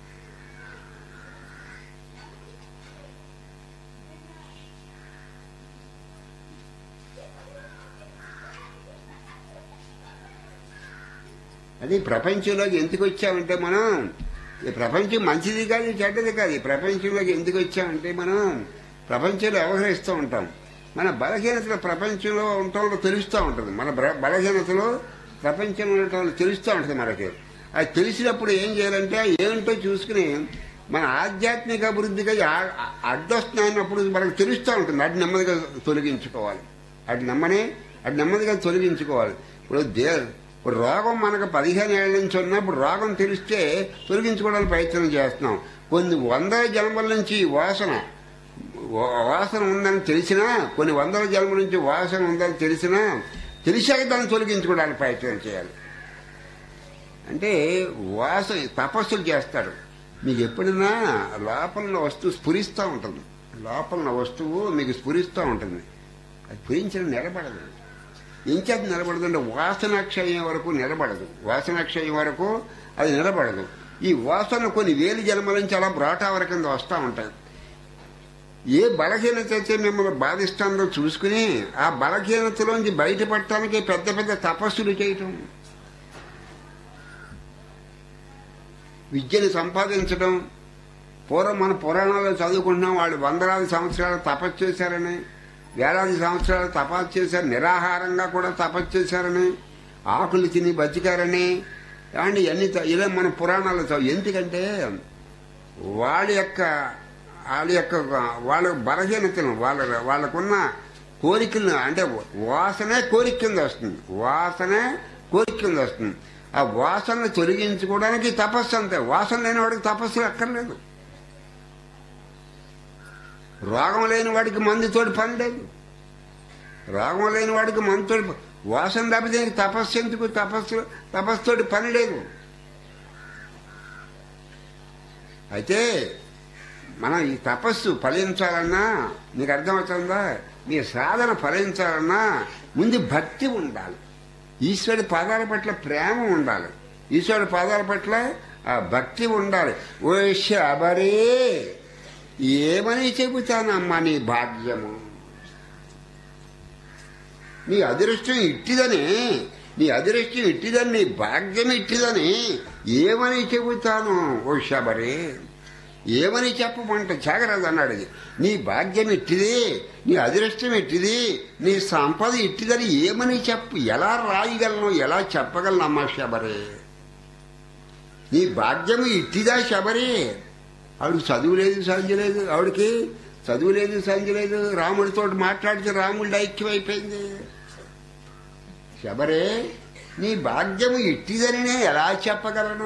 అది ప్రపంచంలోకి ఎందుకు వచ్చామంటే మనం ఈ ప్రపంచం మంచిది కాదు చెడ్డది కాదు ఈ ప్రపంచంలోకి ఎందుకు వచ్చామంటే మనం ప్రపంచంలో వ్యవహరిస్తూ ఉంటాం మన బలహీనతలు ప్రపంచంలో ఉండటంలో తెలుస్తూ ఉంటుంది మన బ్ర- బలహీనతలు ప్రపంచంలో ఉండటంలో తెలుస్తూ ఉంటుంది మనకి అది తెలిసినప్పుడు ఏం చేయాలంటే ఏమిటో చూసుకుని మన ఆధ్యాత్మిక అభివృద్ధికి ఆ- ఆ- అడ్డొస్తున్నాయన్నప్పుడు మనకు తెలుస్తూ ఉంటుంది అది నెమ్మదిగా తొలగించుకోవాలి అది నమ్మని అది నెమ్మదిగా తొలగించుకోవాలి ఇప్పుడు దే ఇప్పుడు రోగం మనకు పదిహేను ఏళ్ళ నుంచి ఉన్నప్పుడు రోగం తెలిస్తే తొలగించుకోవడానికి ప్రయత్నం చేస్తున్నాం కొన్ని వందల జన్మల నుంచి ఈ వాసన వా- వాసన ఉందని తెలిసినా కొన్ని వందల జన్మల నుంచి వాసన ఉందని తెలిసినా తెలిసాక దాన్ని తొలగించుకోవడానికి ప్రయత్నం చేయాలి అంటే వాసన తపస్సులు చేస్తాడు మీకు ఎప్పుడైనా లోపల ఉన్న వస్తువు స్ఫురిస్తూ ఉంటుంది లోపల ఉన్న వస్తువు మీకు స్ఫురిస్తూ ఉంటుంది అది స్ఫురించడం నిలబడదు ఇంచేత నిలబడదు అంటే వాసనాక్షయం వరకు నిలబడదు వాసనాక్షయం వరకు అది నిలబడదు ఈ వాసన కొన్ని వేలు జన్మల నుంచి అలా బ్రాటావర కింద వస్తూ ఉంటాయి ఏ బలహీనత అయితే మిమ్మల్ని బాధిస్తుందో చూసుకుని ఆ బలహీనతలోంచి బయటపడటానికి పెద్ద పెద్ద తపస్సులు చేయటం విద్యను సంపాదించడం పూర్వం మన పురాణాల్లో చదువుకుంటున్నాం వాళ్ళు వందలాది సంవత్సరాలు తపస్సు చేశారని వేలాది సంవత్సరాలు తపస్సు చేశారు నిరాహారంగా కూడా తపస్సు చేశారని ఆకులు తిని బతికారని అండ్ ఇవన్నీ త- ఇలా మన పురాణాలు చదువు ఎందుకంటే వాళ్ళ యొక్క వాళ్ళ యొక్క వాళ్ళ బలహీనతను వాళ్ళ వాళ్ళకున్న కోరికలను అంటే వాసనే కోరిక కింద వస్తుంది వాసనే కోరిక కింద వస్తుంది ఆ వాసనను తొలగించుకోవడానికి తపస్సు అంతే వాసన లేని వాడికి తపస్సు అక్కర్లేదు రోగం లేని వాడికి మందుతోటి పని లేదు రోగం లేని వాడికి మందుతోటి ప- వాసన తప్పితే నీకు తపస్సు ఎందుకు తపస్సు తపస్సుతోటి పని లేదు అయితే మనం ఈ తపస్సు ఫలించాలన్నా నీకు అర్థమవుతుందా నీ సాధన ఫలించాలన్నా ముందు భక్తి ఉండాలి ఈశ్వరుడి పాదాల పట్ల ప్రేమ ఉండాలి ఈశ్వరుడి పాదాల పట్ల ఆ భక్తి ఉండాలి ఓ శబరే ఏమని చెబుతానమ్మా నీ భాగ్యము నీ అదృష్టం ఇట్టిదని నీ అదృష్టం ఇట్టిదని నీ భాగ్యం ఇట్టిదని ఏమని చెబుతాను ఓ శబరే ఏమని చెప్పమంట జాగ్రత్త అన్నాడు ఇది. నీ భాగ్యం ఇట్టిది నీ అదృష్టం ఇట్టిది నీ సంపద ఇట్టిదని ఏమని చెప్పు ఎలా రాయగలను ఎలా చెప్పగలను అమ్మా శబరే నీ భాగ్యము ఇట్టిదా శబరి ఆవిడకి చదువు లేదు సంజ లేదు ఆవిడకి చదువు లేదు సంజ లేదు రాముడితో మాట్లాడితే రాముడి ఐక్యమైపోయింది శబరే నీ భాగ్యము ఇట్టిదని నేను ఎలా చెప్పగలను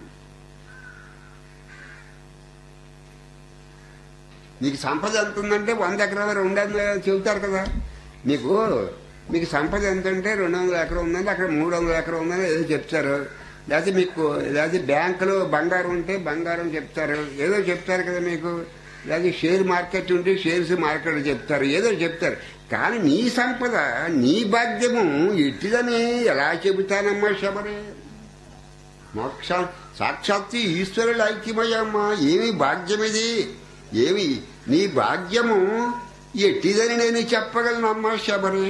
నీకు సంపద ఎంత ఉందంటే వంద ఎకరాలు రెండు వందల చెబుతారు కదా మీకు మీకు సంపద ఎంత అంటే రెండు వందల ఎకరం ఉందంటే అక్కడ మూడు వందల ఎకరం ఉందని ఏదో చెప్తారు లేకపోతే మీకు లేకపోతే బ్యాంకులో బంగారం ఉంటే బంగారం చెప్తారు ఏదో చెప్తారు కదా మీకు లేకపోతే షేర్ మార్కెట్ ఉంటే షేర్స్ మార్కెట్ చెప్తారు ఏదో చెప్తారు కానీ నీ సంపద నీ భాగ్యము ఇట్టిదని ఎలా చెబుతానమ్మా శబరే మోక్ష సాక్షాత్తు ఈశ్వరుడు ఐక్యమయ్యమ్మా ఏమి భాగ్యం ఇది ఏమి నీ భాగ్యము ఎట్టిదని నేను చెప్పగలనమ్మా శబరి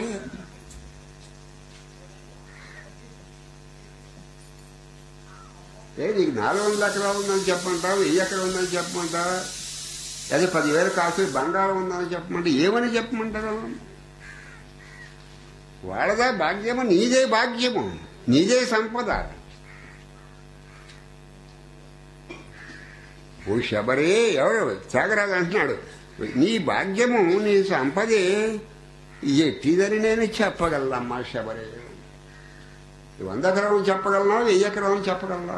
ఏ నీకు నాలుగు వందల ఎకరాలు ఉందని చెప్పమంటావు వెయ్యి ఎకరం ఉందని చెప్పమంటావా అదే పదివేలు కాసు బంగారం ఉందని చెప్పమంటే ఏమని చెప్పమంటారు వాళ్ళదా భాగ్యము నీదే భాగ్యము నీదే సంపద ఓ శబరే ఎవరు త్యాగరాజు అంటున్నాడు నీ భాగ్యము నీ సంపదే ఎట్టిదని నేను చెప్పగలనమ్మా శబరే వంద ఎకరం చెప్పగలనా వెయ్యి ఎకరం చెప్పగలనా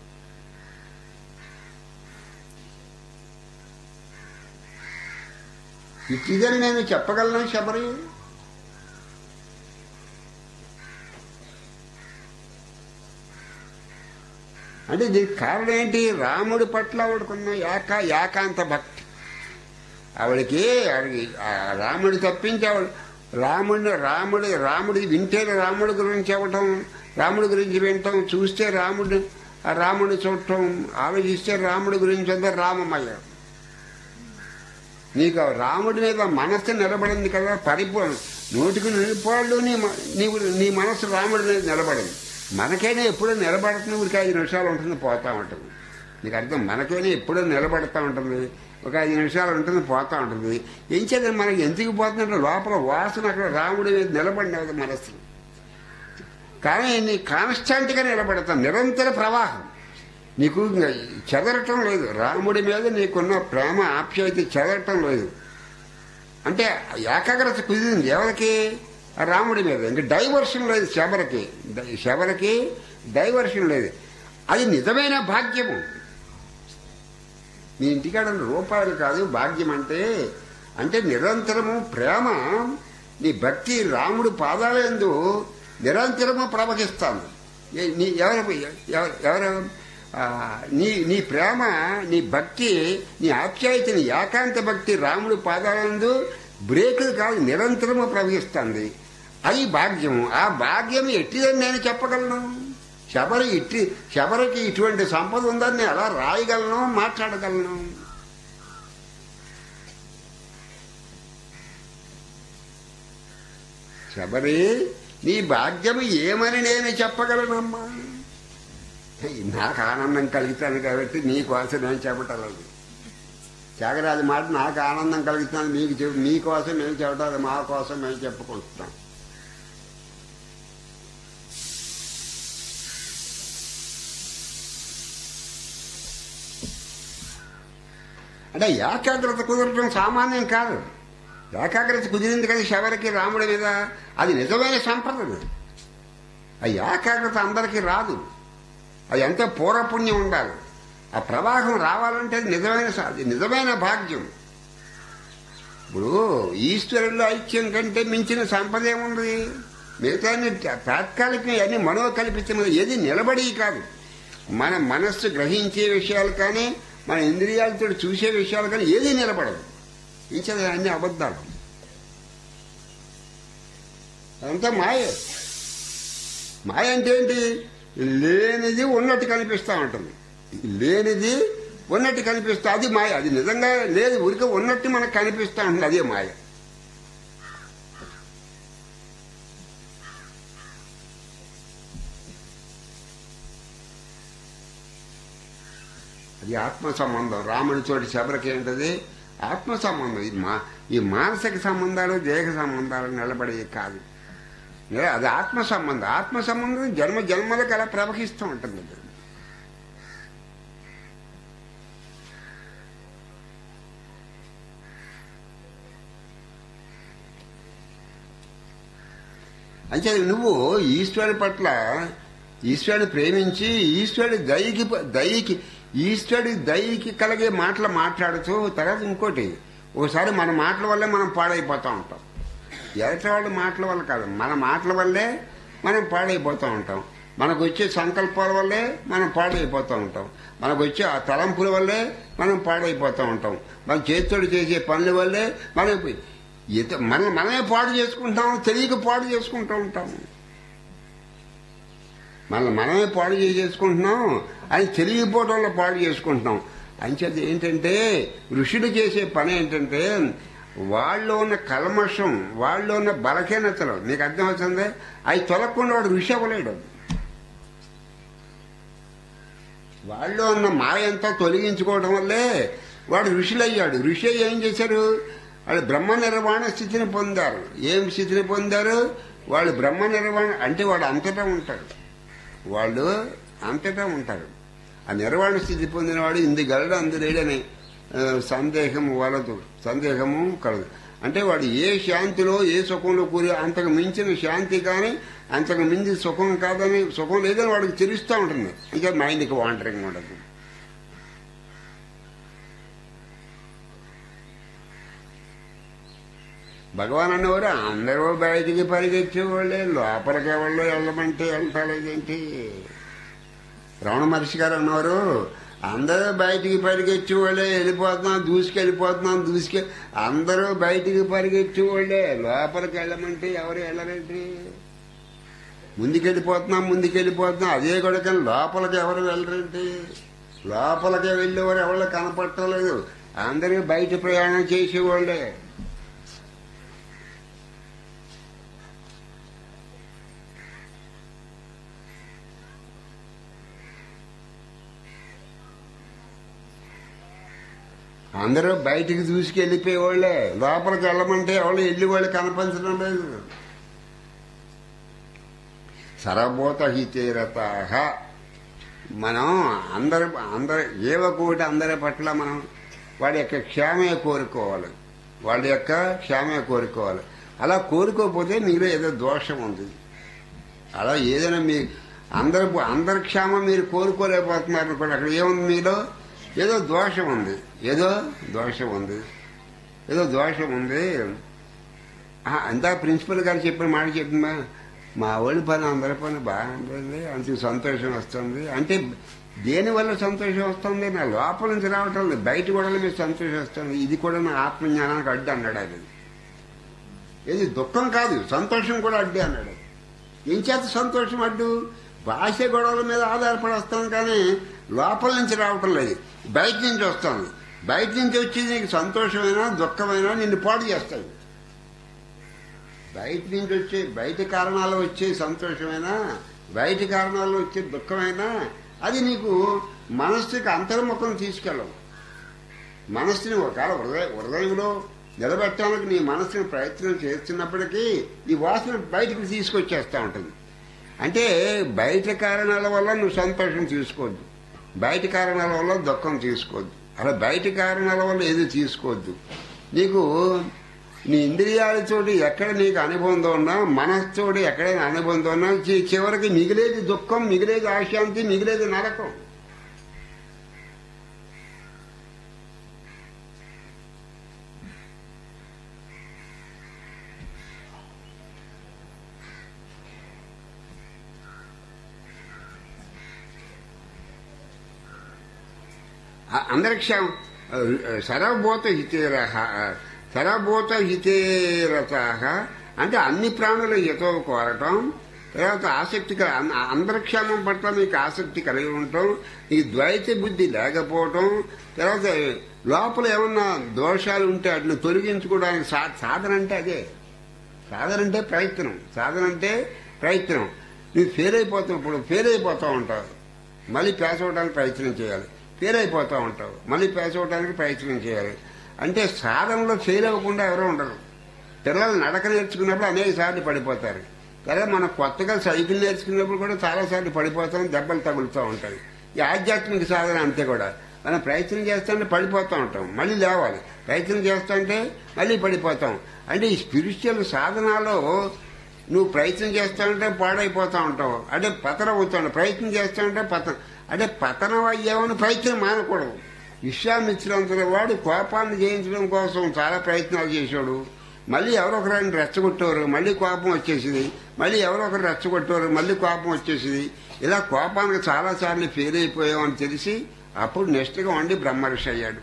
ఇట్టిదని నేను చెప్పగలను శబరి అంటే దీనికి కారణం ఏంటి రాముడి పట్ల ఆవిడకున్న ఏక ఏకాంత భక్తి ఆవిడకి ఆవిడకి ఆ రాముడి తప్పించి ఆవిడ రాముడిని రాముడి రాముడి వింటే రాముడి గురించి అవ్వటం రాముడి గురించి వినటం చూస్తే రాముడు ఆ రాముడిని చూడటం ఆలోచిస్తే రాముడి గురించి అంతా రామమయ్య నీకు ఆ రాముడి మీద మనస్సు నిలబడింది కదా పరిపూర్ణ నూటికి నిలిపాళ్ళు నీ మ- నీవు నీ మనస్సు రాముడి మీద నిలబడింది మనకైనా ఎప్పుడూ నిలబడుతుంది ఊరికి ఐదు నిమిషాలు ఉంటుంది పోతా ఉంటుంది నీకు అర్థం మనకైనా ఎప్పుడూ నిలబడతా ఉంటుంది ఒక ఐదు నిమిషాలు ఉంటుంది పోతా ఉంటుంది ఏం చేద్దాం మనకి ఎందుకు పోతుందంటే లోపల వాసన అక్కడ రాముడి మీద నిలబడినది మనస్సు కానీ నీ కాన్స్టాంట్గా నిలబడతాం నిరంతర ప్రవాహం నీకు ఇంకా చెదరటం లేదు రాముడి మీద నీకున్న ప్రేమ ఆప్యాయత చెదరటం లేదు అంటే ఏకాగ్రత కుదిరింది ఎవరికి ఆ రాముడి మీద ఇంకా డైవర్షన్ లేదు శబరకి ద- శబరకి డైవర్షన్ లేదు అది నిజమైన భాగ్యము మీ ఇంటికాడ రూపాయలు కాదు భాగ్యం అంటే అంటే నిరంతరము ప్రేమ నీ భక్తి రాముడి పాదాలందు నిరంతరము ప్రవహిస్తాను ఏ- నీ ఎవరు ఎవరు- ఎవరు ఆ, నీ నీ ప్రేమ నీ భక్తి నీ ఆప్యాయత నీ ఏకాంత భక్తి రాముడి పాదాలందు బ్రేకులు కాదు నిరంతరము ప్రవహిస్తుంది అది భాగ్యము ఆ భాగ్యం ఎట్టిదని నేను చెప్పగలను శబరి ఇట్టి శబరికి ఇటువంటి సంపద ఉందని నేను ఎలా రాయగలను మాట్లాడగలను శబరి నీ భాగ్యము ఏమని నేను చెప్పగలనమ్మా నాకు ఆనందం కలుగుతాను కాబట్టి నీ కోసం నేను చెప్పటలేదు త్యాగరాజు మాట నాకు ఆనందం కలుగుతాను మీకు చెప్పు మీ కోసం మేము చెప్పటాలి మా కోసం మేము చెప్పుకుంటున్నాం అంటే ఏకాగ్రత కుదరటం సామాన్యం కాదు ఏకాగ్రత కుదిరింది కదా శబరికి రాముడి మీద అది నిజమైన సంపద అది. ఆ ఏకాగ్రత అందరికీ రాదు అది ఎంతో పూర్వపుణ్యం ఉండాలి ఆ ప్రవాహం రావాలంటే అది నిజమైన సా- అది నిజమైన భాగ్యం ఇప్పుడు ఈశ్వరుల్లో ఐక్యం కంటే మించిన సంపద ఏముంది మిగతా తాత్కాలికం అన్ని మనోకల్పితమైన ఏది నిలబడి కాదు మన మనస్సు గ్రహించే విషయాలు కానీ మన ఇంద్రియాలతో చూసే విషయాలు కానీ ఏది నిలబడదు ఇంచదు అన్ని అబద్ధాలు అదంతా మాయ మాయ అంటే ఏంటి లేనిది ఉన్నట్టు కనిపిస్తా ఉంటుంది లేనిది ఉన్నట్టు కనిపిస్తా అది మాయ అది నిజంగా లేదు ఉరికి ఉన్నట్టు మనకు కనిపిస్తా ఉంటుంది అదే మాయ అది ఆత్మ సంబంధం రాముడి చోటి శబరికి ఏంటది ఆత్మ సంబంధం ఇది మా ఈ మానసిక సంబంధాలు దేహ సంబంధాలు నిలబడేవి కాదు ఏ, అది ఆత్మ సంబంధం ఆత్మ సంబంధం జన్మ జన్మలకు అలా ప్రవహిస్తూ ఉంటుంది అది. అంటే నువ్వు ఈశ్వరుడి పట్ల ఈశ్వరుని ప్రేమించి ఈశ్వరుడి దయకి దయకి ఈశ్వరుడి దయకి కలిగే మాటలు మాట్లాడుతూ తర్వాత ఇంకోటి ఒకసారి మన మాటల వల్లే మనం పాడైపోతూ ఉంటాం ఎదుటి వాళ్ళ మాటల వల్ల కాదు మన మాటల వల్లే మనం పాడైపోతూ ఉంటాం మనకు వచ్చే సంకల్పాల వల్లే మనం పాడైపోతూ ఉంటాం మనకు వచ్చే ఆ తలంపుల వల్లే మనం పాడైపోతూ ఉంటాం మన చేతితోడు చేసే పనుల వల్లే మనం ఇత- మనం మనమే పాడు చేసుకుంటాం తెలియక పాడు చేసుకుంటూ ఉంటాం మనం మనమే పాడు చేసేసుకుంటున్నాం అని తెలియకపోవడం వల్ల పాడు చేసుకుంటున్నాం అంచేది ఏంటంటే ఋషులు చేసే పని ఏంటంటే వాళ్ళు ఉన్న కల్మషం వాళ్ళు ఉన్న బలహీనతలు నీకు అర్థమవుతుంది అవి తొలగకుండా వాడు ఋషి అవ్వలేడు వాళ్ళు ఉన్న మాయంతా తొలగించుకోవడం వల్లే వాడు ఋషులయ్యాడు ఋషి అయ్యి ఏం చేశారు వాళ్ళు బ్రహ్మ నిర్వాణ స్థితిని పొందారు ఏం స్థితిని పొందారు వాళ్ళు బ్రహ్మ నిర్వాణ అంటే వాడు అంతటా ఉంటాడు వాళ్ళు అంతటా ఉంటారు ఆ నిర్వాణ స్థితి పొందినవాడు ఇంది గలడు అందులేడని ఆ, సందేహము వలదు సందేహము కలదు అంటే వాడు ఏ శాంతిలో ఏ సుఖంలో కూరి అంతకు మించిన శాంతి కానీ అంతకు మించి సుఖం కాదని సుఖం లేదని వాడికి తెలుస్తూ ఉంటుంది ఇంకా మైండ్కి వాంటరింగ్ ఉండదు భగవాన్ అనేవారు అందరూ బయటికి పరిగెత్తేవాళ్ళే లోపలికి ఎవరు వెళ్ళమంటే వెళ్తాలేదేంటి రమణ మహర్షి గారు అన్నారు అందరూ బయటికి పరిగెత్తేవాళ్ళే వెళ్ళిపోతున్నాం దూసుకెళ్ళిపోతున్నాం దూసుకె అందరూ బయటికి పరిగెత్తేవాళ్ళే లోపలికి వెళ్ళమంటే ఎవరు వెళ్ళరేంటి ముందుకెళ్ళిపోతున్నాం ముందుకెళ్ళిపోతున్నాం అదే కూడా కానీ లోపలికి ఎవరు వెళ్ళరేంటి లోపలికి వెళ్ళేవారు ఎవరు కనపట్టలేదు అందరూ బయట ప్రయాణం చేసేవాళ్ళే అందరూ బయటికి దూసుకెళ్ళిపోయేవాళ్ళే లోపలికి వెళ్ళమంటే ఎవరు వెళ్ళి వాళ్ళు కనపంచడం లేదు సరభూత హితేరత మనం అందరి అందరి ఏవకోటి అందరి పట్ల మనం వాడి యొక్క క్షేమే కోరుకోవాలి వాళ్ళ యొక్క క్షేమే కోరుకోవాలి అలా కోరుకోకపోతే మీలో ఏదో దోషం ఉంది అలా ఏదైనా మీ అందరి అందరి క్షేమం మీరు కోరుకోలేకపోతున్నారు అనుకోండి అక్కడ ఏముంది మీలో ఏదో దోషం ఉంది ఏదో దోషం ఉంది ఏదో దోషం ఉంది ఆ, అంతా ప్రిన్సిపల్ గారు చెప్పిన మాట చెప్పిందా మా వాళ్ళ పని అందరి పని బాగుంటుంది అంత సంతోషం వస్తుంది అంటే దేనివల్ల సంతోషం వస్తుంది నా లోపల నుంచి రావటం లేదు బయట కూడా మీద సంతోషం వస్తుంది ఇది కూడా నా ఆత్మజ్ఞానానికి అడ్డు అన్నాడు అది ఇది దుఃఖం కాదు సంతోషం కూడా అడ్డే అన్నాడు ఏం చేత సంతోషం అడ్డు భాష గొడవల మీద ఆధారపడి వస్తాం కానీ లోపల నుంచి రావటం లేదు బయట నుంచి వస్తుంది బయట నుంచి వచ్చి నీకు సంతోషమైనా దుఃఖమైనా నిన్ను పాడు చేస్తాయి బయట నుంచి వచ్చే బయట కారణాలు వచ్చే సంతోషమైనా బయట కారణాలు వచ్చే దుఃఖమైనా అది నీకు మనస్సుకి అంతర్ముఖం తీసుకెళ్ళవు మనస్సుని ఒకవేళ హృదయ హృదయంలో నిలబెట్టడానికి నీ మనస్సుని ప్రయత్నం చేస్తున్నప్పటికీ ఈ వాసన బయటకు తీసుకొచ్చేస్తూ ఉంటుంది అంటే బయట కారణాల వల్ల నువ్వు సంతోషం తీసుకోవద్దు బయట కారణాల వల్ల దుఃఖం తీసుకోవద్దు అలా బయట కారణాల వల్ల ఏది తీసుకోవద్దు నీకు నీ ఇంద్రియాలతోటి ఎక్కడ నీకు అనుబంధం ఉన్నా మనస్తోటి ఎక్కడైనా అనుబంధం ఉన్నా చి- చివరికి మిగిలేది దుఃఖం మిగిలేది అశాంతి మిగిలేది నరకం అ- అందరిక్షం సర్వభూత హితేర సర్వభూత హితేరత అంటే అన్ని ప్రాణులు హితో కోరటం తర్వాత ఆసక్తి కల- అన్- అంతరిక్షేమం పట్ల మీకు ఆసక్తి కలిగి ఉండటం ఈ ద్వైత బుద్ధి లేకపోవటం తర్వాత లోపల ఏమన్నా దోషాలు ఉంటే వాటిని తొలగించుకోవడానికి సా- సాధన అంటే అదే సాధన అంటే ప్రయత్నం సాధన అంటే ప్రయత్నం నువ్వు ఫెయిల్ అయిపోతావు ఇప్పుడు ఫెయిల్ అయిపోతూ ఉంటావు మళ్ళీ పాస్ అవడానికి ప్రయత్నం చేయాలి ఫెయిల్ అయిపోతూ ఉంటావు మళ్ళీ పాస్ అవడానికి ప్రయత్నం చేయాలి అంటే సాధనలో ఫెయిల్ అవ్వకుండా ఎవరో ఉండరు పిల్లలు నడక నేర్చుకున్నప్పుడు అనేక సార్లు పడిపోతారు కదా మనం కొత్తగా సైకిల్ నేర్చుకున్నప్పుడు కూడా చాలా సార్లు పడిపోతాం దెబ్బలు తగులుతూ ఉంటాయి ఈ ఆధ్యాత్మిక సాధన అంతే కూడా మనం ప్రయత్నం చేస్తుంటే పడిపోతూ ఉంటాం మళ్ళీ లేవాలి ప్రయత్నం చేస్తుంటే మళ్ళీ పడిపోతాం అంటే ఈ స్పిరిచువల్ సాధనలో నువ్వు ప్రయత్నం చేస్తానంటే పాడైపోతా ఉంటావు అంటే పతనం అవుతావు ప్రయత్నం చేస్తానంటే పతనం అంటే పతనం అయ్యామని ప్రయత్నం మానకూడదు విశ్వామిత్రులంతటి వాడు కోపాన్ని జయించడం కోసం చాలా ప్రయత్నాలు చేశాడు మళ్ళీ ఎవరో ఒకరు ఆయన రెచ్చగొట్టేవారు మళ్ళీ కోపం వచ్చేసింది మళ్ళీ ఎవరో ఒకరు రెచ్చగొట్టేవారు మళ్ళీ కోపం వచ్చేసింది ఇలా కోపానికి చాలా సార్లు ఫెయిల్ అయిపోయామని తెలిసి అప్పుడు నెక్స్ట్గా వండి బ్రహ్మర్షి అయ్యాడు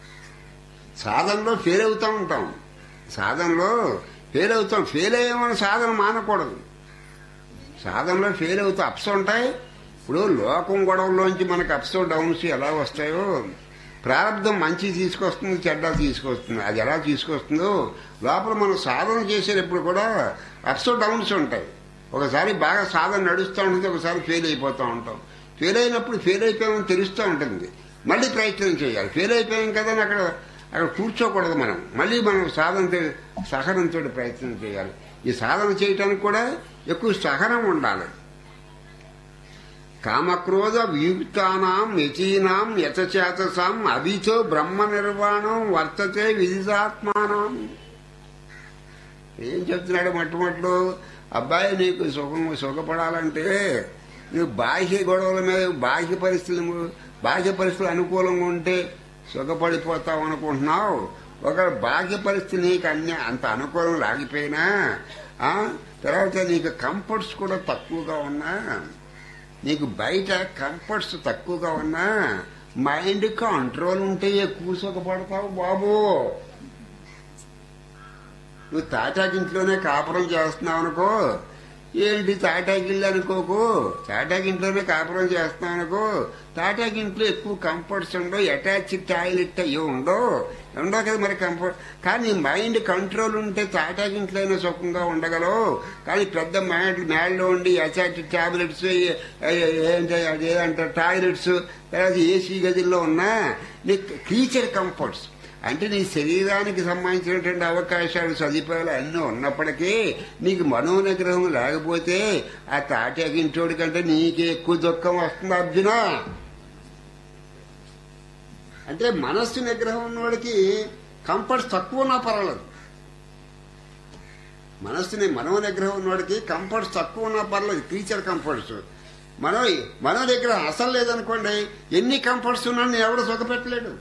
సాధనలో ఫెయిల్ అవుతూ ఉంటాం సాధనలో ఫెయిల్ అవుతాం ఫెయిల్ అయ్యామని సాధన మానకూడదు సాధనలో ఫెయిల్ అవుతా అప్స్ ఉంటాయి ఇప్పుడు లోకం గొడవల్లోంచి మనకు అప్స్ డౌన్స్ ఎలా వస్తాయో ప్రారంధం మంచి తీసుకొస్తుంది చెడ్డ తీసుకొస్తుంది అది ఎలా తీసుకొస్తుందో లోపల మనం సాధన చేసేటప్పుడు కూడా అప్స్ డౌన్స్ ఉంటాయి ఒకసారి బాగా సాధన నడుస్తూ ఉంటుంది ఒకసారి ఫెయిల్ అయిపోతూ ఉంటాం ఫెయిల్ అయినప్పుడు ఫెయిల్ అయిపోయామని తెలుస్తూ ఉంటుంది మళ్ళీ ప్రయత్నం చేయాలి ఫెయిల్ అయిపోయాం కదా అని అక్కడ అక్కడ కూర్చోకూడదు మనం మళ్ళీ మనం సాధనతో సహనంతో ప్రయత్నం చేయాలి ఈ సాధన చేయటానికి కూడా ఎక్కువ సహనం ఉండాలి కామక్రోధ వియుక్తానాం యచీనాం యతచేతసాం అభిచో బ్రహ్మ నిర్వాణం వర్తతే విదితాత్మానం ఏం చెప్తున్నాడు మొట్టమొదలు అబ్బాయి నీకు సుఖం సుఖపడాలంటే నువ్వు బాహ్య గొడవల మీద బాహ్య పరిస్థితులు బాహ్య పరిస్థితులు అనుకూలంగా ఉంటే సుఖపడిపోతావు అనుకుంటున్నావు ఒక బాహ్య పరిస్థితి నీకు అన్ని అంత అనుకూలం లాగిపోయినా ఆ, తర్వాత నీకు కంఫర్ట్స్ కూడా తక్కువగా ఉన్నా నీకు బయట కంఫర్ట్స్ తక్కువగా ఉన్నా మైండ్ కంట్రోల్ ఉంటే ఎక్కువ సుఖపడతావు బాబు నువ్వు తాటాకింట్లోనే కాపురం చేస్తున్నావు అనుకో ఏంటి తాటాకిల్లు అనుకోకు తాటాకింట్లోనే కాపురం చేస్తున్నావు అనుకో తాటాకింట్లో ఎక్కువ కంఫర్ట్స్ ఉండవు అటాచ్ టాయిలెట్ అయ్యి ఉండవు ఉండవు కదా మరి కంఫర్ట్ కానీ మైండ్ కంట్రోల్ ఉంటే తాటాకింట్లోనే సుఖంగా ఉండగలవు కానీ పెద్ద మైండ్ మేడలో ఉండి అటాచ్ టాబ్లెట్స్ ఏంటి అదేంటారు టాయిలెట్స్ తర్వాత ఏసీ గదిలో ఉన్నా నీకు క్రీచర్ కంఫర్ట్స్ అంటే నీ శరీరానికి సంబంధించినటువంటి అవకాశాలు సదుపాయాలు అన్నీ ఉన్నప్పటికీ నీకు మనోనిగ్రహం లేకపోతే ఆ తాటాకింటోడి కంటే నీకే ఎక్కువ దుఃఖం వస్తుంది అర్జున అంటే మనస్సు నిగ్రహం ఉన్నవాడికి కంఫర్ట్స్ తక్కువ ఉన్నా పర్వాలేదు మనస్సుని మనో నిగ్రహం ఉన్నవాడికి కంఫర్ట్స్ తక్కువ ఉన్నా పర్లేదు క్రీచర్ కంఫర్ట్స్ మనో మనో నిగ్రహం అసలు లేదనుకోండి ఎన్ని కంఫర్ట్స్ ఉన్నా నేను ఎవడు సుఖపెట్టలేడు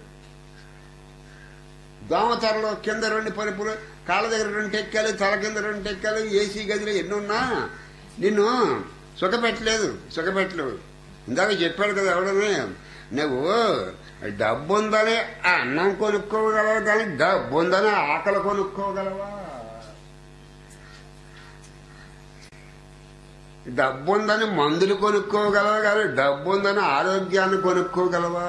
దోమతెరలో కింద రెండు పరుపులు కాళ్ళ దగ్గర రెండు టెక్కాలు తల కింద రెండు టెక్కాలు ఏసీ గదిలో ఎన్నున్నా నిన్ను సుఖపెట్టలేదు సుఖపెట్టలేవు ఇందాక చెప్పాడు కదా ఎవడనే నువ్వు డబ్బు ఉందని అన్నం కొనుక్కోగలవు కానీ డబ్బు ఉందని ఆకలి కొనుక్కోగలవా డబ్బు ఉందని మందులు కొనుక్కోగలవా కానీ డబ్బు ఉందని ఆరోగ్యాన్ని కొనుక్కోగలవా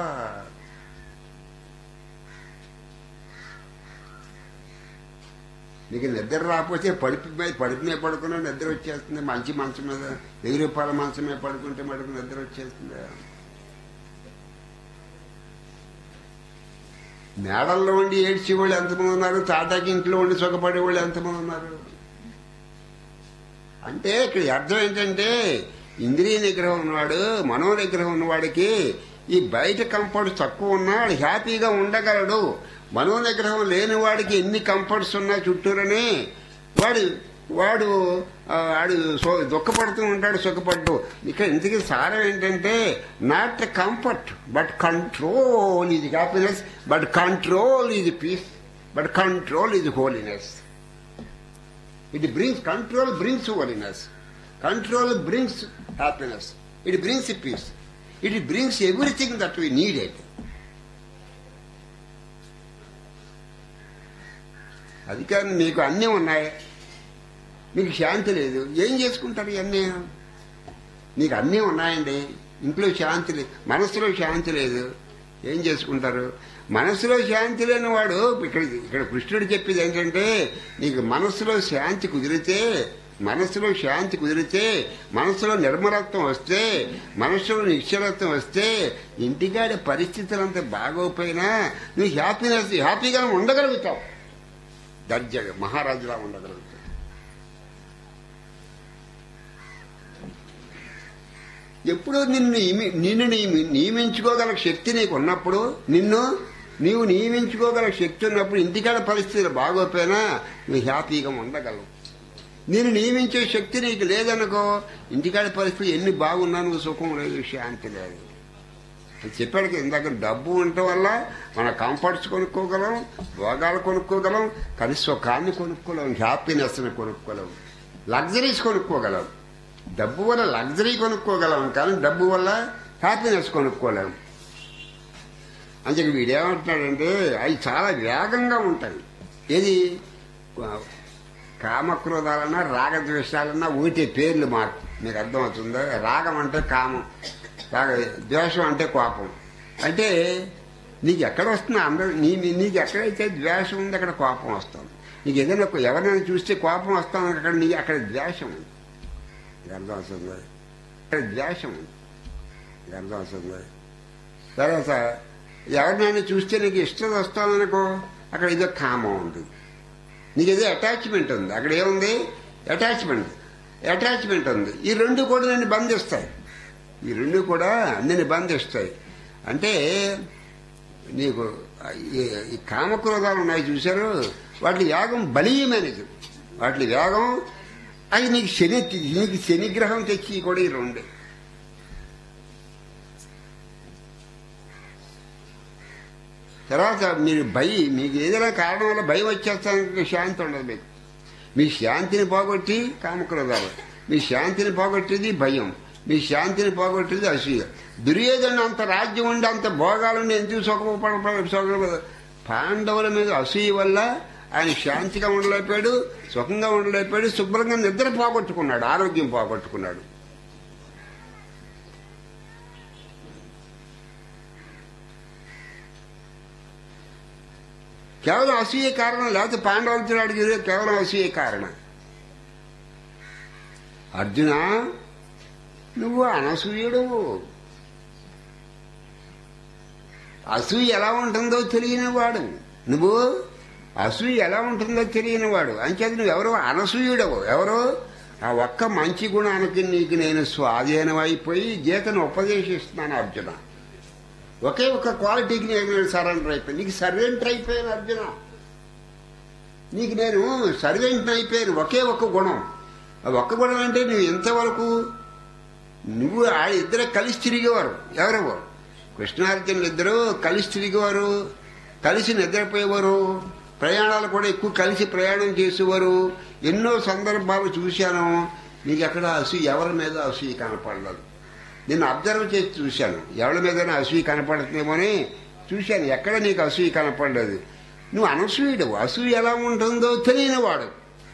నీకు నిద్ర రాకపోతే పడిపి మీద పడిపి మీద పడుకున్నా నిద్ర వచ్చేస్తుంది మంచి మంచం మీద వెయ్యి రూపాయల మంచం మీద పడుకుంటే మటుకు నిద్ర వచ్చేస్తుంది మేడల్లో ఉండి ఏడ్చి వాళ్ళు ఎంతమంది ఉన్నారు తాటాకి ఇంట్లో ఉండి సుఖపడే వాళ్ళు ఎంతమంది ఉన్నారు అంటే ఇక్కడ అర్థం ఏంటంటే ఇంద్రియ నిగ్రహం ఉన్నవాడు మనో నిగ్రహం ఉన్నవాడికి ఈ బయట కంఫర్ట్స్ తక్కువ ఉన్నా వాడు హ్యాపీగా ఉండగలడు మనోనిగ్రహం లేని వాడికి ఎన్ని కంఫర్ట్స్ ఉన్నా చుట్టూరని వాడు వాడు ఆ, వాడు సో- దుఃఖపడుతూ ఉంటాడు సుఖపడుతూ ఇక్కడ ఇంతకీ సారం ఏంటంటే నాట్ కంఫర్ట్ బట్ కంట్రోల్ ఇది హ్యాపీనెస్ బట్ కంట్రోల్ ఇది పీస్ బట్ కంట్రోల్ ఇది holiness it brings control brings holiness control brings happiness it brings peace it brings everything that we needed అది కానీ మీకు అన్నీ ఉన్నాయి మీకు శాంతి లేదు ఏం చేసుకుంటారు ఇవన్నీ మీకు అన్నీ ఉన్నాయండి ఇంట్లో శాంతి లేదు మనసులో శాంతి లేదు ఏం చేసుకుంటారు మనసులో శాంతి లేని వాడు ఇక్కడ ఇక్కడ కృష్ణుడు చెప్పేది ఏంటంటే నీకు మనసులో శాంతి కుదిరితే మనసులో శాంతి కుదిరితే మనసులో నిర్మలత్వం వస్తే మనసులో నిశ్చలత్వం వస్తే ఇంటికాడే పరిస్థితులు అంత బాగోపోయినా నువ్వు హ్యాపీనెస్ హ్యాపీగా ఉండగలుగుతావు దర్జాగా మహారాజులా ఉండగలుగుతావు ఎప్పుడు నిన్ను నియమి- నిన్ను నియమి- నియమించుకోగల శక్తి నీకు ఉన్నప్పుడు నిన్ను నీవు నియమించుకోగల శక్తి ఉన్నప్పుడు ఇంటికాడ పరిస్థితులు బాగోపోయినా నువ్వు హ్యాపీగా ఉండగలవు నేను నియమించే శక్తి నీకు లేదనుకో ఇంటికాడ పరిస్థితి ఎన్ని బాగున్నా నువ్వు సుఖం లేదు శాంతి లేదు అది చెప్పాడు కదా ఇందాక డబ్బు ఉండటం వల్ల మన కంఫర్ట్స్ కొనుక్కోగలం భోగాలు కొనుక్కోగలం కానీ సుఖాన్ని కొనుక్కోలేం హ్యాపీనెస్ని కొనుక్కోలేం లగ్జరీస్ కొనుక్కోగలం డబ్బు వల్ల లగ్జరీ కొనుక్కోగలం కానీ డబ్బు వల్ల హ్యాపీనెస్ కొనుక్కోలేం అంటే వీడేమంటున్నాడంటే అవి చాలా వేగంగా ఉంటాయి ఏది కామక్రోధాలన్నా రాగద్వేషాలన్నా ఒకటే పేర్లు మాకు మీకు అర్థమవుతుందా రాగం అంటే కామం రాగ ద్వేషం అంటే కోపం అంటే నీకు ఎక్కడ వస్తుంది అందరూ నీ నీ- నీకు ఎక్కడైతే ద్వేషం ఉంది అక్కడ కోపం వస్తుంది నీకు ఏదైనా ఒక- ఎవరైనా చూస్తే కోపం వస్తాను అక్కడ నీ అక్కడ ద్వేషం ఉంది ఇది అర్థమవుతుంది అక్కడ ద్వేషం ఉంది ఇది అర్థమవుతుంది తర్వాత ఎవరినైనా చూస్తే నీకు ఇష్టం వస్తామనుకో అక్కడ ఏదో కామం ఉంది నీకు ఏదో అటాచ్మెంట్ ఉంది అక్కడ ఏముంది అటాచ్మెంట్ అటాచ్మెంట్ ఉంది ఈ రెండు కూడా నేను బంధిస్తాయి ఈ రెండు కూడా నేను బంధిస్తాయి అంటే నీకు ఈ- ఈ కామక్రోధాలు ఉన్నాయి చూశారు వాటి యాగం బలీయమైనది వాటి యాగం అది నీకు శని నీకు శనిగ్రహం తెచ్చి కూడా ఈ రెండు తర్వాత మీరు భయం మీకు ఏదైనా కారణం వల్ల భయం వచ్చేస్తానికి శాంతి ఉండదు మీకు మీ శాంతిని పోగొట్టి కామక్రోధాలు మీ శాంతిని పోగొట్టేది భయం మీ శాంతిని పోగొట్టేది అసూయ దుర్యోధన అంత రాజ్యం ఉండి అంత భోగాలను ఎందుకు సుఖపడ సుఖ పాండవుల మీద అసూయ వల్ల ఆయన శాంతిగా ఉండలేకపోయాడు సుఖంగా ఉండలేకపోయాడు శుభ్రంగా నిద్ర పోగొట్టుకున్నాడు ఆరోగ్యం పోగొట్టుకున్నాడు కేవలం అసూయ కారణం లేకపోతే పాండవులతో అడిగితే కేవలం అసూయ కారణం అర్జున నువ్వు అనసూయుడు అసూయ ఎలా ఉంటుందో తెలియని వాడు నువ్వు అసూయ ఎలా ఉంటుందో తెలియని వాడు అంచేది నువ్వు ఎవరో అనసూయుడవు ఎవరో ఆ ఒక్క మంచి గుణానికి నీకు నేను స్వాధీనం అయిపోయి గీతను ఉపదేశిస్తున్నాను అర్జున ఒకే ఒక క్వాలిటీకి నేను సరెండర్ అయిపోయాను నీకు సర్వెంట్ అయిపోయాను అర్జున నీకు నేను సర్వెంట్ అయిపోయాను ఒకే ఒక గుణం ఆ ఒక్క గుణం అంటే నువ్వు ఎంతవరకు నువ్వు ఆ ఇద్దరు కలిసి తిరిగేవారు ఎవరెవరు కృష్ణార్జునులు ఇద్దరు కలిసి తిరిగేవారు కలిసి నిద్రపోయేవారు ప్రయాణాలు కూడా ఎక్కువ కలిసి ప్రయాణం చేసేవారు ఎన్నో సందర్భాలు చూశాను నీకు ఎక్కడ అసూయ ఎవరి మీద అసూయ కనపడలేదు నేను అబ్జర్వ్ చేసి చూశాను ఎవరి మీదైనా అసూయ కనపడుతుందేమోని చూశాను ఎక్కడ నీకు అసూయ కనపడలేదు నువ్వు అనసూయుడు అసూయ ఎలా ఉంటుందో తెలియని వాడు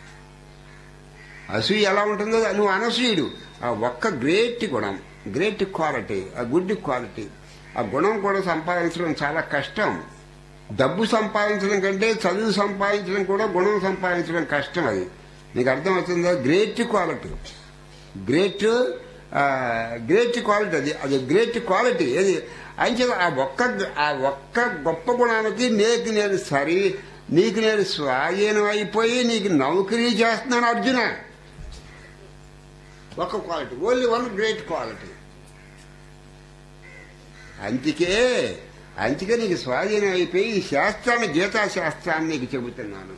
అసూయ ఎలా ఉంటుందో నువ్వు అనసూయుడు ఆ ఒక్క గ్రేట్ గుణం గ్రేట్ క్వాలిటీ ఆ గుడ్ క్వాలిటీ ఆ గుణం కూడా సంపాదించడం చాలా కష్టం డబ్బు సంపాదించడం కంటే చదువు సంపాదించడం కూడా గుణం సంపాదించడం కష్టం అది నీకు అర్థమవుతుందా great quality great great quality అది అది గ్రేట్ క్వాలిటీ అది అయితే ఆ ఒక్క ఆ ఒక్క గొప్ప గుణానికి నీకు నేను సరి నీకు నేను స్వాధీనం అయిపోయి నీకు నౌకరీ చేస్తున్నాను అర్జున ఒక quality only one great quality అందుకే అందుకే నీకు స్వాధీనం అయిపోయి ఈ శాస్త్రాన్ని గీతా శాస్త్రాన్ని నీకు చెబుతున్నాను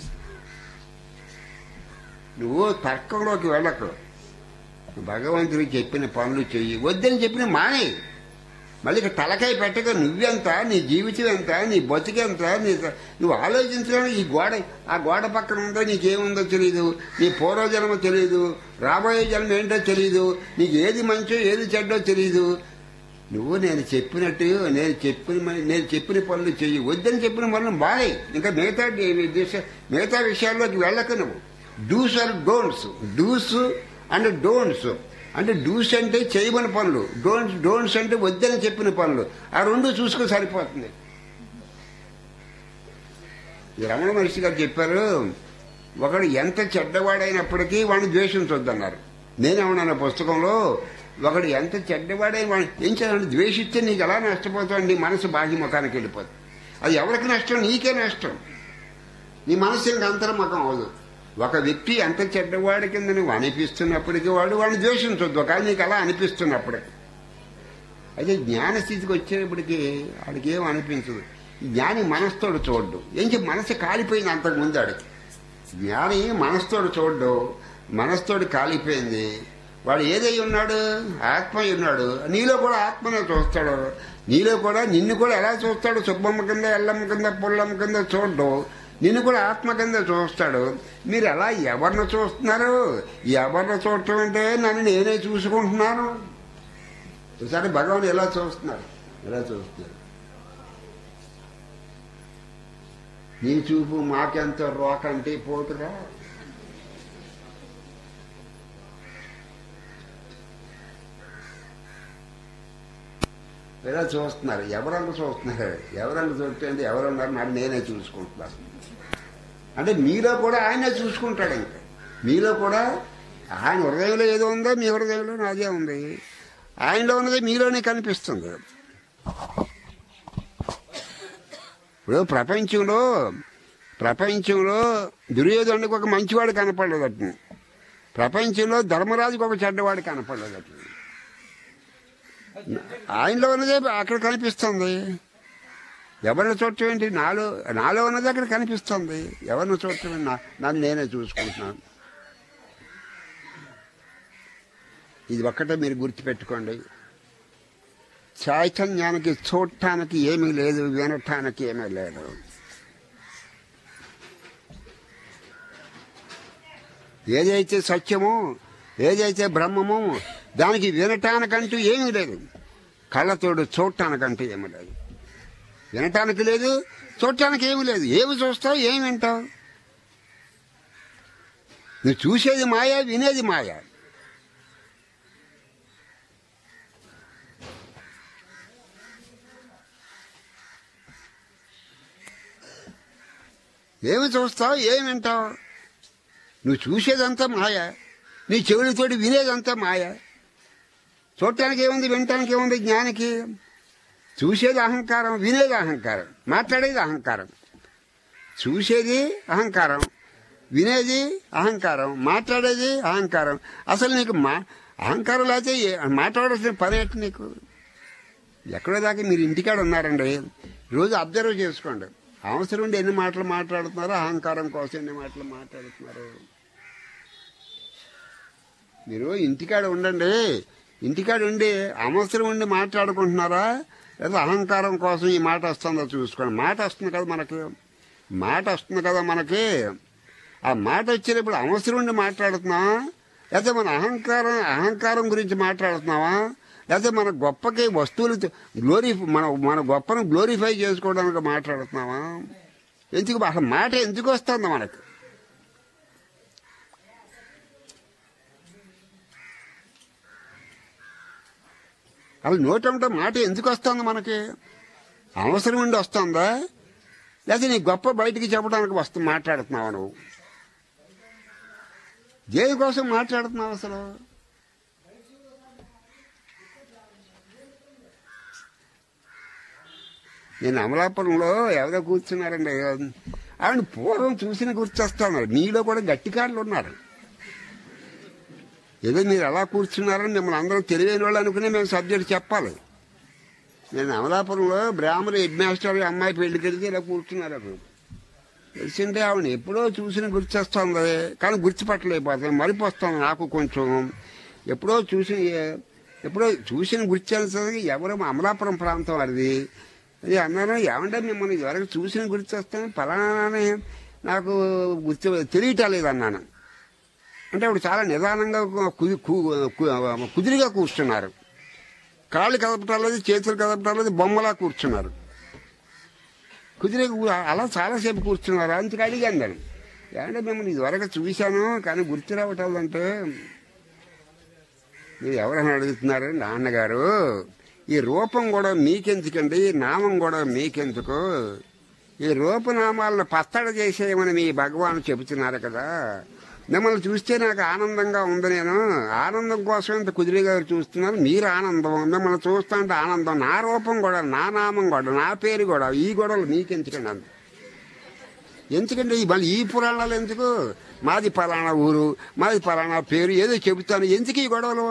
నువ్వు తర్కంలోకి వెళ్ళకు భగవంతుడు చెప్పిన పనులు చెయ్యి వద్దని చెప్పిన మానే మళ్ళీ ఇక తలకాయ పెట్టక నువ్వెంత నీ జీవితం ఎంత నీ బతుకెంత నీ నువ్వు ఆలోచించడానికి ఈ గోడ ఆ గోడ పక్కన ఉందో నీకేముందో తెలియదు నీ పూర్వజన్మ తెలియదు రాబోయే జన్మ ఏంటో తెలియదు నీకు ఏది మంచో ఏది చెడ్డో తెలియదు నువ్వు నేను చెప్పినట్టు నేను చెప్పిన మ- నేను చెప్పిన పనులు చెయ్యి వద్దని చెప్పిన పనులు బాగా ఇంకా మిగతా డి- దిశ- మిగతా విషయాల్లోకి వెళ్ళక నువ్వు do's or don'ts do's and don'ts అంటే డూస్ అంటే చేయమని పనులు డోంట్స్ డోంట్స్ అంటే వద్దని చెప్పిన పనులు ఆ రెండు చూసుకుని సరిపోతుంది ఈ రమణ మహర్షి గారు చెప్పారు ఒకడు ఎంత చెడ్డవాడైనప్పటికీ వాడిని ద్వేషించొద్దన్నారు నేనేమన్నా పుస్తకంలో ఒకడు ఎంత చెడ్డవాడైన వాడిని ఏం చేయాలంటే ద్వేషిస్తే నీకు ఎలా నష్టపోతావు నీ మనసు బాహ్య ముఖానికి వెళ్ళిపోతుంది అది ఎవరికి నష్టం నీకే నష్టం నీ మనసు ఇంక అంతర్ముఖం అవదు ఒక వ్యక్తి ఎంత చెడ్డవాడి కింద నువ్వు అనిపిస్తున్నప్పటికీ వాడు వాడిని ద్వేషించొద్దు కానీ నీకు అలా అనిపిస్తున్నప్పుడే అయితే జ్ఞాన స్థితికి వచ్చేటప్పటికి వాడికి ఏం అనిపించదు ఈ జ్ఞాని మనస్తోడు చూడ్డు ఏం చెప్పి మనసు కాలిపోయింది అంతకుముందు ఆడికి జ్ఞాని మనస్తోడు చూడ్డు మనస్తోడు కాలిపోయింది వాడు ఏదై ఉన్నాడు ఆత్మ అయి ఉన్నాడు నీలో కూడా ఆత్మనే చూస్తాడు నీలో కూడా నిన్ను కూడా ఎలా చూస్తాడు సుబ్బమ్మ కింద ఎల్లమ్మ కింద పుల్లమ్మ కింద చూడ్డు నిన్ను కూడా ఆత్మ కింద చూస్తాడు మీరు ఎలా ఎవరిని చూస్తున్నారు ఎవరిని చూడటం అంటే నన్ను నేనే చూసుకుంటున్నాను ఒకసారి భగవాన్ ఎలా చూస్తున్నారు ఎలా చూస్తున్నారు నీ చూపు మాకెంత రోకంటే పోతురా ఎలా చూస్తున్నారు ఎవరన్నా చూస్తున్నారు ఎవరన్నా చూస్తే అంటే ఎవరున్నారు నాకు నేనే చూసుకుంటున్నాను అంటే మీలో కూడా ఆయనే చూసుకుంటాడు ఇంకా మీలో కూడా ఆయన హృదయంలో ఏదో ఉందో మీ హృదయంలో నాదే ఉంది ఆయనలో ఉన్నది మీలోనే కనిపిస్తుంది ఇప్పుడు ప్రపంచంలో ప్రపంచంలో దుర్యోధనుడికి ఒక మంచివాడు కనపడలేదట ప్రపంచంలో ధర్మరాజుకి ఒక చెడ్డవాడు కనపడలేదట ఆయనలో ఉన్నదే అక్కడ కనిపిస్తుంది ఎవరిని చూడటం ఏంటి నాలో నాలో ఉన్నది అక్కడ కనిపిస్తుంది ఎవరిని చూడటం ఏంటి? నా- నన్ను నేనే చూసుకుంటున్నాను ఇది ఒక్కటే మీరు గుర్తుపెట్టుకోండి చైతన్యానికి చూడటానికి ఏమీ లేదు వినటానికి ఏమీ లేదు ఏదైతే సత్యమో ఏదైతే బ్రహ్మమో దానికి వినటానికంటూ ఏమీ లేదు కళ్ళతోడు చూడటానికంటూ ఏమీ లేదు వినటానికి లేదు చూడటానికి ఏమీ లేదు ఏమి చూస్తావు ఏమి వింటావు నువ్వు చూసేది మాయా వినేది మాయా ఏమి చూస్తావు ఏమి వింటావు నువ్వు చూసేదంతా మాయ నీ చెవులతోటి వినేదంతా మాయ చూడటానికి ఏముంది వినటానికి ఏముంది జ్ఞానికి చూసేది అహంకారం వినేది అహంకారం మాట్లాడేది అహంకారం చూసేది అహంకారం వినేది అహంకారం మాట్లాడేది అహంకారం అసలు నీకు మా అహంకారం లేకపోతే ఏ- మాట్లాడాల్సిన పని ఏంటి నీకు ఎక్కడో దాకా మీరు ఇంటికాడ ఉన్నారండి రోజు అబ్జర్వ్ చేసుకోండి అవసరం ఉండి ఎన్ని మాటలు మాట్లాడుతున్నారో అహంకారం కోసం ఎన్ని మాటలు మాట్లాడుతున్నారు మీరు ఇంటికాడ ఉండండి ఇంటికాడ ఉండి అవసరం ఉండి మాట్లాడుకుంటున్నారా లేదా అహంకారం కోసం ఈ మాట వస్తుందో చూసుకోండి మాట వస్తుంది కదా మనకి మాట వస్తుంది కదా మనకి ఆ మాట వచ్చినప్పుడు అవసరం ఉండి మాట్లాడుతున్నావా లేకపోతే మన అహంకారం అహంకారం గురించి మాట్లాడుతున్నావా లేకపోతే మన గొప్పకి వస్తువులు గ్లోరీ మన మన గొప్పను గ్లోరిఫై చేసుకోవడానికి మాట్లాడుతున్నావా ఎందుకు అసలు మాట ఎందుకు వస్తుంది మనకు అసలు నోటంటే మాట ఎందుకు వస్తుంది మనకి అవసరం ఉండి వస్తుందా లేకపోతే నీ గొప్ప బయటికి చెప్పడానికి వస్తు మాట్లాడుతున్నావా నువ్వు దేనికోసం మాట్లాడుతున్నావు అసలు నేను అమలాపురంలో ఎవరో కూర్చున్నారండి ఆవిడ పూర్వం చూసిన గుర్తొస్తున్నారు మీలో కూడా గట్టికారులు ఉన్నారు ఏదో మీరు ఎలా కూర్చున్నారని మిమ్మల్ని అందరూ తెలియని వాళ్ళు అనుకుని మేము సబ్జెక్ట్ చెప్పాలి నేను అమలాపురంలో బ్రాహ్మణ హెడ్ మాస్టర్ అమ్మాయి పెళ్లికి వెళ్తే ఇలా కూర్చున్నారు అక్కడ తెలిసింటే ఆవిడ ఎప్పుడో చూసిన గుర్తొస్తుంది కానీ గుర్తుపట్టలేకపోతుంది మరిపోస్తుంది నాకు కొంచెం ఎప్పుడో చూసి ఎప్పుడో చూసిన గుర్తొస్తుంది ఎవరు అమలాపురం ప్రాంతం అది అది అన్నాను ఏమంటే మిమ్మల్ని ఎవరికి చూసిన గుర్తొస్తాను ఫలానానే నాకు గుర్తు తెలియటలేదు అన్నాను అంటే ఇప్పుడు చాలా నిదానంగా కుది కు- కు- కుదిరిగా కూర్చున్నారు కాళ్ళు కదపటం లేదు చేతులు కదపటం లేదు బొమ్మలా కూర్చున్నారు కుదిరే అలా చాలాసేపు కూర్చున్నారు అందుకు అడిగాను నేను ఏమంటే మిమ్మల్ని ఇదివరకు చూశాను కానీ గుర్తు రావటాలంటే మీరు ఎవరైనా అడుగుతున్నారు నాన్నగారు ఈ రూపం కూడా మీకెందుకండి ఈ నామం కూడా మీకెందుకు ఈ రూపనామాలను పత్తడ చేసేయమని మీ భగవాన్ చెబుతున్నారు కదా మిమ్మల్ని చూస్తే నాకు ఆనందంగా ఉంది నేను ఆనందం కోసం ఇంత కుదిరిగా చూస్తున్నాను మీరు ఆనందం మిమ్మల్ని చూస్తుంటే ఆనందం నా రూపం కూడా నా నామం కూడా నా పేరు కూడా ఈ గొడవలు మీకెందుకండి అంత ఎందుకంటే ఈ మళ్ళీ ఈ పురాణాలు ఎందుకు మాది పలానా ఊరు మాది పలానా పేరు ఏదో చెబుతాను ఎందుకు ఈ గొడవలు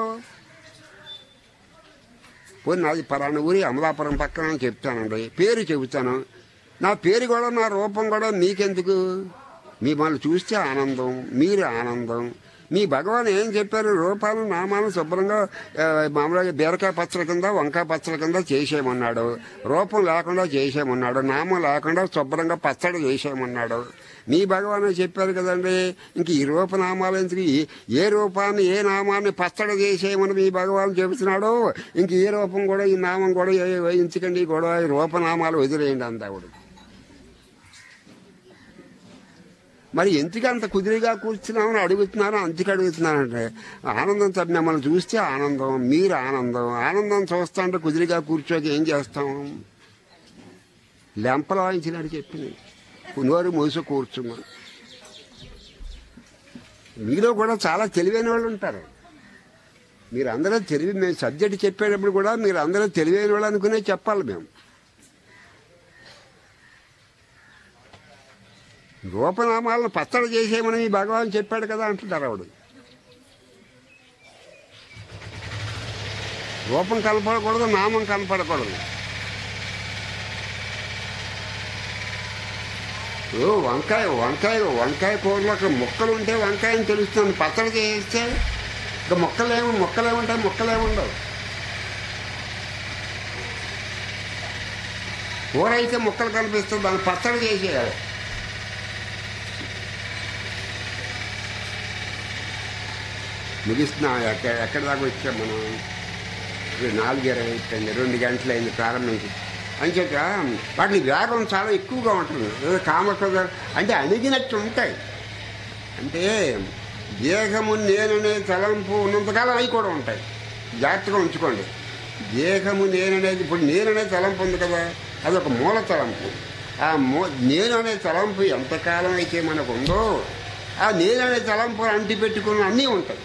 పోనీ నాది పలానా ఊరి అమలాపురం పక్కన అని చెప్తానండి పేరు చెబుతాను నా పేరు కూడా నా రూపం కూడా మీకెందుకు మిమ్మల్ని చూస్తే ఆనందం మీరు ఆనందం మీ భగవాన్ ఏం చెప్పారు రూపాలు నామాలు శుభ్రంగా ఆ, మామూలుగా బీరకాయ పచ్చల కింద వంకాయ పచ్చల కింద చేసేయమన్నాడు రూపం లేకుండా చేసేయమన్నాడు నామం లేకుండా శుభ్రంగా పచ్చడి చేసేయమన్నాడు మీ భగవాన్ చెప్పారు కదండి ఇంక ఈ రూపనామాలు ఎందుకు ఈ- ఏ రూపాన్ని ఏ నామాన్ని పచ్చడి చేసేయమని మీ భగవాన్ చెబుతున్నాడు ఇంక ఏ రూపం కూడా ఈ నామం కూడా ఏ- ఎంచుకండి కూడా ఈ రూపనామాలు వదిలేయండి అంత ఆవిడ మరి ఎందుకు అంత కుదిరిగా కూర్చున్నామని అడుగుతున్నాను అందుకు అడుగుతున్నానంటే ఆనందం సార్ మిమ్మల్ని చూస్తే ఆనందం మీరు ఆనందం ఆనందం చూస్తా అంటే కుదిరిగా కూర్చోక ఏం చేస్తాం లెంపలాయించినట్టు చెప్పింది నోరు మూసి కూర్చున్నాం మీలో కూడా చాలా తెలివైన వాళ్ళు ఉంటారు మీరు అందరూ తెలివి మేము సబ్జెక్ట్ చెప్పేటప్పుడు కూడా మీరు అందరూ తెలివైన వాళ్ళు అనుకునే చెప్పాలి మేము రూపనామాలను పచ్చడి చేసేయమని మీ భగవాన్ చెప్పాడు కదా అంటున్నారు ఆవిడ రూపం కనపడకూడదు నామం కనపడకూడదు ఓ వంకాయ వంకాయ వంకాయ కూరలో అక్కడ మొక్కలు ఉంటే వంకాయ అని తెలుస్తుంది పచ్చడి చేస్తే ఇక మొక్కలేము మొక్కలేముంటాయి మొక్కలేముండవు కూర అయితే మొక్కలు కనిపిస్తుంది దాన్ని పచ్చడి చేసేయాలి ముగిస్తున్నాం ఎక్కడ ఎక్కడి దాకా వచ్చాం మనం ఇప్పుడు నాలుగు ఇరవై అయిపోయింది రెండు గంటలు అయింది ప్రారంభించి అంచేత వాటి వేగం చాలా ఎక్కువగా ఉంటుంది ఏదో కామక్రోధ అంటే అణిగినట్టు ఉంటాయి అంటే దేహము నేననే తలంపు ఉన్నంతకాలం అవి కూడా ఉంటాయి జాగ్రత్తగా ఉంచుకోండి దేహము నేననేది ఇప్పుడు నేననే తలంపు ఉంది కదా అది ఒక మూల తలంపు ఆ మూ నేను అనే తలంపు ఎంతకాలం అయితే మనకు ఉందో ఆ నేను అనే తలంపు అంటి పెట్టుకున్న అన్నీ ఉంటాయి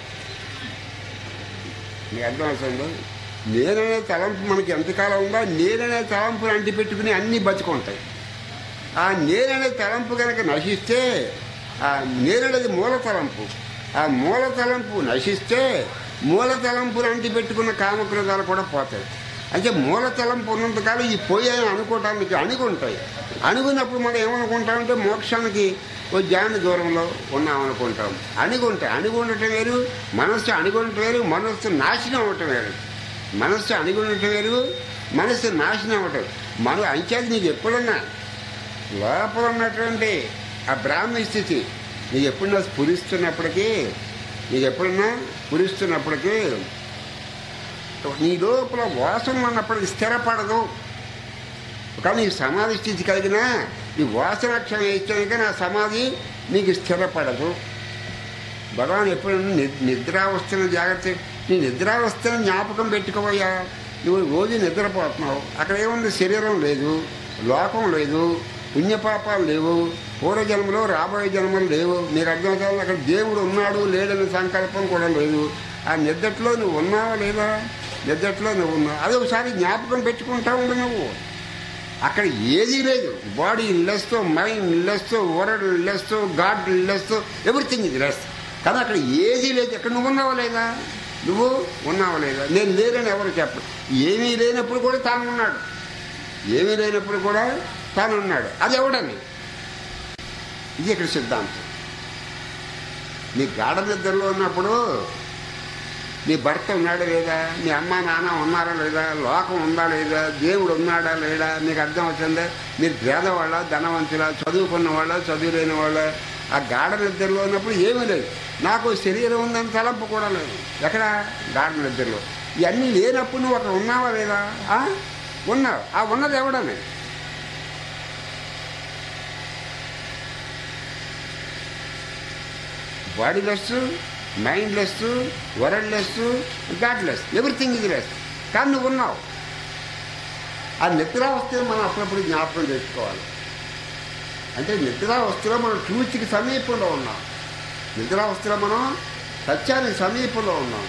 మీకు అర్థం అవుతుందో నేననే తలంపు మనకి ఎంతకాలం ఉందో ఆ నేననే తలంపుని అంటి పెట్టుకుని అన్నీ బతుకుంటాయి ఆ నేననే తలంపు కనుక నశిస్తే ఆ నేననేది మూల తలంపు ఆ మూల తలంపు నశిస్తే మూల తలంపుని అంటి పెట్టుకున్న కామక్రోధాలు కూడా పోతాయి అంటే మూల తలంపు ఉన్నంతకాలం ఈ పోయాయని అనుకోవటానికి అణుగుంటాయి అణుగున్నప్పుడు మనం ఏమనుకుంటామంటే మోక్షానికి ఓ జ్ఞాన దూరంలో ఉన్నామనుకుంటాం అణుగుంటాయి అణుగుండటం వేరు మనస్సు అణుగుండటం వేరు మనస్సు నాశనం అవ్వటం వేరు మనస్సు అణుగుండటం వేరు మనస్సు నాశనం అవ్వటం మన అంచేది నీకు ఎప్పుడన్నా లోపల ఉన్నటువంటి ఆ బ్రాహ్మణ స్థితి నీకు ఎప్పుడన్నా స్ఫురిస్తున్నప్పటికీ నీకు ఎప్పుడన్నా స్ఫురిస్తున్నప్పటికీ నీ లోపల వాసన ఉన్నప్పటికీ స్థిరపడదు కానీ ఈ సమాధి స్థితి కలిగినా ఈ వాసనాక్షం ఇచ్చాక నా సమాధి నీకు స్థిరపడదు భగవాన్ ఎప్పుడైనా ని- నిద్రావస్థను జాగ్రత్త నీ నిద్రావస్థను జ్ఞాపకం పెట్టుకోవయ్యా నువ్వు రోజు నిద్రపోతున్నావు అక్కడ ఏముంది శరీరం లేదు లోకం లేదు పుణ్యపాపాలు లేవు పూర్వజన్మలో రాబోయే జన్మలు లేవు మీకు అర్థమవుతుంది అక్కడ దేవుడు ఉన్నాడు లేడని సంకల్పం కూడా లేదు ఆ నిద్రలో నువ్వు ఉన్నావా లేదా నిద్రలో నువ్వు ఉన్నావు అది ఒకసారి జ్ఞాపకం పెట్టుకుంటా ఉండు నువ్వు అక్కడ ఏదీ లేదు బాడీ లెస్తో మైండ్ లెస్తో వరల్డ్ లెస్తో గాడ్ లెస్తో ఎవ్రీథింగ్ ఇది లెస్ కానీ అక్కడ ఏదీ లేదు అక్కడ నువ్వు ఉన్నావా లేదా నువ్వు ఉన్నావు లేదా నేను లేనని ఎవరు చెప్పరు ఏమీ లేనప్పుడు కూడా తాను ఉన్నాడు ఏమీ లేనప్పుడు కూడా తాను ఉన్నాడు అది ఎవడని ఇది ఇక్కడ సిద్ధాంతం నీ గాఢ నిద్రలో ఉన్నప్పుడు నీ భర్త ఉన్నాడా లేదా నీ అమ్మ నాన్న ఉన్నారా లేదా లోకం ఉందా లేదా దేవుడు ఉన్నాడా లేడా నీకు అర్థం అవుతుందా మీరు పేదవాళ్ళ ధనవంతుల చదువుకున్న వాళ్ళ చదువులేని వాళ్ళ ఆ గాఢ నిద్రలో ఉన్నప్పుడు ఏమీ లేదు నాకు శరీరం ఉందని తలంపు కూడా లేదు ఎక్కడ గాఢ నిద్రలో ఇవన్నీ లేనప్పుడు నువ్వు అక్కడ ఉన్నావా లేదా ఆ? ఉన్నావు ఆ ఉన్నది ఎవడని body less mind less world less god less everything ఇది లెస్ కానీ నువ్వు ఉన్నావు ఆ నిద్రావస్థను మనం అప్పుడప్పుడు జ్ఞాపకం తెచ్చుకోవాలి అంటే నిద్రావస్థలో మనం ట్రూత్కి సమీపంలో ఉన్నాం నిద్రావస్థలో మనం సత్యానికి సమీపంలో ఉన్నాం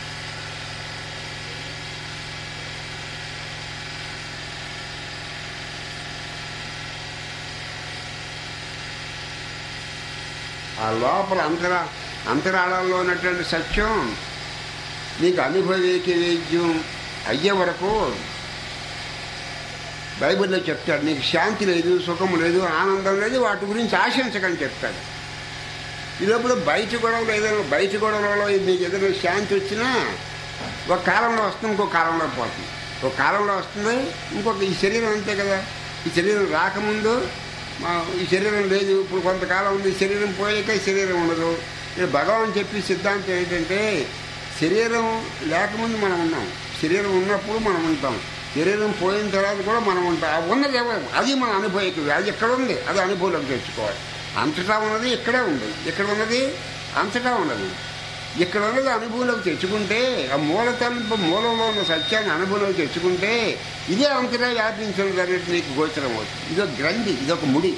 ఆ లోపల అంతరా అంతరాళంలో ఉన్నటువంటి సత్యం నీకు అనుభవేకి వేద్యం అయ్యే వరకు బైబిల్లో చెప్తాడు నీకు శాంతి లేదు సుఖం లేదు ఆనందం లేదు వాటి గురించి ఆశించకని చెప్తాడు ఈ లోపల బయట గొడవలు ఏదైనా బయట గొడవలలో నీకు ఏదైనా శాంతి వచ్చినా ఒక కాలంలో వస్తుంది ఇంకో కాలంలో పోతుంది ఒక కాలంలో వస్తుంది ఇంకొక ఈ శరీరం అంతే కదా ఈ శరీరం రాకముందు మా- ఈ శరీరం లేదు ఇప్పుడు కొంతకాలం ఉంది ఈ శరీరం పోయాక ఈ శరీరం ఉండదు ఇక్కడ భగవాన్ చెప్పి సిద్ధాంతం ఏంటంటే శరీరం లేకముందు మనం ఉన్నాం శరీరం ఉన్నప్పుడు మనం ఉంటాం శరీరం పోయిన తర్వాత కూడా మనం ఉంటాం ఆ ఉన్నది ఎవరు అది మన అనుభవకి అది ఎక్కడ ఉంది అది అనుభవంలోకి తెచ్చుకోవాలి అంతటా ఉన్నది ఇక్కడే ఉంది ఇక్కడ ఉన్నది అంతటా ఉన్నది ఇక్కడ ఉన్నది అనుభవంలోకి తెచ్చుకుంటే ఆ మూలతల్ప మూలంలో ఉన్న సత్యాన్ని అనుభవంలోకి తెచ్చుకుంటే ఇదే అంతటా వ్యాపించడం అనేది నీకు గోచరం అవుతుంది ఇదొక గ్రంథి ఇదొక ముడి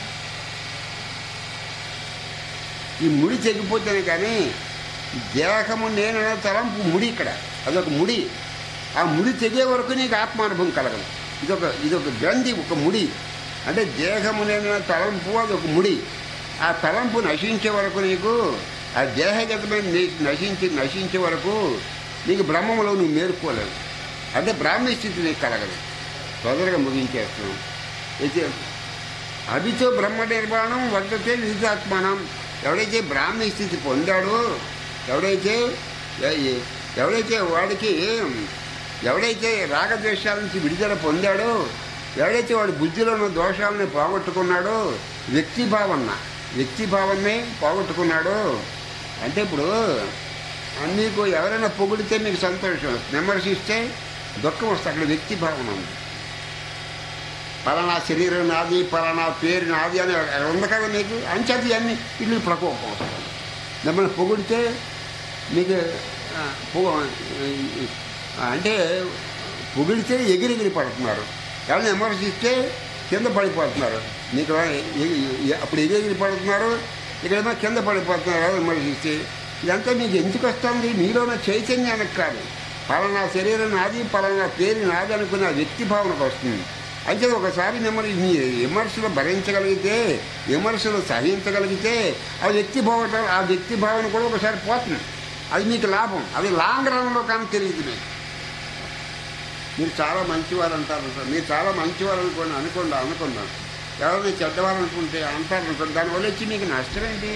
ఈ ముడి తెగిపోతేనే కానీ దేహము నేను తలంపు ముడి ఇక్కడ అదొక ముడి ఆ ముడి తెగే వరకు నీకు ఆత్మానుభవం కలగదు ఇదొక ఇదొక గ్రంథి ఒక ముడి అంటే దేహము నేను తలంపు అదొక ముడి ఆ తలంపు నశించే వరకు నీకు ఆ దేహగతమైన నీ- నశించి నశించే వరకు నీకు బ్రహ్మములో నువ్వు మేర్కోలేవు అంటే బ్రాహ్మీ స్థితి నీకు కలగదు తొందరగా ముగించేస్తున్నాం అయితే అభితో బ్రహ్మ నిర్మాణం వర్ధతే విదితాత్మానం ఎవడైతే బ్రాహ్మీ స్థితి పొందాడో ఎవడైతే ఎ- ఎ- ఎవడైతే వాడికి ఎవడైతే రాగద్వేషాల నుంచి విడుదల పొందాడో ఎవడైతే వాడి బుద్ధిలో ఉన్న దోషాలని పోగొట్టుకున్నాడో వ్యక్తిభావన్న వ్యక్తిభావాన్ని పోగొట్టుకున్నాడో అంటే ఇప్పుడు ఆ, మీకు ఎవరైనా పొగిడితే మీకు సంతోషం వస్తుంది విమర్శిస్తే దుఃఖం వస్తుంది అక్కడ వ్యక్తిభావన ఉంది పలానా శరీరం నాది పలానా పేరు నాది అని ఉంది కదా మీకు అంచేది అన్ని ఇల్లు ప్రకోపం వస్తుంది మిమ్మల్ని పొగిడితే మీకు ఆ, పొగ- ఆ, అంటే పొగిడితే ఎగిరెగిరి పడుతున్నారు ఎవరిని విమర్శిస్తే కింద పడిపోతున్నారు మీకు ఎ- ఎ- అప్పుడు ఎగిరెగిరి పడుతున్నారు ఇక్కడేమో కింద పడిపోతున్నారు ఎవరు విమర్శిస్తే ఇదంతా మీకు ఎందుకు వస్తుంది మీలోన చైతన్యానికి కాదు పలానా శరీరం నాది పలానా పేరు నాది అనుకున్న వ్యక్తి భావనకు వస్తుంది అయితే ఒకసారి మిమ్మల్ని మీ విమర్శలు భరించగలిగితే విమర్శలు సహించగలిగితే ఆ వ్యక్తి భావన ఆ వ్యక్తి భావన కూడా ఒకసారి పోతుంది అది మీకు లాభం అది లాంగ్ రన్లో కానీ తెలియదు మీకు మీరు చాలా మంచివారు అంటారు సార్ మీరు చాలా మంచివారు అనుకోండి అనుకోండి అనుకుందాం ఎవరైనా చెడ్డవారు అనుకుంటే అంటారు అనుకోండి దానివల్ల వచ్చి మీకు నష్టం ఏంటి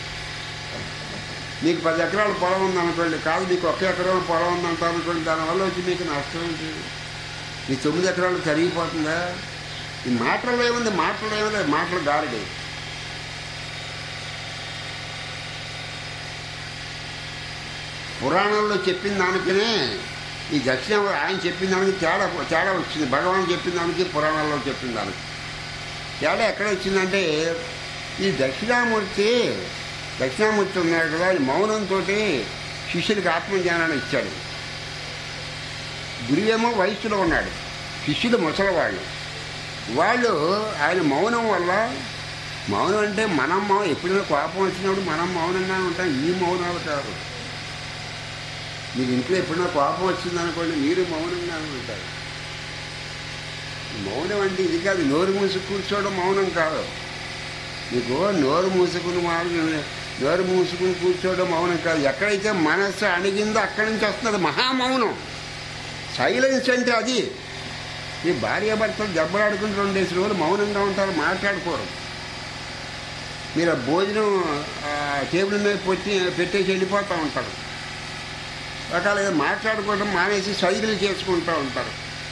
మీకు పది ఎకరాల పొలం ఉందనుకోండి కాదు మీకు ఒక్క ఎకరం పొలం ఉందంటారు అనుకోండి దానివల్ల వచ్చి మీకు నష్టం ఏంటి ఈ తొమ్మిది ఎకరాలు కరిగిపోతుందా ఈ మాటల్లో ఏముంది మాటల్లో ఏముంది మాటలు గారిడి పురాణంలో చెప్పిన దానికనే ఈ దక్షిణ ఆయన చెప్పిన దానికి తేడా తేడా వచ్చింది భగవాన్ చెప్పిన దానికి పురాణాల్లో చెప్పిన దానికి తేడా ఎక్కడ వచ్చిందంటే ఈ దక్షిణామూర్తి దక్షిణామూర్తి ఉన్నాడు కదా ఆయన మౌనంతో శిష్యుడికి ఆత్మజ్ఞానాన్ని ఇచ్చాడు గురువేమో వయస్సులో ఉన్నాడు శిష్యుడు ముసలివాళ్ళు వాళ్ళు ఆయన మౌనం వల్ల మౌనం అంటే మనం మౌనం ఎప్పుడైనా కోపం వచ్చినప్పుడు మనం మౌనంగా ఉంటాం ఈ మౌనాలు కాదు మీకు ఇంట్లో ఎప్పుడైనా కోపం వచ్చిందనుకోండి మీరు మౌనంగానే ఉంటారు మౌనం అంటే ఇది కాదు నోరు మూసి కూర్చోవడం మౌనం కాదు మీకు నోరు మూసుకుని మాత్రం నోరు మూసుకుని కూర్చోవడం మౌనం కాదు ఎక్కడైతే మనస్సు అణిగిందో అక్కడి నుంచి వస్తున్నది మహామౌనం సైలెన్స్ అంటే అది ఈ భార్యాభర్తలు దెబ్బలాడుకుని రెండేసి రోజులు మౌనంగా ఉంటారు మాట్లాడుకోరు మీరు ఆ భోజనం ఆ, టేబుల్ మీద పెట్టి పెట్టేసి వెళ్ళిపోతూ ఉంటారు రకాల ఏదో మాట్లాడుకోవడం మానేసి సైకిల్ చేసుకుంటూ ఉంటారు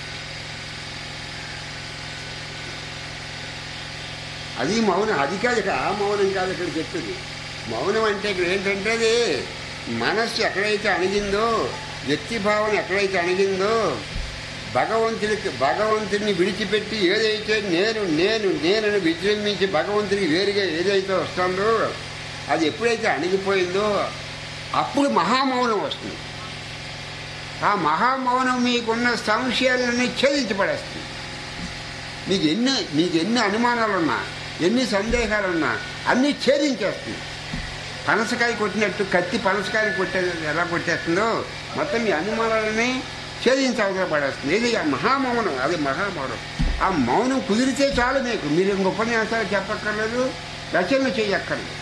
అది మౌనం అది కాదు ఇక్కడ ఆ మౌనం కాదు ఇక్కడ చెప్పింది మౌనం అంటే ఇక్కడ ఏంటంటే అది మనస్సు ఎక్కడైతే అణిగిందో వ్యక్తి భావన ఎక్కడైతే అణిగిందో భగవంతుడికి భగవంతుడిని విడిచిపెట్టి ఏదైతే నేను నేను నేనని విజృంభించి భగవంతుడికి వేరుగా ఏదైతే వస్తుందో అది ఎప్పుడైతే అణిగిపోయిందో అప్పుడు మహామౌనం వస్తుంది ఆ మహామౌనం మీకున్న సంశయాలన్నీ ఛేదించబడేస్తుంది మీకు ఎన్ని మీకు ఎన్ని అనుమానాలున్నా ఎన్ని సందేహాలున్నా అన్నీ ఛేదించేస్తుంది పనసకాయ కొట్టినట్టు కత్తి పనసకాయ కొట్టే ఎలా కొట్టేస్తుందో మొత్తం మీ అనుమానాలని ఛేదించి అవతల పడేస్తుంది ఇది ఆ మహామౌనం అది మహామౌనం ఆ మౌనం కుదిరితే చాలు మీకు మీరు ఇంక ఉపన్యాసాలు చెప్పక్కర్లేదు రచనలు చేయక్కర్లేదు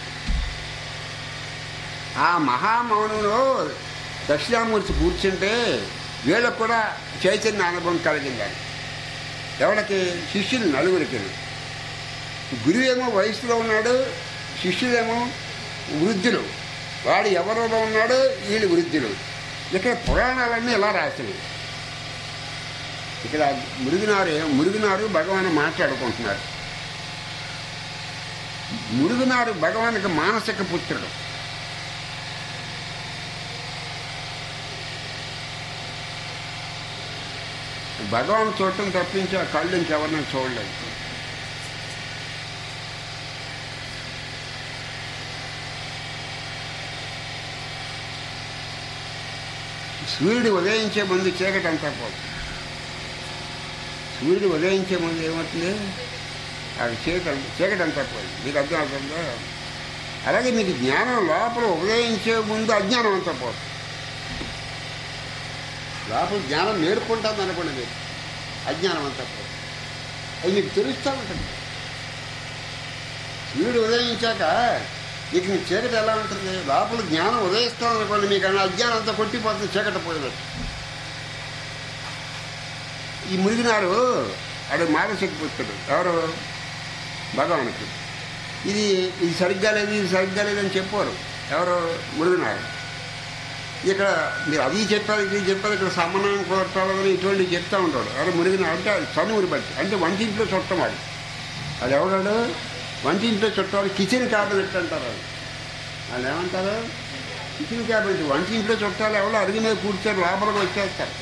ఆ మహామౌనంలో దక్షిణామూర్తి కూర్చుంటే వీళ్ళకు కూడా చైతన్య అనుభవం కలిగిందని ఎవరికి శిష్యులు నలుగురికి గురువేమో వయసులో ఉన్నాడు శిష్యులేమో వృద్ధులు వాడు ఎవరిలో ఉన్నాడు వీళ్ళు వృద్ధులు ఇక్కడ పురాణాలన్నీ ఇలా రాసినవి ఇక్కడ మురుగునారు మురుగునారు భగవాన్ మాట్లాడుకుంటున్నారు మురుగునారు భగవానికి మానసిక పుత్రుడు భగవాన్ చూడటం తప్పించి ఆ కళ్ళు ఇంకెవరిని చూడలేదు సూర్యుడు ఉదయించే ముందు చీకటి అంతా పోతుంది సూర్యుడు ఉదయించే ముందు ఏమవుతుంది అది చీకటి చీకటి అంతా పోయింది మీకు అర్థం అవుతుందా అలాగే మీకు జ్ఞానం లోపల ఉదయించే ముందు అజ్ఞానం అంతా పోతుంది లోపల జ్ఞానం నేర్పుకుంటుంది అనుకోండి మీరు అజ్ఞానం అంతా పోతుంది అది మీకు తెలుస్తూ ఉంటుంది సూర్యుడు ఉదయించాక మీకు మీ చీకటి ఎలా ఉంటుంది లోపల జ్ఞానం ఉదయిస్తాం అనుకోండి మీకు అన్న అజ్ఞానం అంతా కొట్టిపోతుంది చీకటి పోయినట్టు ఈ మురిగినారు ఆడు మానసిక పుత్రుడు ఎవరు భగవానుడు ఇది ఇది సరిగ్గా లేదు ఇది సరిగ్గా లేదని చెప్పారు ఎవరు మురిగినారు ఇక్కడ మీరు అది చెప్పారు ఇది చెప్పారు ఇక్కడ సమన్వయం కుదరటాలని ఇటువంటి చెప్తా ఉంటాడు ఎవరు మురిగినారు అంటే అది చనువుని బట్టి అంటే వంటింట్లో చుట్టమాడు అది ఎవడాడు వంటింట్లో చుట్టాలు కిచెన్ క్యాబినెట్ అంటారు అది వాళ్ళు ఏమంటారు కిచెన్ క్యాబినెట్ వంటింట్లో చుట్టాలు ఎవరో అడిగి మీద కూర్చొని లోపలికి వచ్చేస్తారు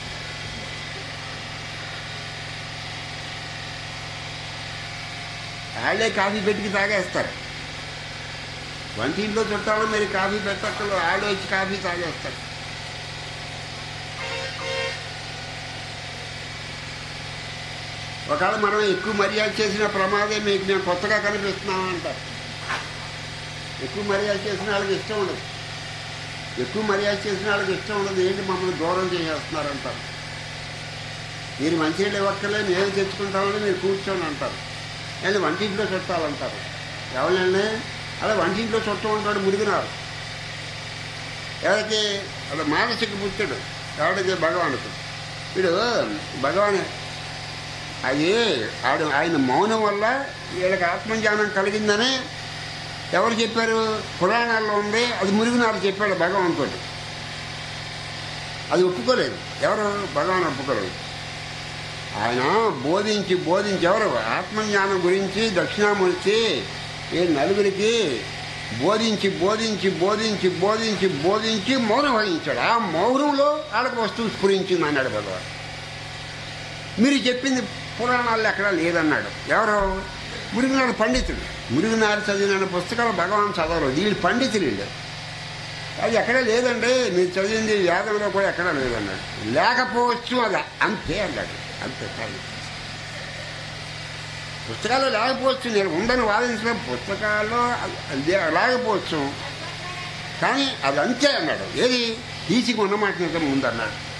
వాళ్ళే కాఫీ పెట్టుకు తాగేస్తారు వంటింట్లో చుట్టాలు మీరు కాఫీ పెట్టక్కలు వాళ్ళు వచ్చి కాఫీ తాగేస్తారు ఒకవేళ మనం ఎక్కువ మర్యాద చేసిన ప్రమాదం మీకు మేము కొత్తగా కనిపిస్తున్నాం అంటారు ఎక్కువ మర్యాద చేసిన వాళ్ళకి ఇష్టం ఉండదు ఎక్కువ మర్యాద చేసిన వాళ్ళకి ఇష్టం ఉండదు ఏంటి మమ్మల్ని దూరం చేసేస్తున్నారు అంటారు మీరు మంచినీళ్ళు ఇవ్వక్కర్లే మేము తెచ్చుకుంటామని మీరు కూర్చొని అంటారు అండ్ వంటింట్లో చుట్టాలంటారు ఎవరినండి అలా వంటింట్లో చుట్టం ఉంటాడు మురిగినారు ఎవరికి అలా మానసిక పుత్రుడు ఎవరికి భగవానుడు వీడు భగవాన్ అది ఆడు ఆయన మౌనం వల్ల వీళ్ళకి ఆత్మజ్ఞానం కలిగిందని ఎవరు చెప్పారు పురాణాల్లో ఉంది అది మురుగునారు చెప్పాడు భగవంతుడు అది ఒప్పుకోలేదు ఎవరు భగవాన్ ఒప్పుకోలేదు ఆయన బోధించి బోధించి ఎవరు ఆత్మజ్ఞానం గురించి దక్షిణామూర్తి ఈ నలుగురికి బోధించి బోధించి బోధించి బోధించి బోధించి మౌనం వహించాడు ఆ మౌనంలో వాళ్ళకి వస్తువు స్ఫురించింది అన్నాడు భగవాన్ మీరు చెప్పింది పురాణాల్లో ఎక్కడా లేదన్నాడు ఎవరు మురుగునాడు పండితుడు మురుగునాడు చదివిన పుస్తకాలు భగవాన్ చదవరు వీళ్ళు పండితులు వీళ్ళు అది ఎక్కడా లేదండి మీరు చదివింది వేదంలో కూడా ఎక్కడా లేదన్నాడు లేకపోవచ్చు అది అంతే అన్నాడు అంతే కాదు పుస్తకాల్లో లేకపోవచ్చు నేను ఉందని వాదించిన పుస్తకాల్లో అది లేకపోవచ్చు కానీ అది అంతే అన్నాడు ఏది తీసికి ఉన్నమాట నిజం ఉందన్నాడు